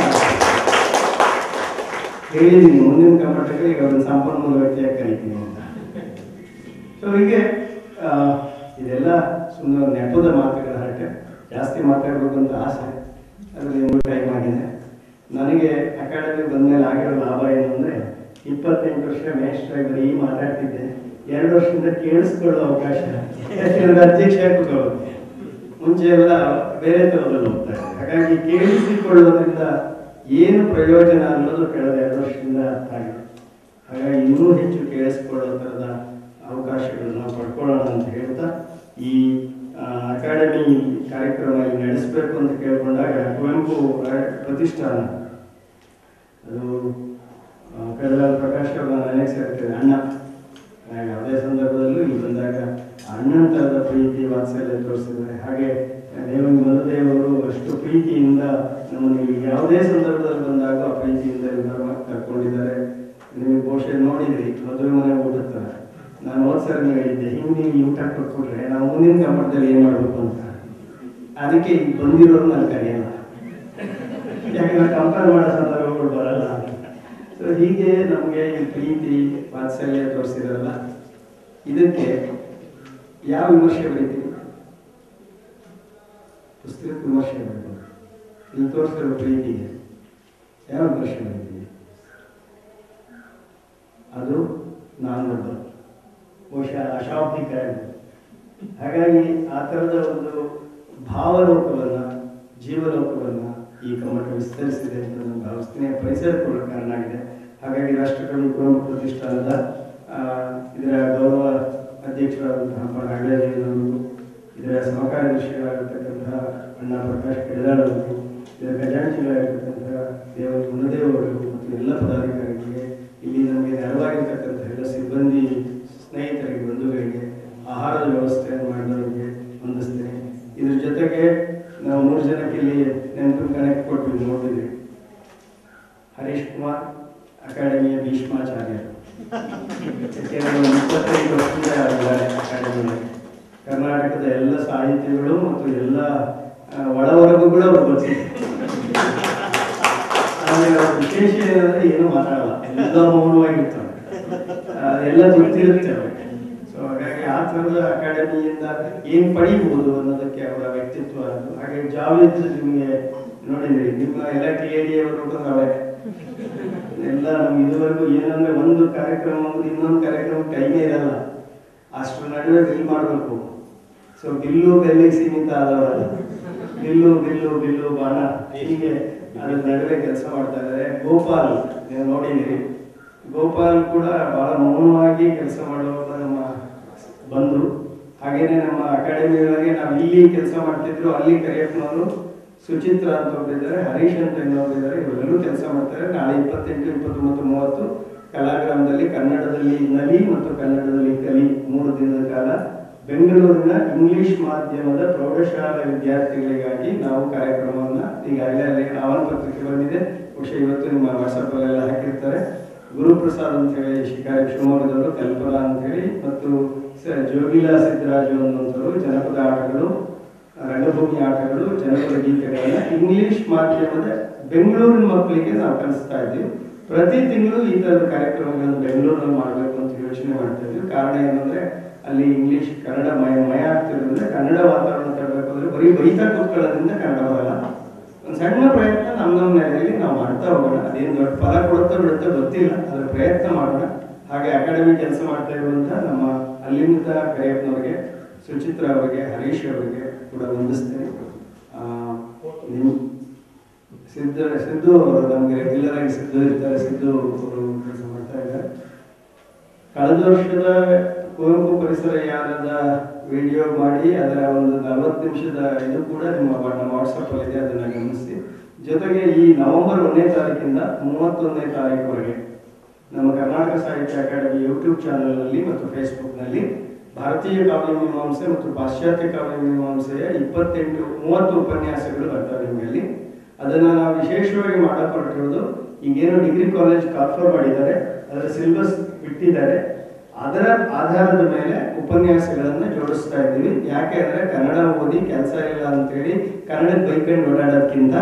ಹೇಳಿದ್ದೀನಿ ಮುಂದಿನ ಕರ್ನಾಟಕ ಈಗ ಅವ್ರನ್ನ ಸಂಪನ್ಮೂಲ ವ್ಯಕ್ತಿಯಾಗಿ ಕರಿತೀನಿ ಅಂತ ಸೊ ಹೀಗೆ ಆ, ಇದೆಲ್ಲ ಸುಮ್ಮನೆ ನೆಪದ ಮಾತುಗಳ ಹರಟೆ ಜಾಸ್ತಿ ಮಾತಾಡಬೇಕು ಅಂತ ಆಸೆ ಆದರೆ ನಿಮಗೂ ಟೈಮ್ ಆಗಿದೆ ನನಗೆ ಅಕಾಡೆಮಿ ಬಂದಮೇಲೆ ಆಗಿರೋ ಲಾಭ ಏನು ಅಂದರೆ ಇಪ್ಪತ್ತೆಂಟು ವರ್ಷ ಮೇಷ್ಟ್ರಾಗಿ ಬರೀ ಮಾತಾಡ್ತಿದ್ದೆ ಎರಡು ವರ್ಷದಿಂದ ಕೇಳಿಸ್ಕೊಳ್ಳೋ ಅವಕಾಶ ಯಾಕೆಂದ್ರೆ ಅಧ್ಯಕ್ಷ ಕೂತ್ಕೊಳ್ಳೋದು ಮುಂಚೆ ಎಲ್ಲ ಬೇರೆ ಥರದಲ್ಲಿ ಹೋಗ್ತಾ ಇದೆ ಹಾಗಾಗಿ ಕೇಳಿಸಿಕೊಳ್ಳೋದ್ರಿಂದ ಏನು ಪ್ರಯೋಜನ ಅನ್ನೋದು ಕಳೆದ ಎರಡು ವರ್ಷದಿಂದ ಅರ್ಥ ಆಗಿದೆ ಹಾಗಾಗಿ ಇನ್ನೂ ಹೆಚ್ಚು ಕೇಳಿಸ್ಕೊಳ್ಳೋ ಥರದ ಅವಕಾಶಗಳನ್ನ ಪಡ್ಕೊಳ್ಳೋಣ ಅಂತ ಹೇಳ್ತಾ ಈ ಆ, ಅಕಾಡೆಮಿ ಕಾರ್ಯಕ್ರಮ ಇಲ್ಲಿ ನಡೆಸಬೇಕು ಅಂತ ಕೇಳ್ಕೊಂಡಾಗ ಕುವೆಂಪು ರಾ- ಪ್ರತಿಷ್ಠಾನ ಅದು ಆ, ಕಡಲ ಪ್ರಕಾಶ್ ಅವರ ನನಗೆ ಸೇರ್ತದೆ ಅಣ್ಣ ಆ, ಯಾವುದೇ ಸಂದರ್ಭದಲ್ಲೂ ಇಲ್ಲಿ ಬಂದಾಗ ಅಣ್ಣನ ಥರದ ಪ್ರೀತಿ ವಾತ್ಸಲ್ಯ ತೋರಿಸಿದ್ದಾರೆ ಹಾಗೆ ದೇವನ್ ಮರುದೇವರು ಅಷ್ಟು ಪ್ರೀತಿಯಿಂದ ನಮ್ಮನ್ನು ಇಲ್ಲಿ ಯಾವುದೇ ಸಂದರ್ಭದಲ್ಲಿ ಬಂದಾಗ ಆ ಪ್ರೀತಿಯಿಂದ ಎಲ್ಲರೂ ಕರ್ಕೊಂಡಿದ್ದಾರೆ ನಿಮಗೆ ಬಹುಶಃ ನೋಡಿದ್ರಿ ಮದುವೆ ಮನೆ ಊಟದ ಥರ ನಾನು ಹೋದ್ ಸರಿ ಹೇಳಿದ್ದೆ ಹಿಂಗೆ ನೀವು ಈ ಊಟ ಕೊಟ್ಬಿಟ್ರೆ ನಾವು ಮುಂದಿನ ಗಮನದಲ್ಲಿ ಏನು ಮಾಡಬೇಕು ಅಂತ ಅದಕ್ಕೆ ಈಗ ಬಂದಿರೋರು ನಾನು ಕರೆಯಲ್ಲ ಯಾಕಂದ್ರೆ ಕಂಪೇರ್ ಮಾಡೋ ಸಂದರ್ಭಗಳು ಬರಲ್ಲ ಸೊ ಹೀಗೆ ನಮಗೆ ಈ ಪ್ರೀತಿ ವಾತ್ಸಲ್ಯ ತೋರಿಸಿದ್ರಲ್ಲ ಇದಕ್ಕೆ ಯಾವ ವಿಮರ್ಶೆ ಬರೀತೀವಿ ಪುಸ್ತಕಕ್ಕೆ ವಿಮರ್ಶೆ ಬರೀತೀವಿ ಇಲ್ಲಿ ತೋರಿಸಿರೋ ಪ್ರೀತಿಗೆ ಯಾವ ವಿಮರ್ಶೆ ಬರೀತೀವಿ ಅದು ನಾನು ಒಬ್ಬ ಬಹುಶಃ ಅಶಾಬ್ದಿಕ ಹಾಗಾಗಿ ಆ ಥರದ ಒಂದು ಭಾವಲೋಕವನ್ನು ಜೀವಲೋಕವನ್ನು ಈ ಕಮ್ಮಟ ವಿಸ್ತರಿಸಿದೆ ಅಂತ ನಾನು ಭಾವಿಸ್ತೀನಿ ಆ ಪರಿಸರ ಕೂಡ ಕಾರಣ ಆಗಿದೆ ಹಾಗಾಗಿ ರಾಷ್ಟ್ರಕವಿ ಕುವೆಂಪು ಪ್ರತಿಷ್ಠಾನದ ಆ, ಇದರ ಗೌರವ ಅಧ್ಯಕ್ಷರಾದಂತಹ ಅಪ್ಪ ನಾಗರಾಜಯ್ಯನವರು ಇದರ ಸಹಕಾರ್ಯದರ್ಶಿಗಳಾಗಿರ್ತಕ್ಕಂತಹ ಅಣ್ಣ ಪ್ರಕಾಶ್ ಕೆಡದಾಳ್ ಅವರು ಇದರ ಖಜಾಂಚಿಗಳಾಗಿರ್ತಕ್ಕಂತಹ ದೇವ ಗುಣದೇವ್ ಅವರಿಗೂ ಮತ್ತು ಎಲ್ಲ ಪದಾಧಿಕಾರಿಗಳಿಗೆ ಇಲ್ಲಿ ನಮಗೆ ನೆರವಾಗಿರ್ತಕ್ಕಂಥ ಎಲ್ಲ ಸಿಬ್ಬಂದಿ ಸ್ನೇಹಿತರಿಗೆ ಬಂಧುಗಳಿಗೆ ಆಹಾರದ ವ್ಯವಸ್ಥೆಯನ್ನು ಮಾಡಿದವರಿಗೆ ವಂದಿಸ್ತೇನೆ ಇದ್ರ ಜೊತೆಗೆ ನಾವು ಮೂರು ಜನಕ್ಕೆ ಇಲ್ಲಿ ನೆನಪು ಕನೆಕ್ಟ್ ಕೊಟ್ವಿ ನೋಡಿದ್ವಿ ಹರೀಶ್ ಕುಮಾರ್ ಅಕಾಡೆಮಿಯ ಭೀಷ್ಮಾಚಾರ್ಯರು ಯಾಕೆಂದ್ರೆ ಒಂದು ಇಪ್ಪತ್ತೈದು ವರ್ಷದಿಂದ ಇದ್ದಾರೆ ಅಕಾಡೆಮಿಯಲ್ಲಿ ಕರ್ನಾಟಕದ ಎಲ್ಲ ಸಾಹಿತ್ಯಗಳು ಮತ್ತು ಎಲ್ಲ ಆ, ಒಳವರ್ಗಗಳು ಅವ್ರು ಗೊತ್ತಿದೆ ಆಮೇಲೆ ಅವ್ರ ವಿಶೇಷ ಏನಂದ್ರೆ ಏನು ಮಾತಾಡಲ್ಲ ಎಲ್ಲ ಮೌನವಾಗಿರ್ತಾರೆ ಆ, ಎಲ್ಲ ಗೊತ್ತಿರುತ್ತೆ ಅವ್ರಿಗೆ ಸೊ ಹಾಗಾಗಿ ಆ ಥರದ ಅಕಾಡೆಮಿಯಿಂದ ಏನು ಪಡಿಬಹುದು ಅನ್ನೋದಕ್ಕೆ ಅವರ ವ್ಯಕ್ತಿತ್ವ ಅದು ಹಾಗೆ ಜಾವೇದ್ ನಿಮಗೆ ನೋಡಿದ್ರಿ ನಿಮ್ಮ ಎಲ್ಲ ಟಿ ಎ ಡಿ ಅವರು ಕೂಡ ಅವರೇ ಎಲ್ಲ ನಮ್ಗೆ ಇದುವರೆಗೂ ಏನಂದ್ರೆ ಒಂದು ಕಾರ್ಯಕ್ರಮ ಮುಗಿದು ಇನ್ನೊಂದು ಕಾರ್ಯಕ್ರಮ ಟೈಮೇ ಇರಲ್ಲ ಅಷ್ಟರ ನಡುವೆ ಬಿಲ್ ಮಾಡಬೇಕು ಸೊ ಬಿಲ್ಲು ಬೆಲ್ಲಿಗೆ ಸೀಮಿತ ಆದವರಲ್ಲ ಬಿಲ್ಲು ಬಿಲ್ಲು ಬಿಲ್ಲು ಬಾಣ ಹೀಗೆ ಅದ್ರ ನಡುವೆ ಕೆಲಸ ಮಾಡ್ತಾ ಇದ್ದಾರೆ ಗೋಪಾಲ್ ನೀವು ನೋಡಿದಿರಿ ಗೋಪಾಲ್ ಕೂಡ ಬಹಳ ಮೌನವಾಗಿ ಕೆಲಸ ಮಾಡುವ ನಮ್ಮ ಬಂಧು ಹಾಗೇನೆ ನಮ್ಮ ಅಕಾಡೆಮಿ ಒಳಗೆ ನಾವು ಇಲ್ಲಿ ಕೆಲಸ ಮಾಡ್ತಿದ್ರು ಅಲ್ಲಿ ಕರಿಯಪ್ಪನವರು ಸುಚಿತ್ರ ಅಂತ ಒಬ್ಬರಿದ್ದಾರೆ ಹರೀಶ್ ಅಂತ ಇನ್ನೊಬ್ರು ಇದ್ದಾರೆ ಇವರೆಲ್ಲರೂ ಕೆಲಸ ಮಾಡ್ತಾರೆ ನಾಳೆ ಇಪ್ಪತ್ತೆಂಟು ಇಪ್ಪತ್ತೊಂಬತ್ತು ಮೂವತ್ತು ಕಲಾಗ್ರಾಮದಲ್ಲಿ ಕನ್ನಡದಲ್ಲಿ ನಲಿ ಮತ್ತು ಕನ್ನಡದಲ್ಲಿ ಕಲಿ ಮೂರು ದಿನದ ಕಾಲ ಬೆಂಗಳೂರಿನ ಇಂಗ್ಲಿಷ್ ಮಾಧ್ಯಮದ ಪ್ರೌಢಶಾಲಾ ವಿದ್ಯಾರ್ಥಿಗಳಿಗಾಗಿ ನಾವು ಕಾರ್ಯಕ್ರಮವನ್ನ ಈಗಾಗಲೇ ಅಲ್ಲಿ ಆಹ್ವಾನ ಪತ್ರಿಕೆ ಬಂದಿದೆ ಬಹುಶಃ ಇವತ್ತು ನಿಮ್ಮ ವಾಟ್ಸಪ್ ಅಲ್ಲೆಲ್ಲ ಹಾಕಿರ್ತಾರೆ ಗುರುಪ್ರಸಾದ್ ಅಂತ ಹೇಳಿ ಶಿಕಾರಿ ಶಿವಮೊಗ್ಗದವರು ಕಲ್ಪನಾ ಅಂತ ಹೇಳಿ ಮತ್ತು ಸ- ಜೋಗಿಲಾ ಸಿದ್ದರಾಜು ಅನ್ನುವಂಥವ್ರು ಜನಪದ ಆಟಗಳು ರಂಗಭೂಮಿ ಆಟಗಳು ಜನಪದ ಗೀತೆಗಳನ್ನ ಇಂಗ್ಲಿಷ್ ಮಾಧ್ಯಮದ ಬೆಂಗಳೂರಿನ ಮಕ್ಕಳಿಗೆ ನಾವು ಕಲಿಸ್ತಾ ಇದ್ದೀವಿ ಪ್ರತಿ ತಿಂಗಳು ಈ ತರದ ಕಾರ್ಯಕ್ರಮಗಳನ್ನು ಬೆಂಗಳೂರಲ್ಲಿ ಮಾಡಬೇಕು ಅಂತ ಯೋಚನೆ ಮಾಡ್ತಾ ಇದ್ವಿ ಕಾರಣ ಏನಂದ್ರೆ ಅಲ್ಲಿ ಇಂಗ್ಲಿಷ್ ಕನ್ನಡ ಮಯ ಮಯ ಆಗ್ತಿರೋದ್ರಿಂದ ಕನ್ನಡ ವಾತಾವರಣ ಹೇಳಬೇಕು ಅಂದ್ರೆ ಬರೀ ಬೈತಾ ಕೂತ್ಕೊಳ್ಳೋದ್ರಿಂದ ಕನ್ನಡ ಬರಲ್ಲ ಒಂದು ಸಣ್ಣ ಪ್ರಯತ್ನ ನಮ್ಮ ನಮ್ಮ ನೆಲೆಯಲ್ಲಿ ನಾವು ಮಾಡ್ತಾ ಹೋಗೋಣ ಅದೇನು ದೊಡ್ಡ ಫಲ ಕೊಡುತ್ತೋ ಬಿಡುತ್ತೋ ಗೊತ್ತಿಲ್ಲ ಅದರ ಪ್ರಯತ್ನ ಮಾಡೋಣ ಹಾಗೆ ಅಕಾಡೆಮಿ ಕೆಲಸ ಮಾಡ್ತಾ ಇರುವಂತ ನಮ್ಮ ಅಲ್ಲಿಂದ ಕರಿಯಪ್ಪನವರಿಗೆ ಸುಚಿತ್ರ ಅವರಿಗೆ ಹರೀಶ್ ಅವರಿಗೆ ಕೂಡ ವಂದಿಸ್ತೇನೆ ಆ, ನಿಮ್ ಸಿದ್ಧ ಸಿದ್ದು ಅವರು ನಮಗೆ ರೆಗ್ಯುಲರ್ ಆಗಿ ಸಿದ್ದು ಇರ್ತಾರೆ ಸಿದ್ದು ಅವರು ಕೆಲಸ ಮಾಡ್ತಾ ಇದ್ದಾರೆ ಕಳೆದ ವರ್ಷದ ಕುವೆಂಪು ಪರಿಸರ ಯಾನದ ವಿಡಿಯೋ ಮಾಡಿ ಅದರ ಒಂದು ನಲವತ್ತು ನಿಮಿಷದ ಇದು ಕೂಡ ನಿಮ್ಮ ವ- ನಮ್ಮ ವಾಟ್ಸಪ್ ಅಲ್ಲಿ ಇದೆ ಅದನ್ನ ಗಮನಿಸಿ ಜೊತೆಗೆ ಈ ನವೆಂಬರ್ ಒಂದನೇ ತಾರೀಕಿಂದ ಮೂವತ್ತೊಂದನೇ ತಾರೀಕುವರೆಗೆ ನಮ್ಮ ಕರ್ನಾಟಕ ಸಾಹಿತ್ಯ ಅಕಾಡೆಮಿ ಯೂಟ್ಯೂಬ್ ಚಾನೆಲ್ನಲ್ಲಿ ಮತ್ತು ಫೇಸ್ಬುಕ್ನಲ್ಲಿ ಭಾರತೀಯ ಕಾವ್ಯ ಮೀಮಾಂಸೆ ಮತ್ತು ಪಾಶ್ಚಾತ್ಯ ಕಾವ್ಯ ಮೀಮಾಂಸೆಯ ಇಪ್ಪತ್ತೆಂಟು ಮೂವತ್ತು ಉಪನ್ಯಾಸಗಳು ಬರ್ತವೆ ನಿಮ್ಮಲ್ಲಿ ಅದನ್ನ ನಾವು ವಿಶೇಷವಾಗಿ ಮಾಡಕ್ ಹೊರಟಿರೋದು ಈಗೇನು ಡಿಗ್ರಿ ಕಾಲೇಜ್ ಕಾಲ್ಫರ್ ಮಾಡಿದ್ದಾರೆ ಅದರ ಸಿಲೆಬಸ್ ಬಿಟ್ಟಿದ್ದಾರೆ ಅದರ ಆಧಾರದ ಮೇಲೆ ಉಪನ್ಯಾಸಗಳನ್ನ ಜೋಡಿಸ್ತಾ ಇದ್ದೀವಿ ಯಾಕೆ ಅಂದ್ರೆ ಕನ್ನಡ ಓದಿ ಕೆಲಸ ಇಲ್ಲ ಅಂತೇಳಿ ಕನ್ನಡದ ಬೈಕಂಡು ಓಡಾಡೋದ್ಕಿಂತ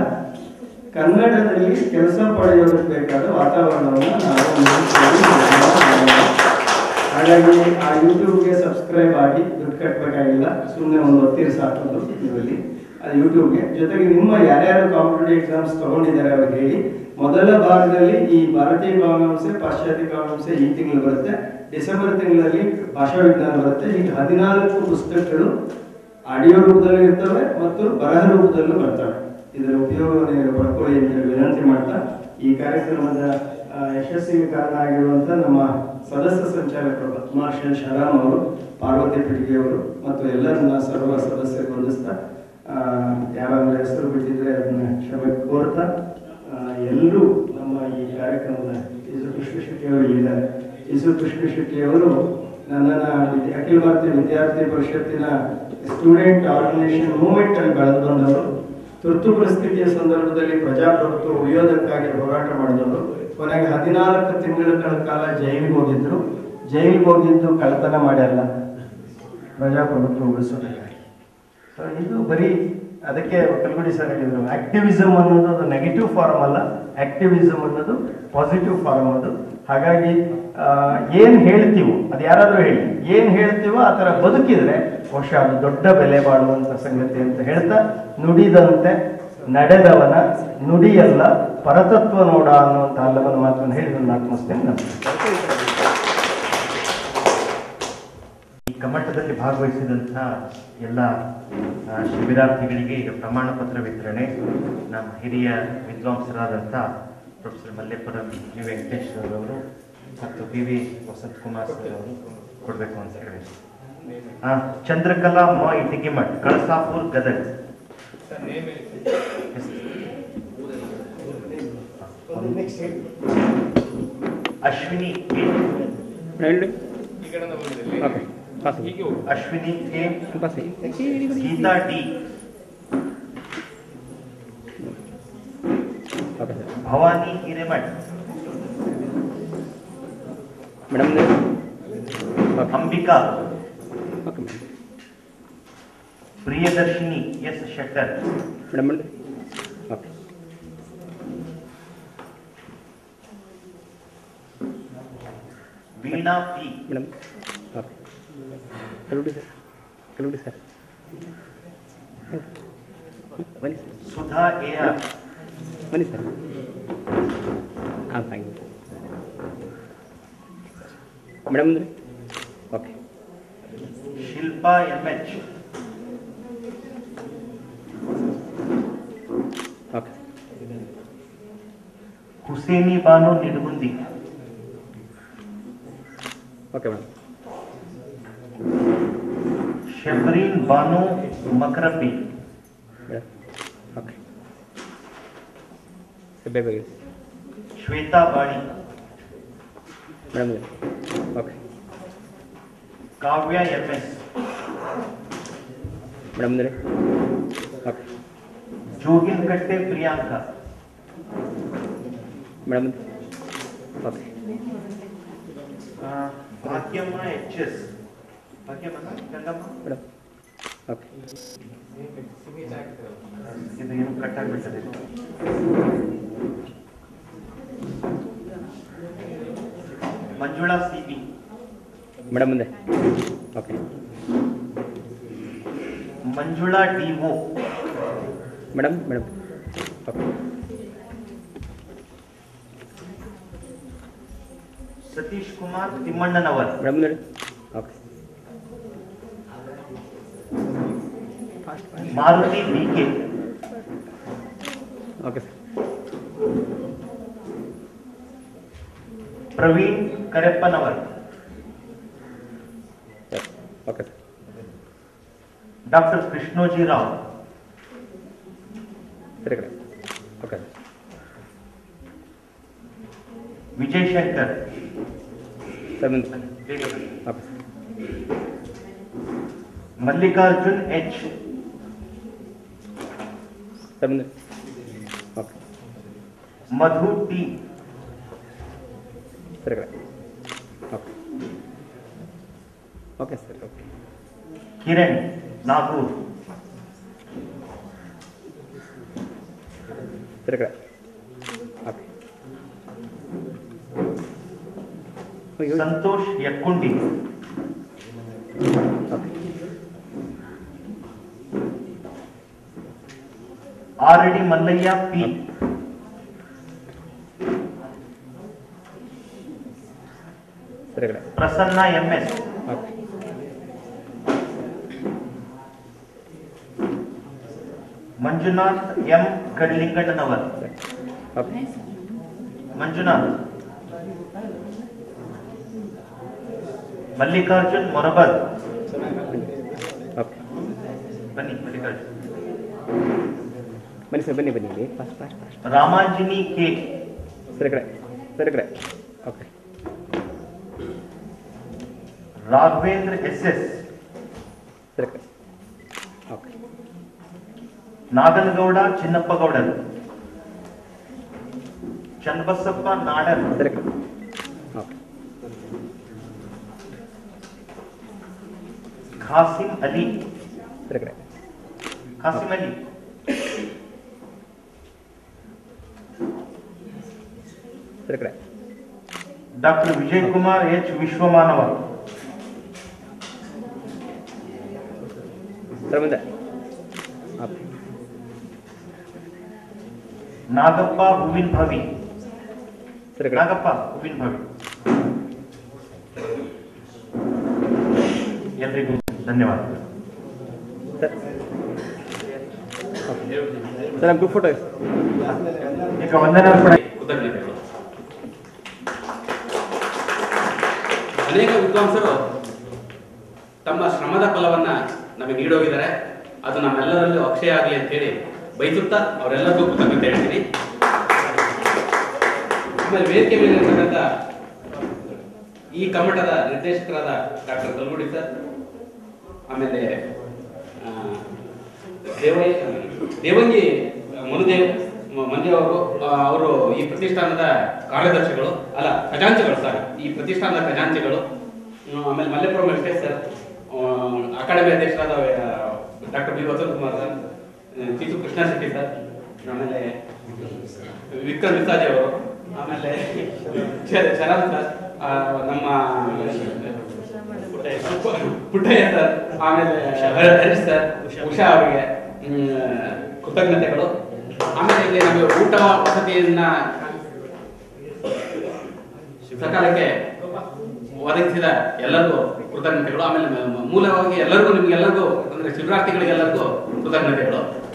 ಕನ್ನಡದಲ್ಲಿ ಕೆಲಸ ಪಡೆಯೋದಕ್ಕೆ ಬೇಕಾದ ವಾತಾವರಣವನ್ನು ನಾವು ನಿರ್ಮಿಸ್ತೀವಿ. ಹಾಗಾಗಿ ಆ ಯೂಟ್ಯೂಬ್ಗೆ ಸಬ್ಸ್ಕ್ರೈಬ್ ಆಗಿ ದುಡ್ಡು ಕಟ್ಟಬೇಕಾಗಿಲ್ಲ ಸುಮ್ಮನೆ ಒಂದು ಒತ್ತಿರಿ ಸಾಕೋದು ಇದರಲ್ಲಿ ಅದು ಯೂಟ್ಯೂಬ್ಗೆ ಜೊತೆಗೆ ನಿಮ್ಮ ಯಾರ್ಯಾರು ಕಾಂಪಿಟೇಟಿವ್ ಎಕ್ಸಾಮ್ಸ್ ತಗೊಂಡಿದ್ದಾರೆ ಅವ್ರಿಗೆ ಹೇಳಿ ಮೊದಲ ಭಾಗದಲ್ಲಿ ಈ ಭಾರತೀಯ ಕಾವ್ಯಾಂಶ ಪಾಶ್ಚಾತ್ಯ ಕಾವ್ಯಾಂಶ ಈ ತಿಂಗಳು ಬರುತ್ತೆ ಡಿಸೆಂಬರ್ ತಿಂಗಳಲ್ಲಿ ಭಾಷಾ ವಿಜ್ಞಾನ ಬರುತ್ತೆ ಹೀಗೆ ಹದಿನಾಲ್ಕು ಪುಸ್ತಕಗಳು ಆಡಿಯೋ ರೂಪದಲ್ಲೂ ಇರ್ತವೆ ಮತ್ತು ಬರಹ ರೂಪದಲ್ಲೂ ಬರ್ತವೆ ಇದರ ಉಪಯೋಗವನ್ನು ನೀವು ಪಡ್ಕೊಳ್ಳಿ ಅಂತ ಹೇಳಿ ವಿನಂತಿ ಮಾಡ್ತಾ ಈ ಕಾರ್ಯಕ್ರಮದ ಆ, ಯಶಸ್ಸಿಗೆ ಕಾರಣ ಆಗಿರುವಂತ ನಮ್ಮ ಸದಸ್ಯ ಸಂಚಾಲಕರು ಪದ್ಮಾಶಲ್ ಶರಾಮ್ ಅವರು ಪಾರ್ವತಿ ಪಿಟಿಗೆ ಅವರು ಮತ್ತು ಎಲ್ಲರನ್ನ ಸರ್ವ ಸದಸ್ಯರು ವಂದಿಸ್ತಾ ಆ, ಯಾರಾದ್ರೂ ಹೆಸರು ಬಿಟ್ಟಿದ್ರೆ ಅದನ್ನ ಕ್ಷಮೆ ಕೋರ್ತಾ ಎಲ್ಲರೂ ನಮ್ಮ ಈ ಕಾರ್ಯಕ್ರಮದ ಯೇಸು ಕೃಷ್ಣ ಶೆಟ್ಟಿ ಅವರು ಇಲ್ಲಿದ್ದಾರೆ ಯೇಸು ಕೃಷ್ಣ ಶೆಟ್ಟಿ ಅವರು ನನ್ನನ್ನ ವಿದ್ಯಾ- ಅಖಿಲ ಭಾರತೀಯ ವಿದ್ಯಾರ್ಥಿ ಪರಿಷತ್ತಿನ ಸ್ಟೂಡೆಂಟ್ ಆರ್ಗನೈಸೇಷನ್ ಮೂವ್ಮೆಂಟ್ ಅಲ್ಲಿ ಬೆಳೆದು ಬಂದವರು ತುರ್ತು ಪರಿಸ್ಥಿತಿಯ ಸಂದರ್ಭದಲ್ಲಿ ಪ್ರಜಾಪ್ರಭುತ್ವ ಉಳಿಯೋದಕ್ಕಾಗಿ ಹೋರಾಟ ಮಾಡಿದವರು ಕೊನೆಗೆ ಹದಿನಾಲ್ಕು ತಿಂಗಳ ಕಾಲ ಜೈಲಿಗೆ ಹೋಗಿದ್ರು ಜೈಲಿಗೆ ಹೋಗಿದ್ದು ಕಳ್ತನ ಮಾಡ್ಯಾರಲ್ಲ ಪ್ರಜಾಪ್ರಭುತ್ವ ಉಳಿಸೋದಕ್ಕಾಗಿ ಸೊ ಇದು ಬರೀ ಅದಕ್ಕೆ ಕಲ್ಗುಡಿ ಸರ್ ಹೇಳಿದ್ರು ಆಕ್ಟಿವಿಸಮ್ ಅನ್ನೋದು ಅದು ನೆಗೆಟಿವ್ ಫಾರ್ಮ್ ಅಲ್ಲ ಆಕ್ಟಿವಿಸಮ್ ಅನ್ನೋದು ಪಾಸಿಟಿವ್ ಫಾರ್ಮ್ ಅದು ಹಾಗಾಗಿ ಆ, ಏನ್ ಹೇಳ್ತೀವೋ ಅದು ಯಾರಾದ್ರೂ ಹೇಳಿ ಏನ್ ಹೇಳ್ತೀವೋ ಆ ತರ ಬದುಕಿದ್ರೆ ಬಹುಶಃ ಅದು ದೊಡ್ಡ ಬೆಲೆ ಬಾಳುವಂತ ಸಂಗತಿ ಅಂತ ಹೇಳ್ತಾ ನುಡಿದಂತೆ ನಡೆದವನ ನುಡಿಯಲ್ಲ ಪರತತ್ವ ನೋಡ ಅನ್ನುವಂತ ಹಲ್ಲವನ ಮಾತನ್ನು ಹೇಳಿ ನನ್ನ ಆತ್ಮಸ್ತೇನೆ ನಮಸ್ಕಾರ ಈ ಕಮ್ಮಟದಲ್ಲಿ ಭಾಗವಹಿಸಿದಂಥ ಎಲ್ಲ ಆ, ಶಿಬಿರಾರ್ಥಿಗಳಿಗೆ ಈಗ ಪ್ರಮಾಣ ಪತ್ರ ವಿತರಣೆ ನಮ್ಮ ಹಿರಿಯ ವಿದ್ವಾಂಸರಾದಂಥ ಪ್ರೊಫೆಸರ್ ಮಲ್ಲೇಪುರಂ ಜಿ ವೆಂಕಟೇಶ್ವರ ಅವರು ಮತ್ತು P V Vasanth Kumar sir ಅವರು ಕೊಡಬೇಕು ಅಂತ ಹೇಳಿ ಆ, ಚಂದ್ರಕಲಾ ಮ Itigimath Kalasapur Gadag Ashwini K. Ashwini K Geetha D Bhavani Hiremath madam Ambika Priyadarshini S Shettar madam okay Veena P madam okay Kalbidi sir Kalbidi sir ಬನ್ನಿ ಸರ್ ಸುಧಾ ಎ ಆರ್ ಬನ್ನಿ ಸರ್ ಹಾಂ ಥ್ಯಾಂಕ್ ಯು ಮೇಡಮ್ ಅಂದರೆ okay Shilpa M H okay Huseni Banu Nidugundi okay madam Shabreen Banu Makarabbi madam okay sir ಬೇಗ ಬೇಗ Shweta Bani madam okay Kavya M S madam ಅಂದರೆ okay Joginakatte Priyanka madam okay ಆ, Bhagyamma H S Bhagyamma Gangamma madam okay ಇದು ಏನು ಕಟ್ಟಾಗ್ಬಿಟ್ಟದೆ ಮಂಜುಳಾ ಸಿ ಬಿ ಮೇಡಮ್ ಮುಂದೆ okay Manjula D O madam madam okay Satish Kumar Timmannanavar madam ನೋಡಿ okay Maruti D K okay sir Praveen Kareppanavar okay sir doctor Krishnoji Rao ಸರಿ ಕಡೆ ಓಕೆ ವಿಜಯ್ ಶಂಕರ್ ಸರ್ ಮುಂದೆ okay sir Mallikarjun H sir ಮುಂದೆ ಓಕೆ ಮಧು ಟಿ ಸರಿ ಕಡೆ okay okay sir okay Kiran Nagur ಸರಿ ಕಡೆ okay Santosh Yakkundi okay Aradi Mallayya P ಸರಿ ಕಡೆ Prasanna MS okay Manjunath M Kadlingannanavar okay Manjunath Mallikarjun Morabal okay ಬನ್ನಿ ಮಲ್ಲಿಕಾರ್ಜುನ್ ಬನ್ನಿ ಸರ್ ಬನ್ನಿ ಬನ್ನಿ ಇಲ್ಲಿ fast fast fast Ramanjini K ಸರಿ ಕಡೆ ಸರಿ ಕಡೆ ಓಕೆ ರಾಘವೇಂದ್ರ ಎಸ್ ಎಸ್ ಸರಿ ಕಡೆ ಓಕೆ ನಾಗನಗೌಡ ಚಿನ್ನಪ್ಪಗೌಡರು ಚನ್ನಬಸಪ್ಪ ನಾಡರ್ ಸರಿ ಕಡೆ ಓಕೆ ಖಾಸಿಂ ಅಲಿ ಸರಿ ಕಡೆ ಖಾಸಿಂ ಅಲಿ ಸರಿ ಕಡೆ ಡಾಕ್ಟರ್ ವಿಜಯ್ ಕುಮಾರ್ ಎಚ್ ವಿಶ್ವಮಾನವ ಸರ್ ಮುಂದೆ ಓಕೆ ನಾಗಪ್ಪ ಹೂವಿನ ಭವಿ ಸರಿ ಕಡೆ ನಾಗಪ್ಪ ಹೂವಿನ ಭವಿ ಎಲ್ರಿಗೂ ಧನ್ಯವಾದಗಳು ಸರ್ ಓಕೆ ಸರ್ ನಮ್ಮ ಗ್ರೂಪ್ ಫೋಟೋ ಈಗ ವಂದನಾರ್ಪಣೆ ಕೃತಜ್ಞತೆಗಳು ಅನೇಕ ವಿದ್ವಾಂಸರು ತಮ್ಮ ಶ್ರಮದ ಫಲವನ್ನ ನಮಗೆ ನೀಡೋಗಿದ್ದಾರೆ ಅದು ನಮ್ಮೆಲ್ಲರಲ್ಲೂ ಅಕ್ಷಯ ಆಗಲಿ ಅಂತೇಳಿ ಬಯಸುತ್ತಾ ಅವರೆಲ್ಲರಿಗೂ ಕೃತಜ್ಞತೆ ಹೇಳ್ತೀನಿ ಆಮೇಲೆ ವೇದಿಕೆ ಮೇಲೆ ಇರ್ತಕ್ಕಂಥ ಈ ಕಮ್ಮಟದ ನಿರ್ದೇಶಕರಾದ ಡಾಕ್ಟರ್ ಕಲ್ಗುಡಿ ಸರ್ ಆಮೇಲೆ ಆ, ದೇವಯ್ಯ ದೇವಂಗಿ ಮನುದೇವ್ ಮ- ಮಂಜು ಅವರು ಆ, ಅವರು ಈ ಪ್ರತಿಷ್ಠಾನದ ಕಾರ್ಯದರ್ಶಿಗಳು ಅಲ್ಲ ಖಜಾಂಚಿಗಳು ಸರ್ ಈ ಪ್ರತಿಷ್ಠಾನದ ಖಜಾಂಚಿಗಳು ಹ್ಮ್, ಆಮೇಲೆ ಮಲ್ಲೇಪುರ ವೆಂಕಟೇಶ್ ಸರ್ ಆ, ಅಕಾಡೆಮಿ ಅಧ್ಯಕ್ಷರಾದ doctor B Vasant Kumar sir ಆ, ತೀಸು ಕೃಷ್ಣ ಶೆಟ್ಟಿ ಸರ್ ಆಮೇಲೆ ವಿಕ್ರಮ್ ವಿಸಾಜಿ ಅವರು ಆಮೇಲೆ ಚ- ಚರಣ್ ಸರ್ ಆ, ನಮ್ಮ ಪುಟ್ಟಯ್ಯ ಸರ್ ಆಮೇಲೆ ಹರೀಶ್ ಸರ್ ಉಷಾ ಅವರಿಗೆ ಹ್ಮ್, ಕೃತಜ್ಞತೆಗಳು ಆಮೇಲೆ ಇಲ್ಲಿ ನಮಗೆ ಊಟ ವಸತಿಯನ್ನ ಸಕಾಲಕ್ಕೆ ಒದಗಿಸಿದ ಎಲ್ಲರಿಗೂ ಕೃತಜ್ಞತೆಗಳು ಆಮೇಲೆ ಮ- ಮೂಲವಾಗಿ ಎಲ್ಲರಿಗೂ ನಿಮ್ಗೆಲ್ಲರಿಗೂ ಅಂದ್ರೆ ಶಿಬಿರಾರ್ಥಿಗಳಿಗೆಲ್ಲರಿಗೂ ಕೃತಜ್ಞತೆಗಳು